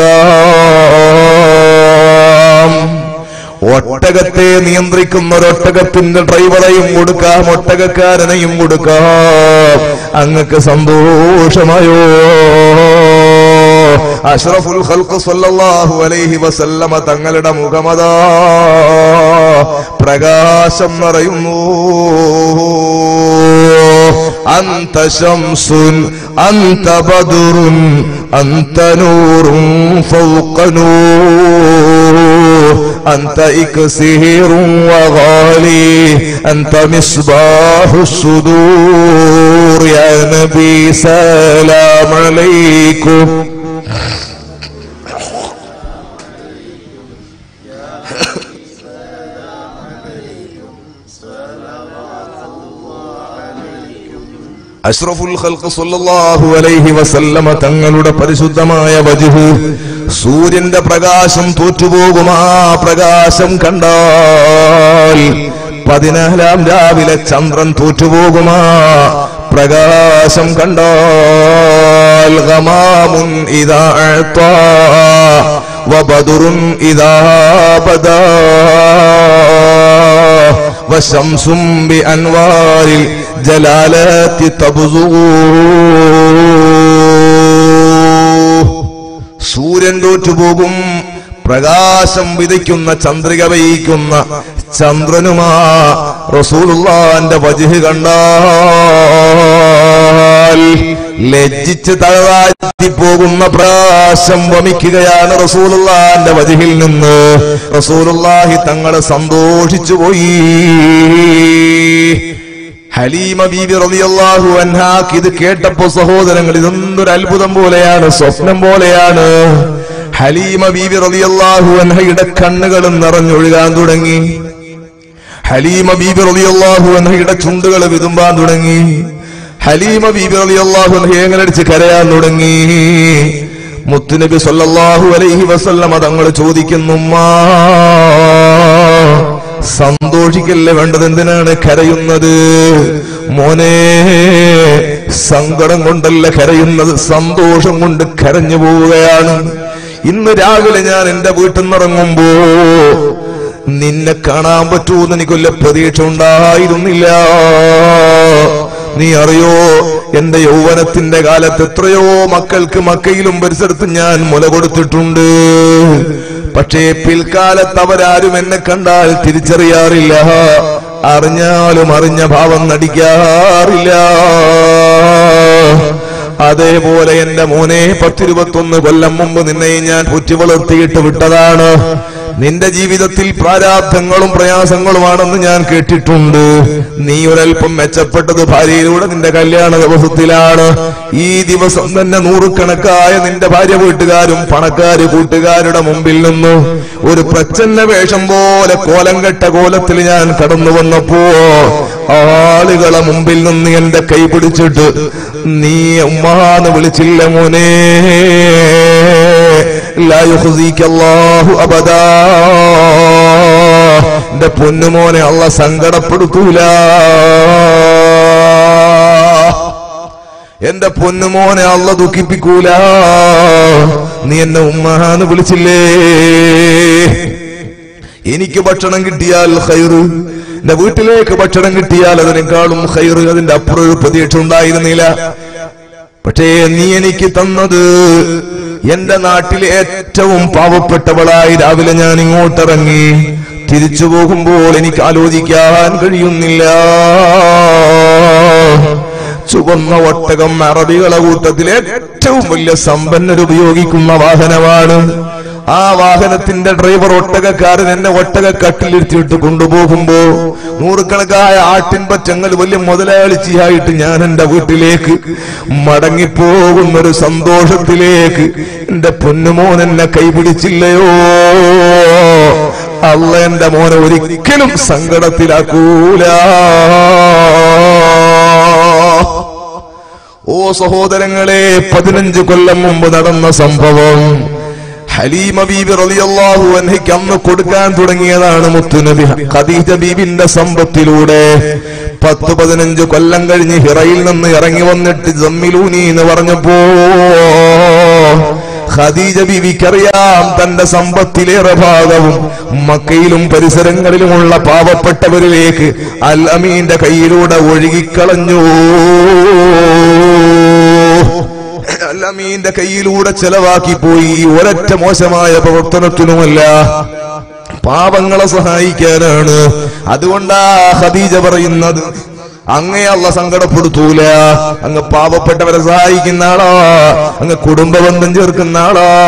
കൊടുക്കാം ഒട്ടകത്തെ നിയന്ത്രിക്കുന്ന ഒരു ഒട്ടകത്തിന്റെ ഡ്രൈവറെയും കൊടുക്കാം ഒട്ടകക്കാരനെയും കൊടുക്കാം അങ്ങക്ക് സന്തോഷമായോ അഷ്റഫുൽ ഖൽഖ് സല്ലല്ലാഹു അലൈഹി വസല്ലമ തങ്ങളുടെ മുഖമതാ പ്രകാശം നിറയുന്നു അന്ത ശംസുൻ അന്ത ബദറുൻ അന്ത നൂറും ഫൗഖ നൂർ أنت إكسير وغالي أنت مصباح الصدور يا نبي سلام عليكم അഷ്റഫുൽ ഖൽഖ് സല്ലല്ലാഹു അലൈഹി വസല്ലമ തങ്ങളുടെ പരിശുദ്ധമായ വജുഹ് സൂര്യന്റെ പ്രകാശം തോറ്റുപോകും ആ പ്രകാശം കണ്ടാൽ പതിനാലാം രാവിലെ ചന്ദ്രൻ തോറ്റുപോകുമാ പ്രകാശം കണ്ടാൽ ഗമാമുൻ ഇദാ അഅ്താ വബദറുൻ ഇദാ ബദാ وشمس بأنوار الجلالات تبزغ സൂര്യൻ തോറ്റുപോകും പ്രകാശം വിതയ്ക്കുന്ന ചന്ദ്രിക വഹിക്കുന്ന ചന്ദ്രനുമാ റസൂലുള്ളാന്റെ വജുഹ് കണ്ടാൽ ലജ്ജിച്ച് തഴവാറ്റി പോകുന്ന പ്രകാശം വമിക്കുകയാണ് റസൂലുള്ളാന്റെ വജുഹിൽ നിന്ന് റസൂലുള്ളാഹി തങ്ങളെ സന്തോഷിച്ചു പോയി ഹലീമ ബീബി റളിയല്ലാഹു അൻഹാക്ക് ഇത് കേട്ടപ്പോ സഹോദരങ്ങൾ ഇതൊന്നൊരു അത്ഭുതം പോലെയാണ് സ്വപ്നം പോലെയാണ് ഹലീമ ബീബി റളിയല്ലാഹു അൻഹയുടെ കണ്ണുകളും നിറഞ്ഞൊഴുകാൻ തുടങ്ങി ഹലീമ ബീബി റളിയല്ലാഹു അൻഹയുടെ ചുണ്ടുകൾ വിതുമ്പാൻ തുടങ്ങി ഹലീമ ബീബി റളിയല്ലാഹു അൻഹ ഏങ്ങലടിച്ച് കരയാൻ തുടങ്ങി മുത്തുനബി സല്ലല്ലാഹു അലൈഹി വസല്ലമ തങ്ങൾ ചോദിക്കുന്നുമ്മാ സന്തോഷിക്കല്ലേ വേണ്ടത് എന്തിനാണ് കരയുന്നത് മോനെ സങ്കടം കൊണ്ടല്ല കരയുന്നത് സന്തോഷം കൊണ്ട് കരഞ്ഞു പോവുകയാണ് ഇന്ന് രാവിലെ ഞാൻ എന്റെ വീട്ടിൽ നിന്നിറങ്ങുമ്പോ നിന്നെ കാണാൻ പറ്റൂന്ന് എനിക്കൊല്ല പ്രതീക്ഷ ഉണ്ടായിരുന്നില്ല നീ അറിയോ എന്റെ യൗവനത്തിന്റെ കാലത്ത് എത്രയോ മക്കൾക്ക് മക്കയിലും പരിസരത്ത് ഞാൻ മുല കൊടുത്തിട്ടുണ്ട് പക്ഷേ പിൽക്കാലത്ത് അവരാരും എന്നെ കണ്ടാൽ തിരിച്ചറിയാറില്ല അറിഞ്ഞാലും അറിഞ്ഞ ഭാവം നടിക്കാറില്ല അതേപോലെ എന്റെ മോനെ പത്തിരുപത്തൊന്ന് കൊല്ലം മുമ്പ് നിന്നെ ഞാൻ പുറ്റി വളർത്തിയിട്ട് വിട്ടതാണ് നിന്റെ ജീവിതത്തിൽ പ്രാരാബ്ധങ്ങളും പ്രയാസങ്ങളുമാണെന്ന് ഞാൻ കേട്ടിട്ടുണ്ട് നീ ഒരൽപ്പം മെച്ചപ്പെട്ടത് ഭാര്യയിലൂടെ നിന്റെ കല്യാണ ദിവസത്തിലാണ് ഈ ദിവസം തന്നെ നൂറുകണക്കായ നിന്റെ ഭാര്യ വീട്ടുകാരും പണക്കാര് കൂട്ടുകാരുടെ മുമ്പിൽ നിന്ന് ഒരു പ്രച്ഛന്ന വേഷം പോലെ കോലം കെട്ട കോലത്തിൽ ഞാൻ കടന്നു വന്നപ്പോ ആളുകളെ മുമ്പിൽ നിന്ന് എന്റെ കൈ പിടിച്ചിട്ട് നീ ഉമ്മാന്ന് വിളിച്ചില്ല മോനെ ലാ യുഖ്സിക അല്ലാഹു അബദാ എന്റെ പൊന്നുമോനെ അള്ള സങ്കടപ്പെടുത്തൂല എന്റെ പൊന്നുമോനെ അള്ള ദുഃഖിപ്പിക്കൂല നീ എന്നെ ഉമ്മാന്ന് വിളിച്ചില്ലേ എനിക്ക് ഭക്ഷണം കിട്ടിയാൽ ഹൈറ് എന്റെ വീട്ടിലേക്ക് ഭക്ഷണം കിട്ടിയാൽ അതിനേക്കാളും ഹൈറ് അതിന്റെ അപ്പുറം ഒരു പ്രതീക്ഷ ഉണ്ടായിരുന്നില്ല പക്ഷേ നീ എനിക്ക് തന്നത് എന്റെ നാട്ടിലെ ഏറ്റവും പാവപ്പെട്ടവളായി രാവിലെ ഞാൻ ഇങ്ങോട്ടിറങ്ങി തിരിച്ചു പോകുമ്പോൾ എനിക്ക് ആലോചിക്കാൻ കഴിയുന്നില്ല ചുവന്ന ഒട്ടകം അറബികളെ കൂട്ടത്തിൽ ഏറ്റവും വലിയ സമ്പന്നർ ഉപയോഗിക്കുന്ന വാഹനമാണ് ആ വാഹനത്തിന്റെ ഡ്രൈവർ ഒട്ടകക്കാരൻ എന്നെ ഒട്ടക കട്ടിലിരുത്തിയിട്ട് കൊണ്ടുപോകുമ്പോ നൂറുകണക്കായ ആട്ടിൻ പറ്റങ്ങൾ വലിയ മുതലാളിച്ചിയായിട്ട് ഞാൻ എന്റെ വീട്ടിലേക്ക് മടങ്ങിപ്പോകുന്ന ഒരു സന്തോഷത്തിലേക്ക് എന്റെ പൊന്നുമോൻ എന്നെ കൈപിടിച്ചില്ലയോ അല്ല എന്റെ മോനെ ഒരിക്കലും സങ്കടത്തിലാക്കൂല ഓ സഹോദരങ്ങളെ പതിനഞ്ച് കൊല്ലം മുമ്പ് നടന്ന സംഭവം ഹലീമ ബീബി റളിയല്ലാഹു അൻഹയ്ക്ക് അന്ന് കൊടുക്കാൻ തുടങ്ങിയതാണ് മുത്തുനബി ഖദീജ ബീബിന്റെ സമ്പത്തിലൂടെ പത്ത് പതിനഞ്ച് കൊല്ലം കഴിഞ്ഞ് ഹിറയിൽ നിന്ന് ഇറങ്ങി വന്നിട്ട് ജമ്മിലൂനി എന്ന് പറഞ്ഞപ്പോ ഖദീജ ബീവിക്കറിയാം തന്റെ സമ്പത്തിലേറെ ഭാഗവും മക്കയിലും പരിസരങ്ങളിലുമുള്ള പാവപ്പെട്ടവരിലേക്ക് അൽ അമീന്റെ കയ്യിലൂടെ ഒഴുകിക്കളഞ്ഞു അൽ അമീന്റെ കയ്യിലൂടെ ചെലവാക്കി പോയി ഒരൊറ്റ മോശമായ പ്രവർത്തനത്തിനുമല്ല പാവങ്ങളെ സഹായിക്കാനാണ് അതുകൊണ്ടാ ഖദീജ പറയുന്നത് അങ്ങേ അല്ല സങ്കടപ്പെടുത്തൂല അങ്ങ് പാവപ്പെട്ടവരെ സഹായിക്കുന്ന ആളാ അങ്ങ് കുടുംബ ബന്ധം ചേർക്കുന്ന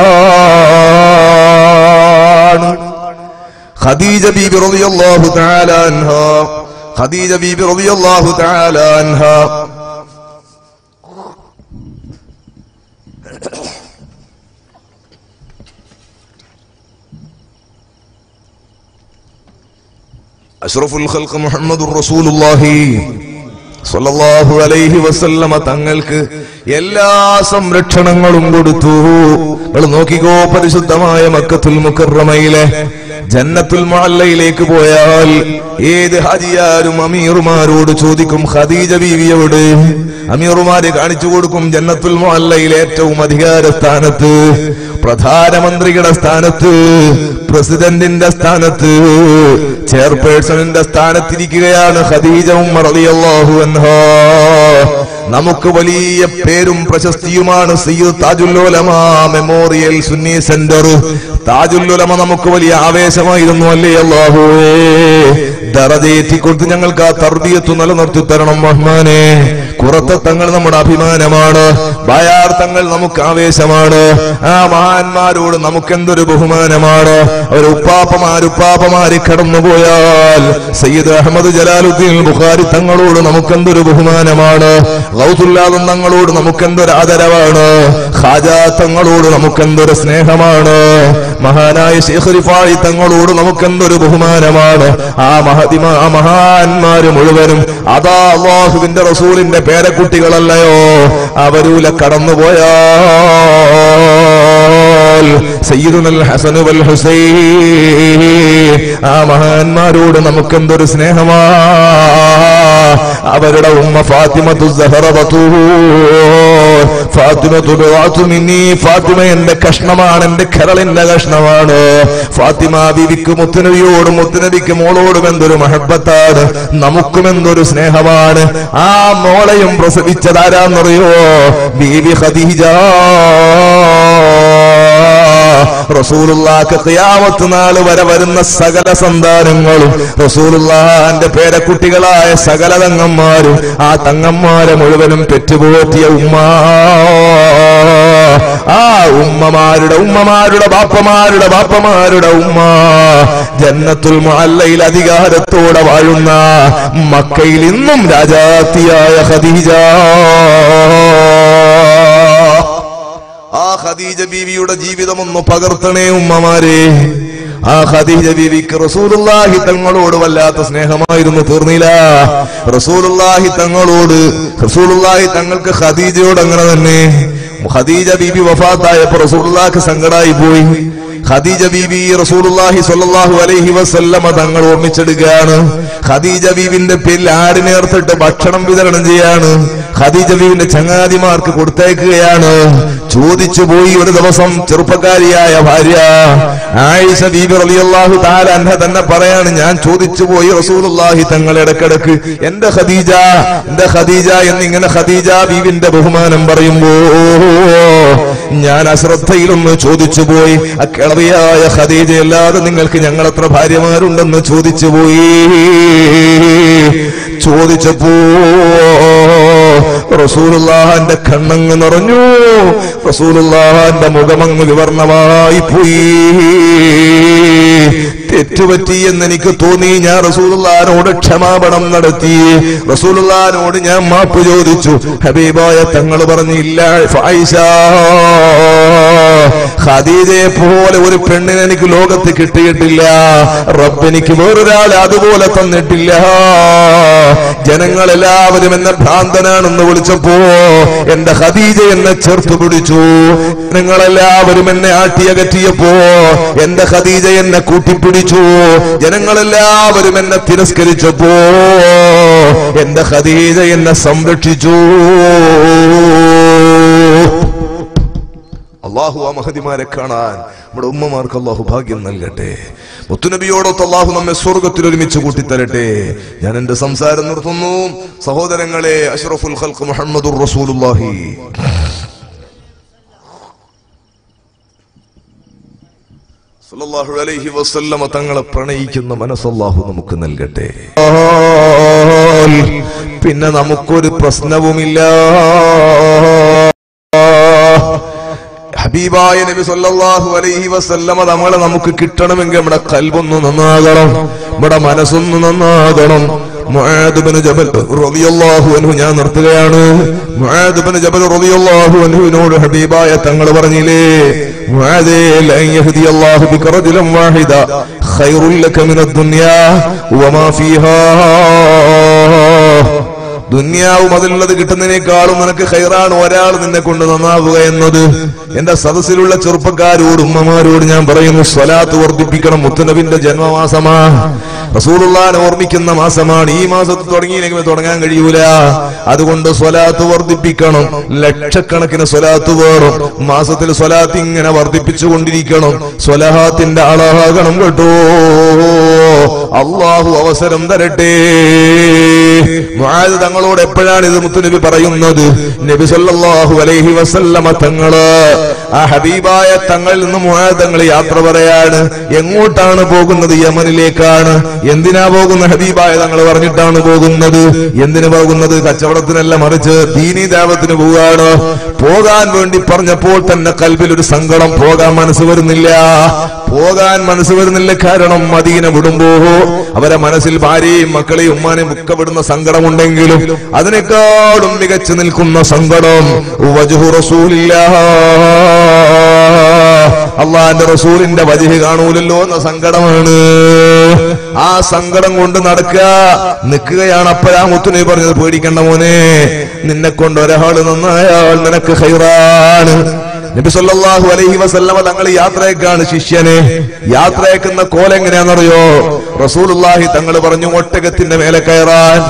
ആളാണ് ഖദീജ ബീബി റളിയല്ലാഹു തആല അൻഹ ഖദീജ ബീബി റളിയല്ലാഹു തആല അൻഹ അഷ്റഫുൽ ഖൽഖ് മുഹമ്മദുർ റസൂലുള്ളാഹി സ്വല്ലല്ലാഹു അലൈഹി വസല്ലമ തങ്ങൾക്ക് എല്ലാ സംരക്ഷണങ്ങളും കൊടുത്തു നിങ്ങൾ നോക്കിക്കോ പരിശുദ്ധമായ മക്കത്തുൽ മുക്കറമയിലെ ജന്നത്തുൽ മുഅല്ലയിലേക്ക് പോയാൽ ഏത് ഹാജിയാരും അമീറുമാരോട് ചോദിക്കും ഖദീജ ബീവിയോട് അമീറുമാര് കാണിച്ചു കൊടുക്കും ജന്നത്തുൽ മുഅല്ലയിലെ ഏറ്റവും അധികാര സ്ഥാനത്ത് പ്രധാനമന്ത്രിയുടെ സ്ഥാനത്ത് പ്രസിഡന്റിന്റെ സ്ഥാനത്ത് ചെയർപേഴ്സണിന്റെ സ്ഥാനത്തിരിക്കുകയാണ് ഖദീജ ഉമ്മർ റളിയല്ലാഹു അൻഹാ നമുക്ക് വലിയ പേരും പ്രശസ്തിയുമാണ് സയ്യിദ് താജുല്ലോലമ മെമ്മോറിയൽ സുന്നി സെന്റർ താജുല്ലോലമ നമുക്ക് വലിയ ആവേശമായിരുന്നു അല്ലേ അള്ളാഹുവേ ദറജയെത്തിക്കൊടുത്ത് ഞങ്ങൾക്ക് ആ തർബിയത്ത് നിലനിർത്തി തരണം റഹ്മാനെ കുറത്ത തങ്ങൾ നമ്മുടെ അഭിമാനമാണ് ബയാർ തങ്ങൾ നമുക്ക് ആവേശമാണ് ആ മഹാന്മാരോട് നമുക്ക് എന്തൊരു ബഹുമാനമാണ് അവർ ഉപ്പാപ്പമാര് ഉപ്പാപ്പമാര് കടന്നുപോയാൽ സയ്യിദ് അഹമ്മദ് ജലാലുദ്ദീൻ ബുഖാരി തങ്ങളോട് നമുക്കെന്തൊരു ബഹുമാനമാണ് ഗൗസുല്ലാദം തങ്ങളോട് നമുക്കെന്തൊരു ആദരവാണ് ഖാജ തങ്ങളോട് നമുക്കെന്തൊരു സ്നേഹമാണ് മഹാനായ ശേഖ് റിഫായി തങ്ങളോട് നമുക്കെന്തൊരു ബഹുമാനമാണ് ആ മഹതിമ ആ മഹാന്മാര് മുഴുവനും അതാ അള്ളാഹുവിന്റെ റസൂലിന്റെ പേരക്കുട്ടികളല്ലയോ അവരൂല കടന്നുപോയാൽ സയ്യിദുൽ ഹസൻ വൽ ഹുസൈൻ ആ മഹാന്മാരോട് നമുക്കെന്തൊരു സ്നേഹമാ അവരുടെ ഉമ്മ ഫാത്തിമത്തു സഹറബത്തു ഫാത്തിമത്തു ബിറാത്തു മിന്നി ഫാത്തിമ എന്റെ കഷ്ണമാണ് എന്റെ കരളിന്റെ കഷ്ണമാണ് ഫാത്തിമ ബീവിക്ക് മുത്തുനബിയോടും മുത്തുനബിക്ക് മോളോടും എന്തൊരു മഹബത്താണ് നമുക്കും എന്തൊരു സ്നേഹമാണ് ആ മോളെയും പ്രസവിച്ചതാരാന്നറിയോ ബീവി ഖദീജ റസൂലുള്ളാക്ക് ഖിയാമത്ത് നാൾ വരെ വരുന്ന സകല സന്താനങ്ങളും റസൂലുള്ളാന്റെ പേരക്കുട്ടികളായ സകല തങ്ങന്മാരും ആ തങ്ങന്മാരെ മുഴുവനും പെറ്റുപോറ്റിയ ഉമ്മ ആ ഉമ്മമാരുടെ ഉമ്മമാരുടെ ബാപ്പമാരുടെ ബാപ്പമാരുടെ ഉമ്മ ജന്നത്തുൽ മുഅല്ലയിൽ അധികാരത്തോടെ വാഴുന്ന മക്കയിൽ ഇന്നും രാജാത്തിയായ ഖദീജ ആ ഖദീജ ബീവിയുടെ ജീവിതം ഒന്ന് പകർത്തണേ ഉമ്മമാരെ ആ ഖദീജ ബീവിക്ക് റസൂലുള്ളാഹി തങ്ങളോട് വല്ലാത്ത സ്നേഹമായിരുന്നു തീർന്നില്ല റസൂലുള്ളാഹി തങ്ങളോട് റസൂലുള്ളാഹി തങ്ങൾക്ക് ഖദീജയോട് അങ്ങനെ തന്നെ ഖദീജ ബീബി വഫാത്തായപ്പോ റസൂലുള്ളാഹിക്ക് സങ്കടായി പോയി ഖദീജ ബീബി റസൂലുള്ളാഹി സ്വല്ലല്ലാഹു അലൈഹി വസല്ലമ തങ്ങൾ ഓർമ്മിച്ചെടുക്കുകയാണ് ഖദീജ ബീബിന്റെ പേരിൽ ആടിനെ ഏർത്തിട്ട് ഭക്ഷണം വിതരണം ചെയ്യാണ് ഖദീജ ബീബിന്റെ ചങ്ങാതിമാർക്ക് കൊടുത്തേക്കുകയാണ് ചോദിച്ചു പോയി ഒരു ദിവസം ചെറുപ്പക്കാരിയായ ഭാര്യ ആയിഷ ബീബി റളിയല്ലാഹു തആല അൻഹ തന്നെ പറയാണ് ഞാൻ ചോദിച്ചു പോയി റസൂലുള്ളാഹി തങ്ങൾ ഇടക്കിടക്ക് എന്റെ ഖദീജ എന്റെ ഖദീജ എന്നിങ്ങനെ ഖദീജ ബീവിന്റെ ബഹുമാനം പറയുമ്പോ ഞാൻ അശ്രദ്ധയിലൊന്ന് ചോദിച്ചു പോയി അക്കിളവിയായ ഖദീജ അല്ലാതെ നിങ്ങൾക്ക് ഞങ്ങൾ എത്ര ഭാര്യമാരുണ്ടെന്ന് ചോദിച്ചു പോയി ചോദിച്ചപ്പോ റസൂലുള്ളാന്റെ കണ്ണങ്ങ് നിറഞ്ഞു റസൂലുള്ളാന്റെ മുഖമങ്ങ് വിവർണമായി പോയി തെറ്റുപറ്റി എന്ന് എനിക്ക് തോന്നി ഞാൻ റസൂലുള്ളാനോട് ക്ഷമാപണം നടത്തി റസൂലുള്ളാനോട് ഞാൻ മാപ്പ് ചോദിച്ചു ഹബീബായ തങ്ങൾ പറഞ്ഞില്ല ഫായിഷ ഖദീജയെ പോലെ ഒരു പെണ്ണിനെ എനിക്ക് ലോകത്ത് കിട്ടിയിട്ടില്ല റബ്ബെനിക്ക് വേറൊരാളെ അതുപോലെ തന്നിട്ടില്ല ജനങ്ങളെല്ലാവരും എന്നെ ഭ്രാന്തനാണെന്ന് വിളിച്ചപ്പോ എന്റെ ഖദീജ എന്നെ ചേർത്ത് പിടിച്ചു ജനങ്ങളെല്ലാവരും എന്നെ ആട്ടിയകറ്റിയപ്പോ എന്റെ ഖദീജ എന്നെ കൂട്ടിപ്പിടിച്ചു ജനങ്ങളെല്ലാവരും എന്നെ തിരസ്കരിച്ചപ്പോ എന്റെ ഖദീജ എന്നെ സംരക്ഷിച്ചു അള്ളാഹു ആ മഹതിമാരെ കാണാൻ നമ്മുടെ ഉമ്മമാർക്ക് അള്ളാഹു ഭാഗ്യം നൽകട്ടെ മുത്തുനബിയോടൊത്ത് അള്ളാഹു നമ്മെ സ്വർഗത്തിൽ ഒരുമിച്ച് കൂട്ടിത്തരട്ടെ ഞാൻ എന്റെ സംസാരം നിർത്തുന്നു സഹോദരങ്ങളെ അഷ്റഫുൽ ഖൽഖ് മുഹമ്മദുർ റസൂലുള്ളാഹി സല്ലല്ലാഹു അലൈഹി വസല്ലമ തങ്ങളെ പ്രണയിക്കുന്ന മനസ്സല്ലാഹു നമുക്ക് നൽകട്ടെ പിന്നെ നമുക്കൊരു പ്രശ്നവുമില്ല ഹബീബായ നബി സല്ലല്ലാഹു അലൈഹി വസല്ലമ നമ്മളെ നമുക്ക് കിട്ടണമെങ്കിൽ നമ്മുടെ കൽബൊന്ന് നന്നാകണം നമ്മുടെ മനസ്സൊന്ന് നന്നാകണം മുആദ് ഇബ്നു ജബൽ റളിയല്ലാഹു അൻഹു ഞാൻ നിർത്തുകയാണ് മുആദ് ഇബ്നു ജബൽ റളിയല്ലാഹു അൻഹുവിനോട് ഹബീബായ തങ്ങൾ പറഞ്ഞില്ലേ മുആദേ ലൻ യഹ്ദിയല്ലാഹു ബിക റജുലൻ വാഹിദ ഖൈറുൽ ലക മിനദ് ദുനിയാ വമാ ഫീഹാ ദുന്യാവും അതിലുള്ളത് കിട്ടുന്നതിനേക്കാളും നിനക്ക് ഹൈറാണ് ഒരാൾ നിന്നെ കൊണ്ട് നന്നാവുക എന്നത് എന്റെ സദസ്സിലുള്ള ചെറുപ്പക്കാരോട് ഉമ്മമാരോട് ഞാൻ പറയുന്നു സ്വലാത്ത് വർദ്ധിപ്പിക്കണം മുത്തനബിന്റെ ജന്മമാസമാ റസൂലുള്ളാനെ ഓർമ്മിക്കുന്ന മാസമാണ് ഈ മാസത്തിൽ തുടങ്ങിയില്ലെങ്കിൽ തുടങ്ങാൻ കഴിയൂല അതുകൊണ്ട് സ്വലാത്ത് വർദ്ധിപ്പിക്കണം ലക്ഷക്കണക്കിന് സ്വലാത്ത് വേറും മാസത്തിൽ സ്വലാത്ത് ഇങ്ങനെ വർദ്ധിപ്പിച്ചുകൊണ്ടിരിക്കണം സ്വലഹാത്തിന്റെ ആളാകണം കേട്ടോ അള്ളാഹു അവസരം തരട്ടെ മുആദ് തങ്ങളോട് എപ്പോഴാണ് ഇത് മുത്തുനബി പറയുന്നത് നബി സല്ലല്ലാഹു അലൈഹി വസല്ലമ തങ്ങള് ആ ഹബീബായ തങ്ങളിൽ നിന്ന് മുആദ് തങ്ങൾ യാത്ര പറയാണ് എങ്ങോട്ടാണ് പോകുന്നത് യമനിലേക്കാണ് എന്തിനാ പോകുന്ന ഹബീബായ തങ്ങൾ പറഞ്ഞിട്ടാണ് പോകുന്നത് എന്തിനു പോകുന്നത് കച്ചവടത്തിനല്ല മറിച്ച് ദീനീ ദാവത്തിന് പോവുകയാണ് പോകാൻ വേണ്ടി പറഞ്ഞപ്പോൾ തന്നെ കൽബിൽ ഒരു സങ്കടം പോകാൻ മനസ്സ് വരുന്നില്ല പോകാൻ മനസ്സ് വരുന്നില്ല കാരണം മദീന വിടുമ്പോ അവരെ മനസ്സിൽ ഭാര്യയും മക്കളെയും ഉമ്മാനെയും ഒക്കെ വിടുന്ന സങ്കടമുണ്ടെങ്കിലും അതിനേക്കാളും മികച്ചു നിൽക്കുന്ന സങ്കടം വജുഹു റസൂലില്ല അള്ളാന്റെ റസൂലിന്റെ വജഹ് കാണൂലല്ലോ എന്ന സങ്കടമാണ് ആ സങ്കടം കൊണ്ട് നടക്കുക നിൽക്കുകയാണ് അപ്പോഴാ മുത്തുനെ പറഞ്ഞത് പേടിക്കണ്ട മോനെ നിന്നെ കൊണ്ട് ഒരാള് നന്നായാൽ നിനക്ക് ഹൈറാണ് നബി സല്ലല്ലാഹു അലൈഹി വസല്ലമ തങ്ങൾ യാത്രയേക്കാണ് ശിഷ്യനെ യാത്രയേക്കുന്ന കോല എങ്ങനെയാണെന്നറിയോ റസൂലുള്ളാഹി തങ്ങൾ പറഞ്ഞു ഒട്ടകത്തിന്റെ മേലെ കയറാൻ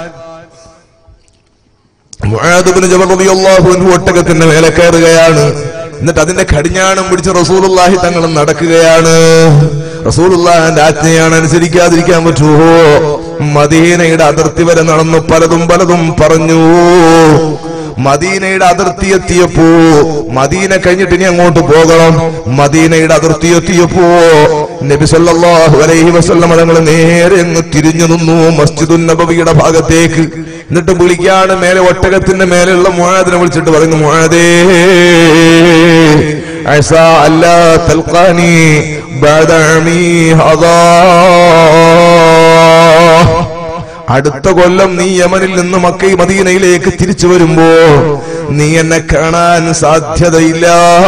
മുആദ് ഇബ്നു ജബൽ റളിയല്ലാഹു അൻഹു ഒട്ടകത്തിന്റെ മേലെ കയറുകയാണ് എന്നിട്ട് അതിന്റെ കടിഞ്ഞാണം പിടിച്ച് റസൂലുള്ളാഹി തങ്ങൾ നടക്കുകയാണ് റസൂലുള്ളാഹിന്റെ ആജ്ഞയാണ് അനുസരിക്കാതിരിക്കാൻ പറ്റുമോ മദീനയുടെ അതിർത്തി വരെ നടന്നു പലതും പലതും പറഞ്ഞു മദീനയുടെ അതിർത്തി എത്തിയപ്പോ മദീന കഴിഞ്ഞിട്ട് ഇനി അങ്ങോട്ട് പോകണം മദീനയുടെ അതിർത്തി എത്തിയപ്പോ നബി സല്ലല്ലാഹു അലൈഹി വസല്ലം തങ്ങൾ നേരെ അങ്ങ് തിരിഞ്ഞു നിന്നു മസ്ജിദുൻ നബവിയുടെ ഭാഗത്തേക്ക് എന്നിട്ട് വിളിക്കാണ് മേലെ ഒട്ടകത്തിന്റെ മേലെയുള്ള മുഴാദിനെ വിളിച്ചിട്ട് പറയുന്നു മുഴാദേ عسى ألا تلقاني بعد عمي هذا അടുത്ത കൊല്ലം നീ യമനിൽ നിന്ന് മക്കൈ മദീനയിലേക്ക് തിരിച്ചു വരുമ്പോ നീ എന്നെ കാണാൻ സാധ്യതയില്ല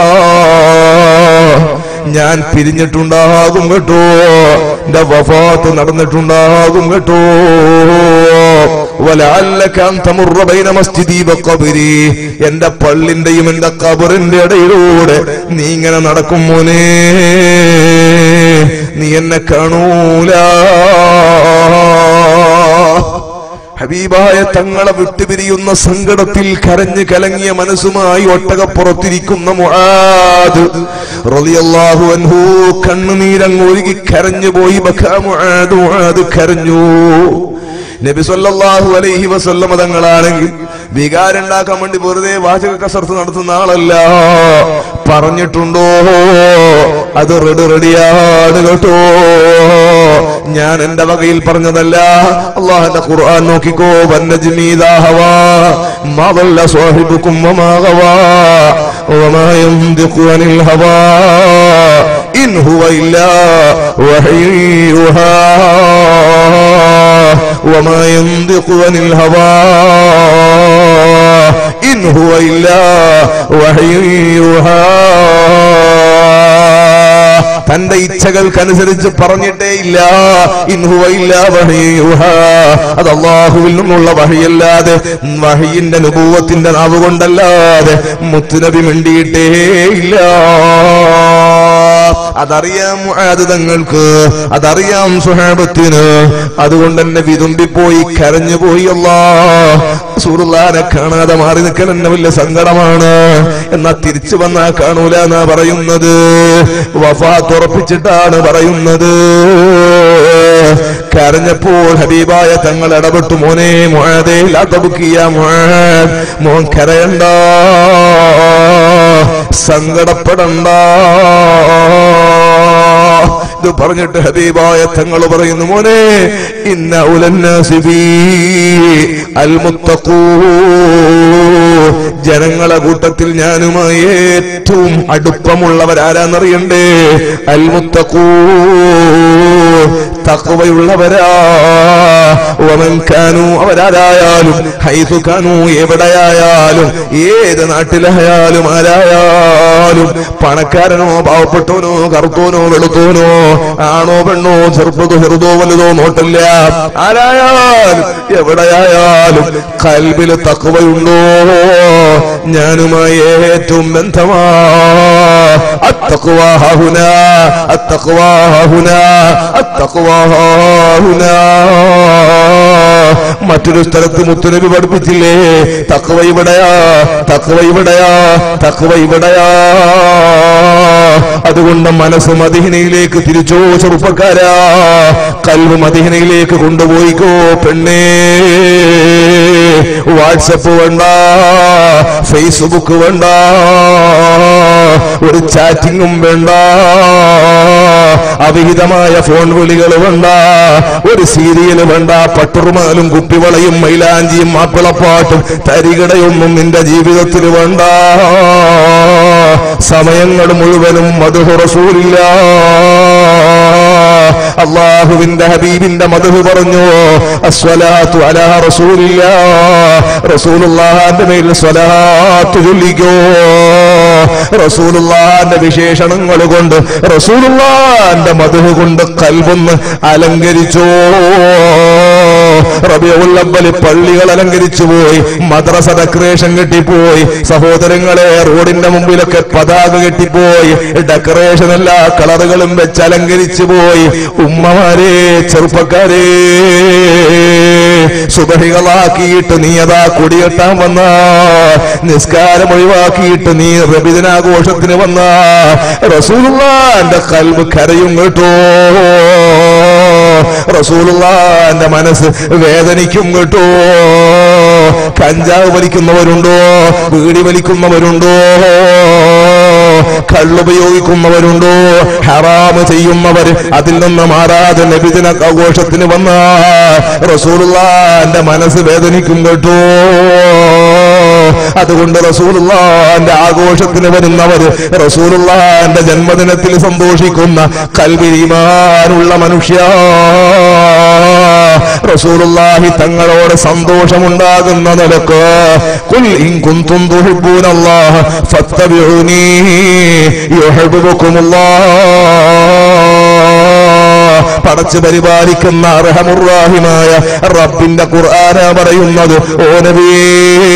ഞാൻ പിരിഞ്ഞിട്ടുണ്ടാകും കേട്ടോ എന്റെ വഫാത്ത് നടന്നിട്ടുണ്ടാകും കേട്ടോ വലഅല്ലക അൻ തമുറ ബൈന മസ്ജിദി വഖബരി എന്റെ പള്ളിന്റെയും എന്റെ കബറിന്റെ ഇടയിലൂടെ നീ ഇങ്ങനെ നടക്കും മോനെ നീ എന്നെ കാണൂല ഹബീബായ തങ്ങളെ വിട്ടുപിരിയുന്ന സങ്കടത്തിൽ കരഞ്ഞു കലങ്ങിയ മനസ്സുമായി ഒട്ടകപ്പുറത്തിരിക്കുന്ന മുആദ് റളിയല്ലാഹു അൻഹു കണ്ണുനീരങ്ങൊഴുകി കരഞ്ഞു പോയി ബക്കാ മുആദ് മുആദ് കരഞ്ഞു നബി സല്ലല്ലാഹു അലൈഹി വസല്ലമ തങ്ങളാണെങ്കിൽ വികാരം ഉണ്ടാക്കാൻ വേണ്ടി വെറുതെ വാചക കസർത്ത് നടത്തുന്ന ആളല്ല പറഞ്ഞിട്ടുണ്ടോ അത് റെഡി റെഡിയാണ് കേട്ടോ ഞാൻ എന്റെ വകയിൽ പറഞ്ഞതല്ല അള്ളാഹന്റെ ഖുർആൻ നോക്കിക്കോ വന്നജ്മീദാഹവാ മാവല്ല സ്വാഹിബുക്കും വമാഗവാ وما ينطق عن الهوى إن هو إلا وحي يوحى وما ينطق عن الهوى إن ഇൻ ഹുവ ഇല്ലാ വഹ്യുൻ യൂഹാ തന്റെ ഇച്ഛകൾക്കനുസരിച്ച് പറഞ്ഞിട്ടേ ഇല്ല ഇൻഹുവ ഇല്ല വഹിയുഹ അത് അള്ളാഹുവിൽ നിന്നുള്ള വഹിയല്ലാതെ വഹിയിന്റെ നുപൂവത്തിന്റെ നാവ് കൊണ്ടല്ലാതെ മുത്തുനബി മിണ്ടിയിട്ടേ ഇല്ല അതറിയാം മുആദ് തങ്ങൾക്ക് അതറിയാം സുഹാബത്തിന് അതുകൊണ്ട് തന്നെ വിതുമ്പിപ്പോയി കരഞ്ഞുപോയി അല്ലാ സൂറുല്ലാനെ കാണാതെ മാറി നിൽക്കൽ എന്നെ വലിയ സങ്കടമാണ് എന്നാ തിരിച്ചു വന്നാ കാണൂല എന്നാ പറയുന്നത് വഫാത്ത് ഉറപ്പിച്ചിട്ടാണ് പറയുന്നത് കരഞ്ഞപ്പോൾ ഹബീബായ തങ്ങൾ ഇടപെട്ടു മോനെ മുഴതേ ലാത്തബുക്കിയ മുഴ മോൻ കരയണ്ട സങ്കടപ്പെടണ്ട ഇത് പറഞ്ഞിട്ട് ഹബീബായ തങ്ങൾ പറയുന്നു മോനെ ഇന്ന ഉലന്നാസിബി അൽമുത്തഖൂ ജനങ്ങളെ കൂട്ടത്തിൽ ഞാനുമായി ഏറ്റവും അടുപ്പമുള്ളവരാരാന്നറിയണ്ടേ അൽമുത്തഖൂ തക്കവയുള്ളവരാ വമൻ കാനു അവരാരായാലും ഹൈസു കാനു എവിടെയായാലും ഏത് നാട്ടിലായാലും ആരായാലും പണക്കാരനോ പാവപ്പെട്ടവനോ കറുത്തോനോ വെളുത്തോനോ ആണോ പെണ്ണോ ചെറുപ്പതോ ചെറുതോ വലുതോ നോട്ടില്ല ആരായാലും എവിടെയായാലും കൽബില് തക്കവയുണ്ടോ ഞാനുമായി ഏറ്റവും ബന്ധമാ അത്തക്കുവാഹുന അത്തക്കുവാഹുന അത്തക്കുവാഹുന മറ്റൊരു സ്ഥലത്ത് മുത്തുനബി പഠിപ്പിച്ചില്ലേ തക്കവ ഇവിടെയാ തക്കവ ഇവിടെയാ തക്കവ ഇവിടെയാ അതുകൊണ്ട് മനസ്സ് മദീനയിലേക്ക് തിരിച്ചോ ചെറുപ്പക്കാരാ കൽവ് മദീനയിലേക്ക് കൊണ്ടുപോയിക്കോ പെണ്ണേ വാട്സപ്പ് വേണ്ട ഫേസ്ബുക്ക് വേണ്ട ഒരു ചാറ്റിങ്ങും വേണ്ട അവിഹിതമായ ഫോൺ വിളികൾ വേണ്ട ഒരു സീരിയൽ വേണ്ട പട്ടുറുമാലും കുപ്പിവളയും മൈലാഞ്ചിയും മാപ്പിളപ്പാട്ടും തരികിടയൊന്നും നിന്റെ ജീവിതത്തിൽ വേണ്ട സമയങ്ങൾ മുഴുവനും മധുഹു റസൂലില്ല അള്ളാഹുവിന്റെ ഹബീബിന്റെ മധു പറഞ്ഞു അസ്വലാത്തു അലാ റസൂലില്ല റസൂലുള്ളാഹിന്റെ മേൽ സ്വലാത്ത് ചൊല്ലിക്കോ റസൂലുള്ളാഹിന്റെ വിശേഷണങ്ങൾ കൊണ്ട് റസൂലുള്ളാഹിന്റെ മധു കൊണ്ട് കൽബൊന്ന് അലങ്കരിച്ചോ റബിയുള്ളമ്പലി പള്ളികൾ അലങ്കരിച്ചു പോയി മദ്രസ ഡെക്കറേഷൻ കെട്ടിപ്പോയി സഹോദരങ്ങളെ റോഡിന്റെ മുമ്പിലൊക്കെ പതാക കെട്ടിപ്പോയി ഡെക്കറേഷൻ എല്ലാ കളറുകളും വെച്ച് അലങ്കരിച്ചു പോയി ഉമ്മമാരെ ചെറുപ്പക്കാരെ സുബഹികളാക്കിയിട്ട് നീ അതാ കൊടികെട്ടാൻ വന്ന നിസ്കാരം ഒഴിവാക്കിയിട്ട് നീ റബിദിനാഘോഷത്തിന് വന്ന റസൂലുള്ളാന്റെ കൽബ് കരയും കേട്ടോ റസൂലുള്ളാന്റെ മനസ്സ് വേദനിക്കും കേട്ടോ കഞ്ചാവ് വലിക്കുന്നവരുണ്ടോ വീടി വലിക്കുന്നവരുണ്ടോ കള്ളുപയോഗിക്കുന്നവരുണ്ടോ ഹറാമ് ചെയ്യുന്നവർ അതിൽ നിന്ന് മാറാതെ നബിദിന ആഘോഷത്തിന് വന്ന റസൂലുള്ളാന്റെ മനസ്സ് വേദനിക്കും കേട്ടോ അതുകൊണ്ട് റസൂലുള്ളാന്റെ ആഘോഷത്തിന് വരുന്നവർ റസൂലുള്ളാന്റെ ജന്മദിനത്തിൽ സന്തോഷിക്കുന്ന കൽവിരിമാനുള്ള മനുഷ്യ റസൂലുള്ളാഹി തങ്ങളോട് സന്തോഷമുണ്ടാകുന്ന നിലക്ക് കുൽ ഇൻ കുന്തും തുഹിബ്ബൂനല്ലാഹ ഫത്തബിഊനി യുഹിബ്ബുക്കുമുല്ലാഹ് പടച്ചു പരിപാലിക്കുന്ന അർഹമുറാഹിമായ റബ്ബിന്റെ ഖുർആന പറയുന്നത് ഓ നബിയേ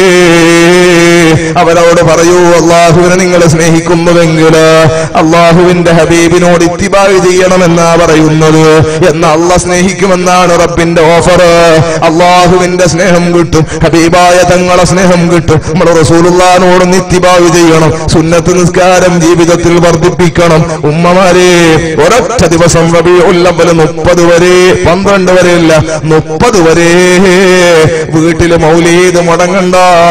അവരോട് പറയൂ അള്ളാഹുവിനെ നിങ്ങൾ സ്നേഹിക്കുന്നുവെങ്കിൽ അള്ളാഹുവിന്റെ ഹബീബിനോട് ഇത്തിബായ് ചെയ്യണമെന്നാ പറയുന്നത് എന്ന് അള്ള സ്നേഹിക്കുമെന്നാണ് റബ്ബിന്റെ ഓഫർ അള്ളാഹുവിന്റെ സ്നേഹം കിട്ടും ഹബീബായ തങ്ങളെ സ്നേഹം കിട്ടും നമ്മൾ റസൂലുള്ളാനോട് നിത്യബായ് ചെയ്യണം സുന്നത്ത് നിസ്കാരം ജീവിതത്തിൽ വർദ്ധിപ്പിക്കണം ഉമ്മമാരെ ഒരൊറ്റ ദിവസം റബിയുല്ലവല് മുപ്പത് വരെ പന്ത്രണ്ട് വരെ ഇല്ല മുപ്പത് വരെ വീട്ടില് മൗലീദ് മുടങ്ങണ്ട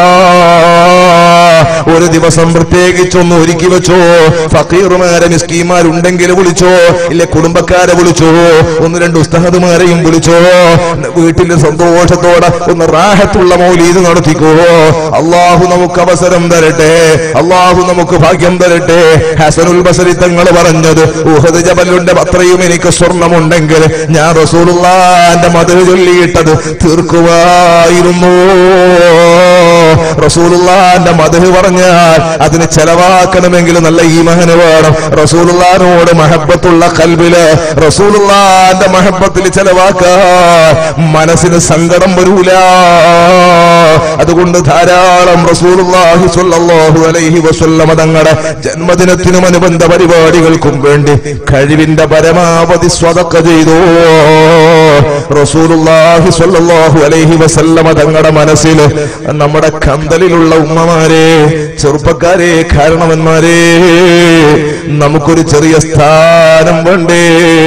ഒരു ദിവസം പ്രത്യേകിച്ചൊന്ന് ഒരുക്കി വെച്ചോ ഫക്കീറുമാരെ മിസ്കീമാരുണ്ടെങ്കിൽ വിളിച്ചോ ഇല്ല കുടുംബക്കാരെ വിളിച്ചോ ഒന്ന് രണ്ട് ഉസ്താദുമാരെയും വിളിച്ചോ വീട്ടിൽ സന്തോഷത്തോടെ ഒന്ന് റാഹത്തുള്ള മൗലീത് നടത്തിക്കോ അള്ളാഹു നമുക്ക് അവസരം തരട്ടെ അള്ളാഹു നമുക്ക് ഭാഗ്യം തരട്ടെ ഹസനുൽ ബസരി തങ്ങൾ പറഞ്ഞത് ഉഹദ് ജബലുണ്ട് അത്രയും എനിക്ക് സ്വർണമുണ്ടെങ്കിൽ ഞാൻ റസൂലുള്ളാന്റെ മതിൽ ചൊല്ലിയിട്ടത് തീർക്കുവായിരുന്നു റസൂലുള്ളാന്റെ മധു പറഞ്ഞാൽ അതിന് ചെലവാക്കണമെങ്കിൽ നല്ല ഈമഹന് വേണം റസൂലുള്ളാനോട് മഹബത്തുള്ള കൽബില് റസൂലുള്ളാന്റെ മഹബത്തിൽ ചെലവാക്കാൻ മനസ്സിന് സങ്കടം വരൂല അതുകൊണ്ട് ധാരാളം റസൂലുള്ളാഹി സ്വല്ലല്ലാഹു അലൈഹി വസല്ലമ തങ്ങളുടെ ജന്മദിനത്തിനും അനുബന്ധ പരിപാടികൾക്കും വേണ്ടി കഴിവിന്റെ പരമാവധി സ്വതക്ക ചെയ്തു റസൂലുള്ളാഹി സ്വല്ലല്ലാഹു അലൈഹി വസല്ലമ തങ്ങളുടെ മനസ്സിൽ നമ്മുടെ കന്തലിലുള്ള ഉമ്മമാരെ ചെറുപ്പക്കാരെ കാരണവന്മാരെ നമുക്കൊരു ചെറിയ സ്ഥാനം വേണ്ടേ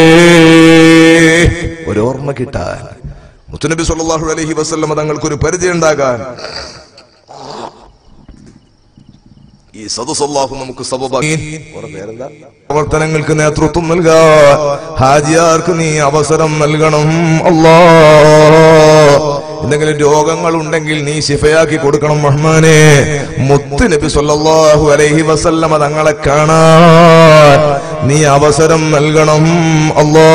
ഒരു ഓർമ്മ കിട്ടാൻ മുത്തുനബി സല്ലല്ലാഹു അലൈഹി വസല്ലമ തങ്ങൾക്കൊരു പരിചയം ഉണ്ടാകാൻ ഈ സദസ്സല്ലാഹു നമുക്ക് സബബാക്കി പ്രവർത്തനങ്ങൾക്ക് നേതൃത്വം നൽകാൻ ഹാജിയാർക്ക് നീ അവസരം നൽകണം അല്ലാ എന്തെങ്കിലും രോഗങ്ങൾ ഉണ്ടെങ്കിൽ നീ ശിഫയാക്കി കൊടുക്കണം റഹ്മാനെ മുത്ത് നബി സല്ലല്ലാഹു അലൈഹി വസല്ലമ തങ്ങളെ കാണാൻ നീ അവസരം നൽകണം അല്ലാ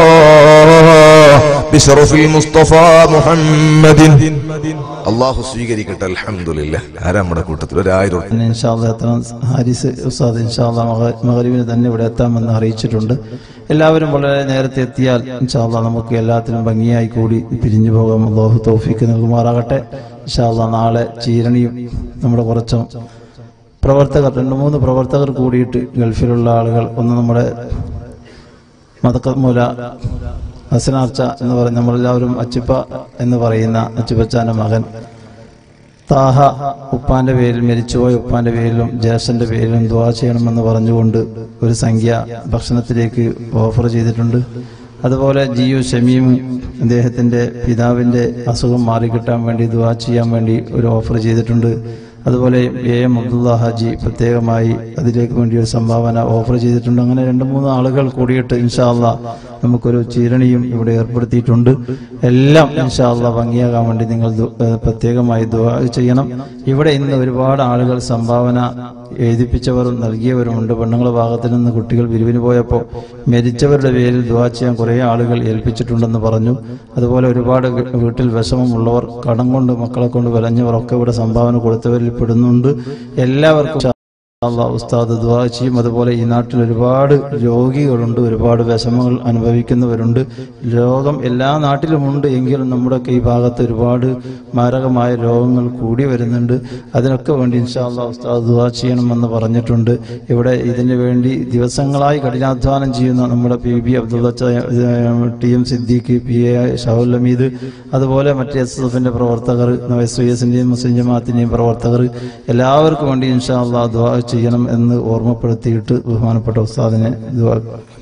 ബിശറഫിൽ മുസ്തഫ മുഹമ്മദിൻ അള്ളാഹു സ്വീകരിക്കട്ടെ അൽഹംദുലില്ല ആരാ നമ്മുടെ കൂട്ടത്തിൽ ഒരായിരം പിന്നെ ഇൻഷാല്ല എത്താൻ ഹാരിസ് ഉസ്താദ് ഇൻഷാല്ല മകരിവിന് തന്നെ ഇവിടെ എത്താമെന്ന് അറിയിച്ചിട്ടുണ്ട് എല്ലാവരും വളരെ നേരത്തെ എത്തിയാൽ ഇൻഷാല്ല നമുക്ക് എല്ലാത്തിനും ഭംഗിയായി കൂടി പിരിഞ്ഞു പോകാം അള്ളാഹു തൗഫീക്ക് നൽകുമാറാകട്ടെ ഇൻഷാല്ല നാളെ ചീരണിയും നമ്മുടെ കുറച്ചും പ്രവർത്തകർ രണ്ട് മൂന്ന് പ്രവർത്തകർ കൂടിയിട്ട് ഗൾഫിലുള്ള ആളുകൾ ഒന്ന് നമ്മുടെ മതക്കമൂല ഹസനാർച്ച എന്ന് പറയുന്ന നമ്മളെല്ലാവരും അച്ചിപ്പ എന്ന് പറയുന്ന അച്ചിപ്പച്ചാന്റെ മകൻ താഹ ഉപ്പാന്റെ പേരിൽ മരിച്ചുപോയ ഉപ്പാന്റെ പേരിലും ജ്യേഷ്ഠന്റെ പേരിലും ദുവാ ചെയ്യണമെന്ന് പറഞ്ഞുകൊണ്ട് ഒരു സംഖ്യ ഭക്ഷണത്തിലേക്ക് ഓഫർ ചെയ്തിട്ടുണ്ട് അതുപോലെ ജിയു ഷമീമും അദ്ദേഹത്തിന്റെ പിതാവിന്റെ അസുഖം മാറിക്കിട്ടാൻ വേണ്ടി ദുവാ ചെയ്യാൻ വേണ്ടി ഒരു ഓഫർ ചെയ്തിട്ടുണ്ട് അതുപോലെ എ എം അബ്ദുള്ള ഹാജി പ്രത്യേകമായി അതിലേക്ക് വേണ്ടി ഒരു സംഭാവന ഓഫർ ചെയ്തിട്ടുണ്ട് അങ്ങനെ രണ്ട് മൂന്ന് ആളുകൾ കൂടിയിട്ട് ഇൻഷാല്ല നമുക്കൊരു ചീരണിയും ഇവിടെ ഏർപ്പെടുത്തിയിട്ടുണ്ട് എല്ലാം ഇൻഷാല്ല ഭംഗിയാകാൻ വേണ്ടി നിങ്ങൾ ദു- ഏഹ് പ്രത്യേകമായി ദുആ ചെയ്യണം ഇവിടെ ഇന്ന് ഒരുപാട് ആളുകൾ സംഭാവന എഴുതിപ്പിച്ചവരും നൽകിയവരുമുണ്ട് പെണ്ണുങ്ങളുടെ ഭാഗത്ത് നിന്ന് കുട്ടികൾ പിരിവിന് പോയപ്പോൾ മരിച്ചവരുടെ പേരിൽ ദുവാ ചെയ്യാൻ കുറേ ആളുകൾ ഏൽപ്പിച്ചിട്ടുണ്ടെന്ന് പറഞ്ഞു അതുപോലെ ഒരുപാട് വി- വീട്ടിൽ വിഷമമുള്ളവർ കടം കൊണ്ട് മക്കളെ കൊണ്ട് വിലഞ്ഞവർ ഒക്കെ ഇവിടെ സംഭാവന കൊടുത്തവരിൽ പെടുന്നുണ്ട് എല്ലാവർക്കും അള്ളാഹ് ഉസ്താദ് ദുആ ചെയ്യും അതുപോലെ ഈ നാട്ടിൽ ഒരുപാട് രോഗികളുണ്ട് ഒരുപാട് വിഷമങ്ങൾ അനുഭവിക്കുന്നവരുണ്ട് രോഗം എല്ലാ നാട്ടിലുമുണ്ട് എങ്കിലും നമ്മുടെയൊക്കെ ഈ ഭാഗത്ത് ഒരുപാട് മാരകമായ രോഗങ്ങൾ കൂടി വരുന്നുണ്ട് അതിനൊക്കെ വേണ്ടി ഇൻഷാ അള്ളാഹ് ഉസ്താദ് ദുആ ചെയ്യണമെന്ന് പറഞ്ഞിട്ടുണ്ട് ഇവിടെ ഇതിനു വേണ്ടി ദിവസങ്ങളായി കഠിനാധ്വാനം ചെയ്യുന്ന നമ്മുടെ പി ബി അബ്ദുള്ള ച- T M Siddique P A Shahul Hameed അതുപോലെ മറ്റ് എസ് എഫിന്റെ പ്രവർത്തകർ എസ് വി എസിന്റെയും മുസ്ലിം ജമാഅത്തിന്റെയും പ്രവർത്തകർ എല്ലാവർക്കും വേണ്ടി ഇൻഷാ അള്ളാഹ് ദുആ ചെയ്യണം എന്ന് ഓർമ്മപ്പെടുത്തിയിട്ട് ബഹുമാനപ്പെട്ട ഉസ്താദിനെ ദുആ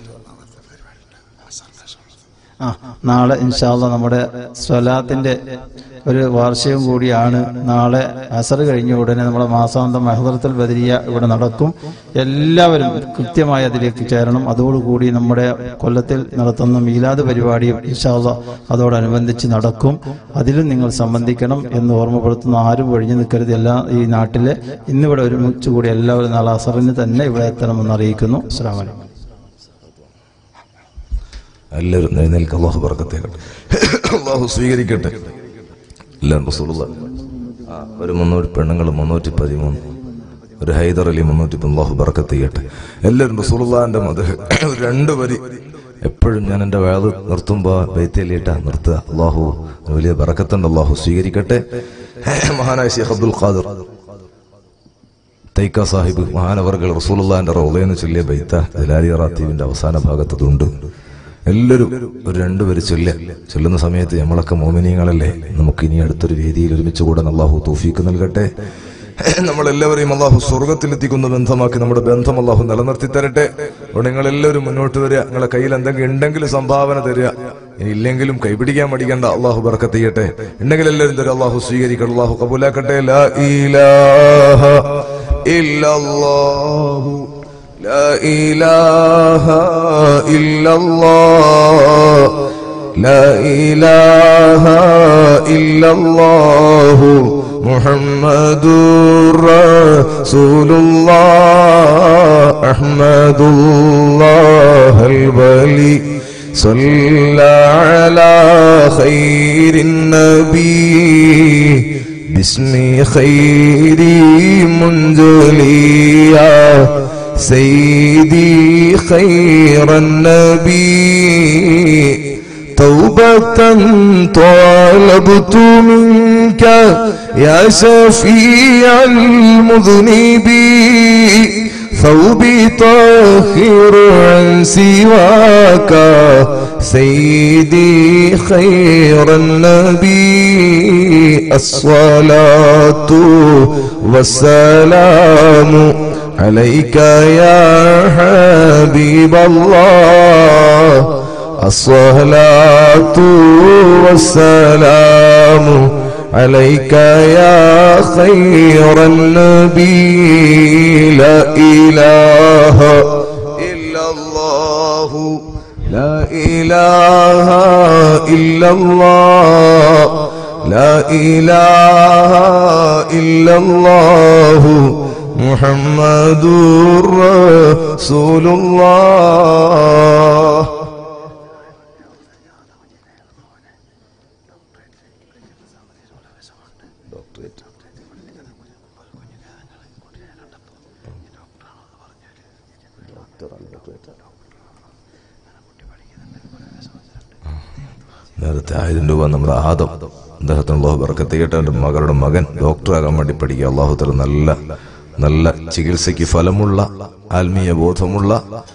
ആ നാളെ ഇൻഷാല്ല നമ്മുടെ സ്വലാത്തിന്റെ ഒരു വാർഷികം കൂടിയാണ് നാളെ അസർ കഴിഞ്ഞ ഉടനെ നമ്മുടെ മാസാന്തം മഹദറത്തുൽ ബദരിയ ഇവിടെ നടക്കും എല്ലാവരും കൃത്യമായി അതിലേക്ക് ചേരണം അതോടുകൂടി നമ്മുടെ കൊല്ലത്തിൽ നടത്തുന്ന മീലാദ് പരിപാടിയും ഇൻഷാല്ല അതോടനുബന്ധിച്ച് നടക്കും അതിലും നിങ്ങൾ സംബന്ധിക്കണം എന്ന് ഓർമ്മപ്പെടുത്തുന്ന ആരും ഒഴിഞ്ഞു നിൽക്കരുത് എല്ലാ ഈ നാട്ടിലെ ഇന്നിവിടെ ഒരുമിച്ച് കൂടി എല്ലാവരും നാളെ അസറിന് തന്നെ ഇവിടെ എത്തണമെന്ന് അറിയിക്കുന്നു അസ്സാം വലൈക്കും എല്ലാവരും എഴുന്നേൽക്ക് അള്ളാഹു പറക്കത്തേക്കട്ടെ അള്ളാഹു സ്വീകരിക്കട്ടെ എല്ലാം റസൂലുള്ള ആ, ഒരു മുന്നൂറ് പെണ്ണുങ്ങൾ മുന്നൂറ്റി പതിമൂന്ന് ഒരു ഹൈദർ അലി മുന്നൂറ്റി അള്ളാഹു ബർക്കത്ത് ചെയ്യട്ടെ എല്ലാവരും റസൂലുള്ളാന്റെ മത രണ്ട് വരി എപ്പോഴും ഞാൻ എൻ്റെ വേദ നിർത്തുമ്പോൾ ബൈത്തേലിയിട്ട നിർത്തുക അള്ളാഹു വലിയ ബറക്കത്തുണ്ട് അള്ളാഹു സ്വീകരിക്കട്ടെ മഹാനായ ഷെയ്ഖ് അബ്ദുൽ ഖാദർ തൈക്ക സാഹിബ് മഹാനവർകൾ റസൂലുള്ളാന്റെ റൗളയെന്ന് ചൊല്ലിയ ബൈത്ത ജലാലി റാത്തീവിന്റെ അവസാന ഭാഗത്തതുണ്ട് എല്ലാവരും ഒരു രണ്ടുപേര് ചൊല്ല ചൊല്ലുന്ന സമയത്ത് നമ്മളൊക്കെ മോമിനിയങ്ങളല്ലേ നമുക്ക് ഇനി അടുത്തൊരു വേദിയിൽ ഒരുമിച്ച് കൂടാൻ അള്ളാഹു തൗഫീക്ക് നൽകട്ടെ നമ്മളെല്ലാവരെയും അള്ളാഹു സ്വർഗത്തിലെത്തിക്കുന്ന ബന്ധമാക്കി നമ്മുടെ ബന്ധം അള്ളാഹു നിലനിർത്തി തരട്ടെ അപ്പോൾ നിങ്ങൾ എല്ലാവരും മുന്നോട്ട് വരിക നിങ്ങളെ കയ്യിൽ എന്തെങ്കിലും ഉണ്ടെങ്കിൽ സംഭാവന തരിക ഇനി ഇല്ലെങ്കിലും കൈപിടിക്കാൻ മടിക്കണ്ട അള്ളാഹു ബർക്കത്ത് ചെയ്യട്ടെ ഉണ്ടെങ്കിൽ എല്ലാവരും തരും അള്ളാഹു സ്വീകരിക്കട്ടെ അള്ളാഹു കബൂലാക്കട്ടെ ലാ ഇലാഹ ഇല്ലല്ലാഹു لا إله إلا الله لا إله إلا الله محمد رسول الله أحمد الله الولي صلى على خير النبي باسم خيري منجليا سيدي خير النبي توبة طالبت منك يا شفيع المذنبين ثوبي طاهر عن سواك سيدي خير النبي الصلاة والسلام عليك يا حبيب الله الصلاة والسلام عليك يا خير النبي لا إله إلا الله لا إله إلا الله لا إله إلا الله محمد رسول الله നേരത്തെ ആയിരം രൂപ നമ്മുടെ ആദം അദ്ദേഹത്തിന് അള്ളാഹു ബർക്കത്ത് ചെയ്യട്ടെ എൻ്റെ മകളുടെ മകൻ ഡോക്ടറാകാൻ വേണ്ടി പഠിക്കുക അള്ളാഹു തല നല്ല നല്ല ചികിത്സയ്ക്ക് ഫലമുള്ള ആത്മീയ ബോധമുള്ള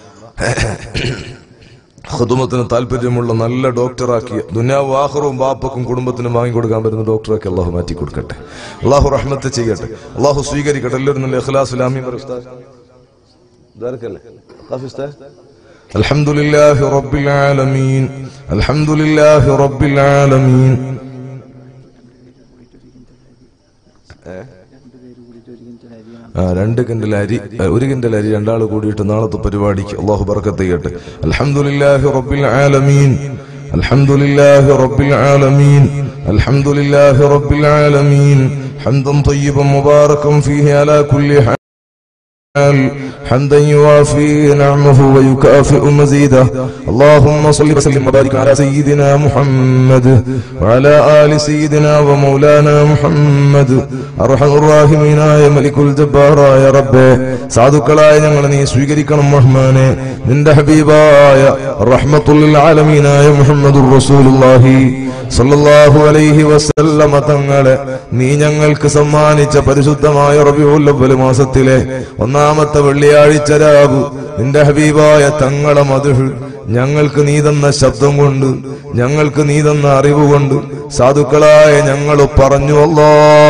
ഹുദുമത്തിന് താല്പര്യമുള്ള നല്ല ഡോക്ടറാക്കി ദുനിയാവ് ആഹ്റവും ബാപ്പക്കും കുടുംബത്തിനും വാങ്ങിക്കൊടുക്കാൻ പറ്റുന്ന ഡോക്ടറാക്കി അള്ളാഹു മാറ്റി കൊടുക്കട്ടെ അള്ളാഹു റഹ്മത്ത് ചെയ്യട്ടെ അള്ളാഹു സ്വീകരിക്കട്ടെ എല്ലാവരും നല്ല ഇഖ്ലാസ് ഇലാമി الحمد لله رب العالمين الحمد لله رب العالمين ആ രണ്ട് കിൻഡൽ അരി ആ, ഒരു കിൻഡൽ അരി രണ്ടാൾ കൂടിയിട്ട് നാളത്തെ പരിപാടിക്ക് അള്ളാഹു ബർക്കത്ത് ചെയ്യട്ടെ അൽഹംദുലില്ലാഹി റബ്ബിൽ ആലമീൻ അൽഹംദുലില്ലാഹി റബ്ബിൽ ആലമീൻ അൽഹംദുലില്ലാഹി റബ്ബിൽ ആലമീൻ حمدا طيبا مباركا فيه على كل حال حمدا يوافي نعمه ويكافئ مزيده اللهم صل وسلم وبارك على سيدنا محمد وعلى آل سيدنا ومولانا محمد أرحم الراحمين يا ملك الجبار يا رب സാധുക്കളായ ഞങ്ങളെ നീ സ്വീകരിക്കണം റഹ്മാനെ നിന്റെ ഹബീബായ റഹ്മത്തുൽ ആലമീനായ മുഹമ്മദുർ റസൂലുള്ളാഹി സല്ലല്ലാഹു അലൈഹി വസല്ലമ തങ്ങളെ നീ ഞങ്ങൾക്ക് സമ്മാനിച്ച പരിശുദ്ധമായ റബിഉൽ അവ്വൽ മാസത്തിലെ ഒന്നാമത്തെ വെള്ളിയാഴ്ച രാവ് നിന്റെ ഹബീബായ തങ്ങളെ മധുഹ് ഞങ്ങൾക്ക് നീ തന്ന ശബ്ദം കൊണ്ട് ഞങ്ങൾക്ക് നീ തന്ന അറിവ് കൊണ്ട് സാധുക്കളായ ഞങ്ങൾ പറഞ്ഞു അല്ലാ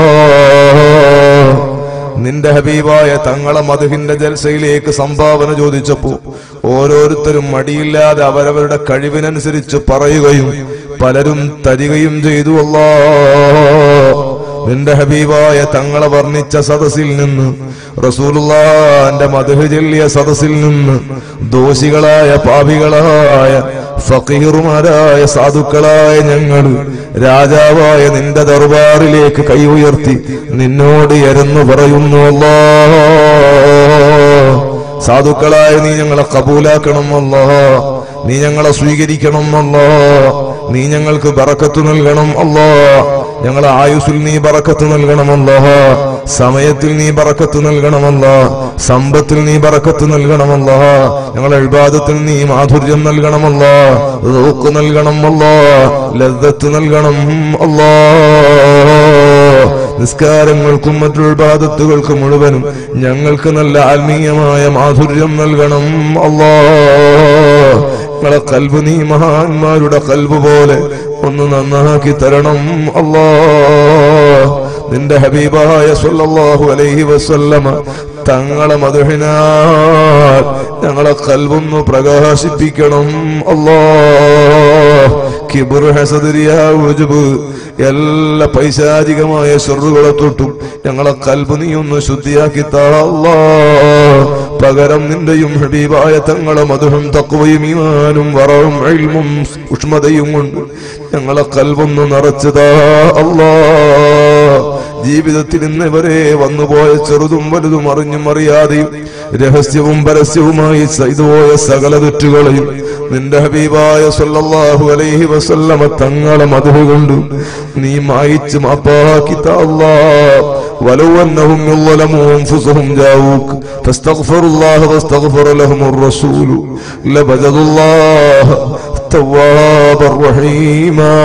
നിന്റെ ഹബീബായ തങ്ങളെ മധുഹിന്റെ ജൽസയിലേക്ക് സംഭാവന ചോദിച്ചപ്പോ ഓരോരുത്തരും മടിയില്ലാതെ അവരവരുടെ കഴിവിനനുസരിച്ച് പറയുകയും പലരും തരികയും ചെയ്തു അല്ലാ നിന്റെ ഹബീബായ തങ്ങളെ വർണ്ണിച്ച സദസ്സിൽ നിന്ന് റസൂലുള്ളാന്റെ മധുഹ് ചൊല്ലിയ സദസ്സിൽ നിന്ന് ദോഷികളായ പാപികളായ ഫക്കീറുമാരായ സാധുക്കളായ ഞങ്ങൾ രാജാവായ നിന്റെ ദർബാറിലേക്ക് കൈ ഉയർത്തി നിന്നോട് എരന്നു പറയുന്നു അല്ലാ സാധുക്കളായ നീ ഞങ്ങളെ കബൂലാക്കണം അല്ലാ നീ ഞങ്ങളെ സ്വീകരിക്കണം അല്ലാ നീ ഞങ്ങൾക്ക് ബറക്കത്ത് നൽകണം അല്ലാ ഞങ്ങളെ ആയുസ്സിൽ നീ ബറക്കത്ത് നൽകണമല്ല സമയത്തിൽ നീ ബറക്കത്ത് നൽകണമല്ല സമ്പത്തിൽ നീ ബറക്കത്ത് നൽകണമല്ല ഞങ്ങളെ എഴുപാദത്തിൽ നീ മാധുര്യം നൽകണമല്ല റൂക്ക് നൽകണമല്ല ലദ്ദത്ത് നൽകണം അല്ലാ നിസ്കാരങ്ങൾക്കും മറ്റു ബാധത്തുകൾക്ക് മുഴുവനും ഞങ്ങൾക്ക് നല്ല ആത്മീയമായ മാധുര്യം നൽകണം അല്ലാ ഞങ്ങളെ കൽബ് നീ മഹാന്മാരുടെ കൽബ് പോലെ ഒന്ന് നന്നാക്കി തരണം അല്ലാ നിന്റെ ഹബീബായ സല്ലല്ലാഹു അലൈഹി വസല്ലമ തങ്ങളെ മധുഹിനാൽ ഞങ്ങളെ കൽബൊന്ന് പ്രകാശിപ്പിക്കണം അല്ലാ കിബുർ ഹസദിരിയ ഉജുബ് എല്ലാ പൈശാചികമായ ഷെറുകളെ തൊട്ടും ഞങ്ങളെ കൽബ് നീ ഒന്ന് ശുദ്ധിയാക്കി താ അല്ലാ പകരം നിന്റെയും ഹബീബായ തങ്ങളെ മധുഹും തക്കുവയും ഈമാനും വറവും അഴിമും ഉഷ്മതയും കൊണ്ട് ഞങ്ങളെ കൽവൊന്ന് നിറച്ചതാ അല്ലാ ജീവിതത്തിൽ ഇന്ന് വരെ വന്നുപോയ ചെറുതും വലുതും അറിഞ്ഞും അറിയാതെയും രഹസ്യവും പരസ്യവുമായി ചെയ്തുപോയ സകല തെറ്റുകളെയും നിന്റെ ഹബീബായ സല്ലല്ലാഹു അലൈഹി വസല്ലമ തങ്ങളെ മധു കൊണ്ട് നീ മായിച്ച് മാപ്പാക്കി താ ولو أنهم ظلموا أنفسهم جاءوك فاستغفروا الله واستغفر لهم الرسول لبجدوا الله توابا رحيما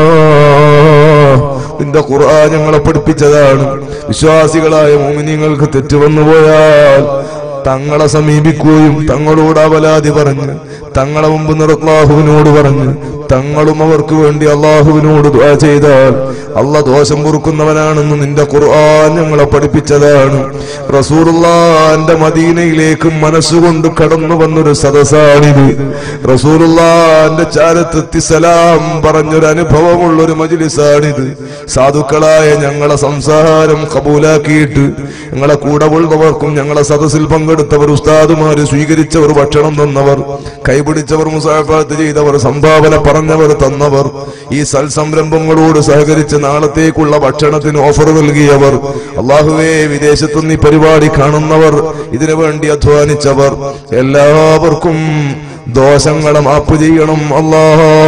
നിന്റെ ഖുർആൻ ഞങ്ങളെ പഠിപ്പിച്ചതാണ് വിശ്വാസികളായ മോമിനിങ്ങൾക്ക് തെറ്റ് വന്നുപോയാൽ തങ്ങളെ സമീപിക്കുകയും തങ്ങളോട് അപലാതി പറഞ്ഞ് തങ്ങളെ മുമ്പ് നിർത്താഹുവിനോട് പറഞ്ഞ് തങ്ങളും അവർക്ക് വേണ്ടി അള്ളാഹുവിനോട് ദുആ ചെയ്താൽ അള്ള ദോഷം പൊറുക്കുന്നവനാണെന്ന് നിന്റെ ഖുർആൻ ഞങ്ങളെ പഠിപ്പിച്ചതാണ് റസൂറുല്ലാന്റെ മദീനയിലേക്ക് മനസ്സുകൊണ്ട് കടന്നു വന്നൊരു സദസ്സാണിത് റസൂറുല്ലാന്റെ ചാരത്തെത്തി സലാം പറഞ്ഞൊരു അനുഭവമുള്ളൊരു മജിലിസാണിത് സാധുക്കളായ ഞങ്ങളെ സംസാരം കബൂലാക്കിയിട്ട് ഞങ്ങളെ കൂടെ ഉള്ളവർക്കും ഞങ്ങളെ സദസ്സിൽ പങ്കെടുത്തവർ ഉസ്താദുമാര് സ്വീകരിച്ചവർ ഭക്ഷണം തന്നവർ കൈപിടിച്ചവർ മുസാഫാത്ത് ചെയ്തവർ സംഭാവന പറഞ്ഞവർ തന്നവർ ഈ സൽസംരംഭങ്ങളോട് സഹകരിച്ച് നാളത്തേക്കുള്ള ഭക്ഷണത്തിന് ഓഫർ നൽകിയവർ അള്ളാഹുവേ വിദേശത്തു നിന്ന് ഈ പരിപാടി കാണുന്നവർ ഇതിനു വേണ്ടി അധ്വാനിച്ചവർ എല്ലാവർക്കും ദോഷങ്ങളെ മാപ്പ് ചെയ്യണം അല്ലാ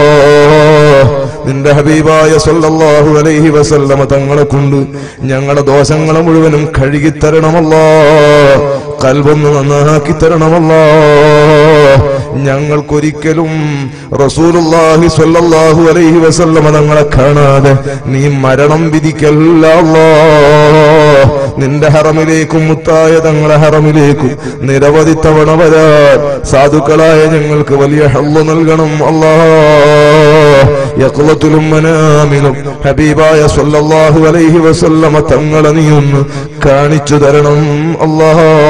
നിന്റെ ഹബീബായ സല്ലല്ലാഹു അലൈഹി വസല്ലമ തങ്ങളെ കൊണ്ട് ഞങ്ങളുടെ ദോഷങ്ങളെ മുഴുവനും കഴുകിത്തരണമല്ലോ കൽവൊന്ന് നന്നാക്കി തരണമല്ലോ ഞങ്ങൾക്കൊരിക്കലും റസൂലുള്ളാഹി സ്വല്ലല്ലാഹു അലൈഹി വസല്ലമ തങ്ങളെ കാണാതെ നീ മരണം വിധിക്കല്ല അല്ലാ. നിന്റെ ഹറമിലേക്കും മുത്തായ തങ്ങളെ ഹറമിലേക്കും നിരവധി തവണ വരാൻ സാധുക്കളായ ഞങ്ങൾക്ക് വലിയ ഹള്ളു നൽകണം അല്ലാ യക്ലത്തിലും മനാമിലും ഹബീബായ സല്ലല്ലാഹു അലൈഹി വസല്ലമ തങ്ങളെ നീ ഒന്ന് കാണിച്ചു തരണം അല്ലാ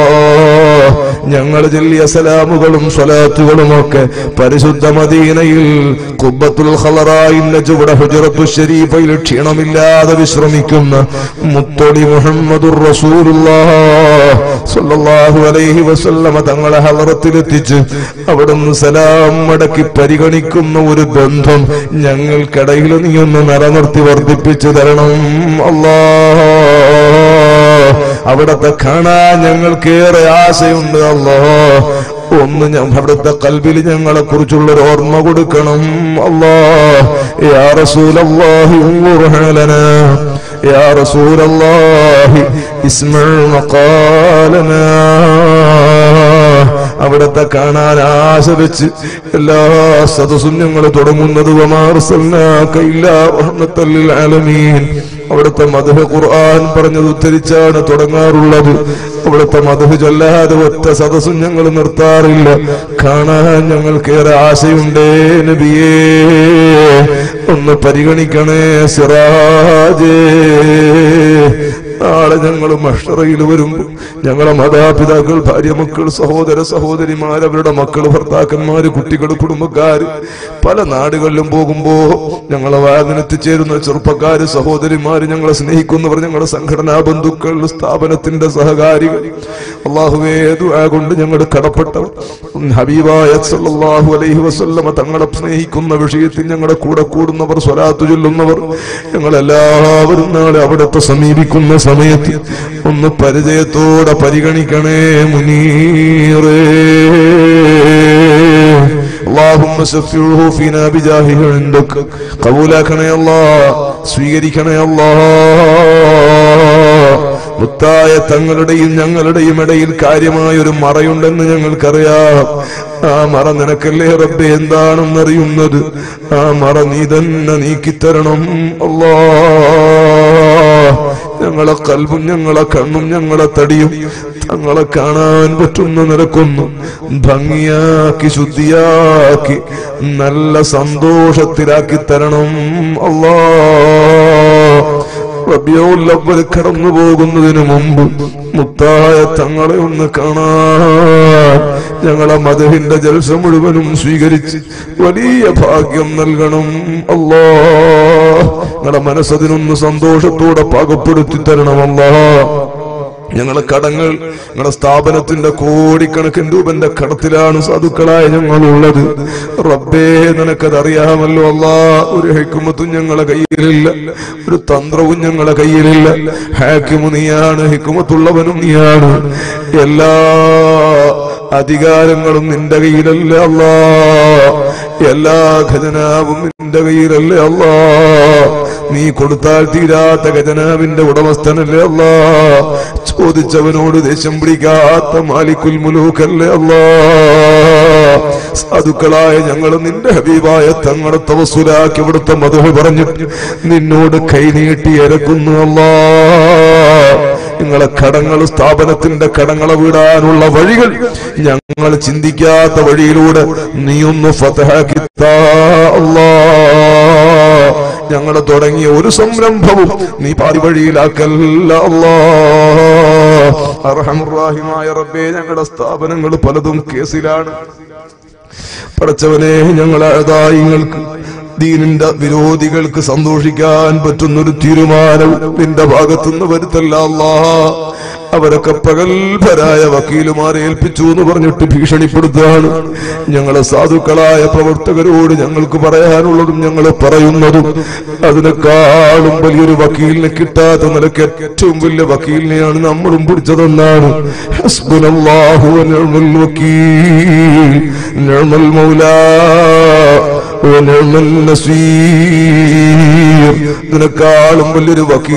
ഞങ്ങൾ ചൊല്ലിയ സലാമുകളും സ്വലാത്തുകളും ഒക്കെ പരിശുദ്ധ മദീനയിൽ കുബ്ബത്തുൽ ഖലറായിന്റെ ചുവട ഹുജറത്തു ഷരീഫയിൽ ക്ഷീണമില്ലാതെ വിശ്രമിക്കുന്ന മുത്തൊടി മുഹമ്മദുർ റസൂലുള്ളാഹ് സ്വല്ലല്ലാഹു അലൈഹി വസല്ലമ തങ്ങളെ ഹലറത്തിലെത്തിച്ച് അവിടുന്ന് സലാം മടക്കി പരിഗണിക്കുന്ന ഒരു ബന്ധം ഞങ്ങൾക്കിടയിൽ നീ ഒന്ന് നിലനിർത്തി വർദ്ധിപ്പിച്ചു തരണം അല്ലാ അവിടത്തെ കാണാൻ ഞങ്ങൾക്കേറെ ആശയുണ്ട് അല്ലോ ഒന്ന് ഞാൻ അവിടുത്തെ കൽബിൽ ഞങ്ങളെ കുറിച്ചുള്ള ഒരു ഓർമ്മ കൊടുക്കണം അല്ലോ യാ റസൂലല്ലാഹി ഉൻദുർ ലനാ യാ റസൂലല്ലാഹി ഇസ്മഉ മഖാലനാ അവിടത്തെ കാണാൻ ആശ വെച്ച് എല്ലാ സദസ്സും ഞങ്ങൾ തുടങ്ങുന്നത് ആലമീൻ അവിടുത്തെ മധുഹ ഖുർആൻ പറഞ്ഞത് ഉദ്ധരിച്ചാണ് തുടങ്ങാറുള്ളത് അവിടുത്തെ മധുഹ ചൊല്ലാതെ ഒറ്റ സദസ്സും ഞങ്ങൾ നിർത്താറില്ല കാണാൻ ഞങ്ങൾക്കേറെ ആശയുണ്ടേ നബിയേ ഒന്ന് പരിഗണിക്കണേ സിറാജേ നാളെ ഞങ്ങൾ മഷറയിൽ വരുമ്പോൾ ഞങ്ങളെ മാതാപിതാക്കൾ ഭാര്യ മക്കൾ സഹോദര സഹോദരിമാർ അവരുടെ മക്കൾ ഭർത്താക്കന്മാര് കുട്ടികൾ കുടുംബക്കാര് പല നാടുകളിലും പോകുമ്പോ ഞങ്ങളെ വാതിനെത്തിച്ചേരുന്ന ചെറുപ്പക്കാര് സഹോദരിമാര് ഞങ്ങളെ സ്നേഹിക്കുന്നവർ ഞങ്ങളുടെ സംഘടനാ ബന്ധുക്കൾ സ്ഥാപനത്തിന്റെ സഹകാരികൾ അള്ളാഹുവേ ദുആ കൊണ്ട് ഞങ്ങൾ കടപ്പെട്ടവർ ഹബീബായ സല്ലല്ലാഹു അലൈഹി വസല്ലമ തങ്ങളെ സ്നേഹിക്കുന്ന വിഷയത്തിൽ ഞങ്ങളുടെ കൂടെ കൂടുന്നവർ സ്വലാത്തു ചൊല്ലുന്നവർ ഞങ്ങളെല്ലാവരും നാളെ അവിടുത്തെ സമീപിക്കുന്ന സമയത്ത് ഒന്ന് പരിചയത്തോടെ പരിഗണിക്കണേ മുനീറേ اللهم شفعه فينا بجاهه عندك قبولاക്കണേ അല്ലാ സ്വീകരിക്കണേ അല്ലാ മുത്തായ തങ്ങളുടെയും ഞങ്ങളുടെയും ഇടയിൽ കാര്യമായ ഒരു മറയുണ്ടെന്ന് ഞങ്ങൾക്കറിയാം ആ മറ നിനക്കല്ലേ റബ്ബെ എന്താണെന്നറിയുന്നത് ആ മറ നീ തന്നെ നീക്കിത്തരണം അല്ലാ ഞങ്ങളെ കൽവും ഞങ്ങളെ കണ്ണും ഞങ്ങളെ തടിയും തങ്ങളെ കാണാൻ പറ്റുന്ന നിരക്കൊന്നു ഭംഗിയാക്കി ശുദ്ധിയാക്കി നല്ല സന്തോഷത്തിലാക്കി തരണം അല്ലാ റബിയോല്ലവർ കടന്നു പോകുന്നതിന് മുമ്പ് മുത്തായ തങ്ങളെ ഒന്ന് കാണാൻ ഞങ്ങളെ മധുവിന്റെ ജൽസ മുഴുവനും സ്വീകരിച്ച് വലിയ ഭാഗ്യം നൽകണം അല്ലാ ഞങ്ങളുടെ മനസ്സതിനൊന്ന് സന്തോഷത്തോടെ പാകപ്പെടുത്തി തരണം അല്ലാ ഞങ്ങളെ കടങ്ങൾ ഞങ്ങളുടെ സ്ഥാപനത്തിന്റെ കോടിക്കണക്കിന് രൂപന്റെ കടത്തിലാണ് സാധുക്കളായ ഞങ്ങളുള്ളത് റബ്ബേ നിനക്കത് അറിയാമല്ലോ അല്ലാ ഒരു ഹെക്കുമത്തും ഞങ്ങളെ കയ്യിലില്ല ഒരു തന്ത്രവും ഞങ്ങളെ കയ്യിലില്ല ഹാക്കിമു നീയാണ് ഹിക്കുമത്തുള്ളവനും നീയാണ് എല്ലാ അധികാരങ്ങളും നിന്റെ കയ്യിലല്ല അല്ലാ എല്ലാ ഖജനാവും നിന്റെ കയ്യിലല്ലേ അല്ലാ നീ കൊടുത്താൽ തീരാത്ത ഖജനാവിന്റെ ഉടമസ്ഥനല്ലേ അല്ലാ ചോദിച്ചവനോട് ദേഷ്യം പിടിക്കാത്ത മാലിക്കുൽ മുലൂക്കല്ലേ അല്ലാ സാധുക്കളായ ഞങ്ങൾ നിന്റെ ഹബീബായ തങ്ങളെ തവസുലാക്കി ഇവിടുത്തെ മധു പറഞ്ഞു നിന്നോട് കൈനീട്ടി ഇരക്കുന്നു അല്ലാ നിങ്ങളെ കടങ്ങൾ സ്ഥാപനത്തിന്റെ കടങ്ങളെ വിടാനുള്ള വഴികൾ ഞങ്ങൾ ചിന്തിക്കാത്ത വഴിയിലൂടെ നീ ഒന്ന് ഫതഹാക്കി താ അല്ലാ ഞങ്ങൾ തുടങ്ങിയ ഒരു സംരംഭവും നീ പാതി വഴിയിലാക്കല്ല അല്ലാ അർഹമുറാഹിമായ റബ്ബേ ഞങ്ങളുടെ സ്ഥാപനങ്ങൾ പലതും കേസിലാണ് പടച്ചവനെ ഞങ്ങളെ അതായിങ്ങൾക്ക് ദീനിന്റെ വിരോധികൾക്ക് സന്തോഷിക്കാൻ പറ്റുന്നൊരു തീരുമാനവും നിന്റെ ഭാഗത്തുനിന്ന് വരുത്തല്ല അല്ലാ അവരൊക്കെ പ്രഗത്ഭരായ വക്കീലുമാരെ ഏൽപ്പിച്ചു എന്ന് പറഞ്ഞിട്ട് ഭീഷണിപ്പെടുത്തുകയാണ് ഞങ്ങളെ സാധുക്കളായ പ്രവർത്തകരോട് ഞങ്ങൾക്ക് പറയാനുള്ളതും ഞങ്ങൾ പറയുന്നതും അതിനേക്കാളും വലിയൊരു വക്കീലിനെ കിട്ടാത്ത നിലയ്ക്ക് ഏറ്റവും വലിയ വക്കീലിനെയാണ് നമ്മളും പിടിച്ചതെന്നാണ് ഹസ്ബുനല്ലാഹു വനിഅ്മൽ വക്കീൽ നിഅ്മൽ മൗലാ വനിഅ്മൽ നസീർ ഇതിനേക്കാളും വലിയൊരു വക്കീൽ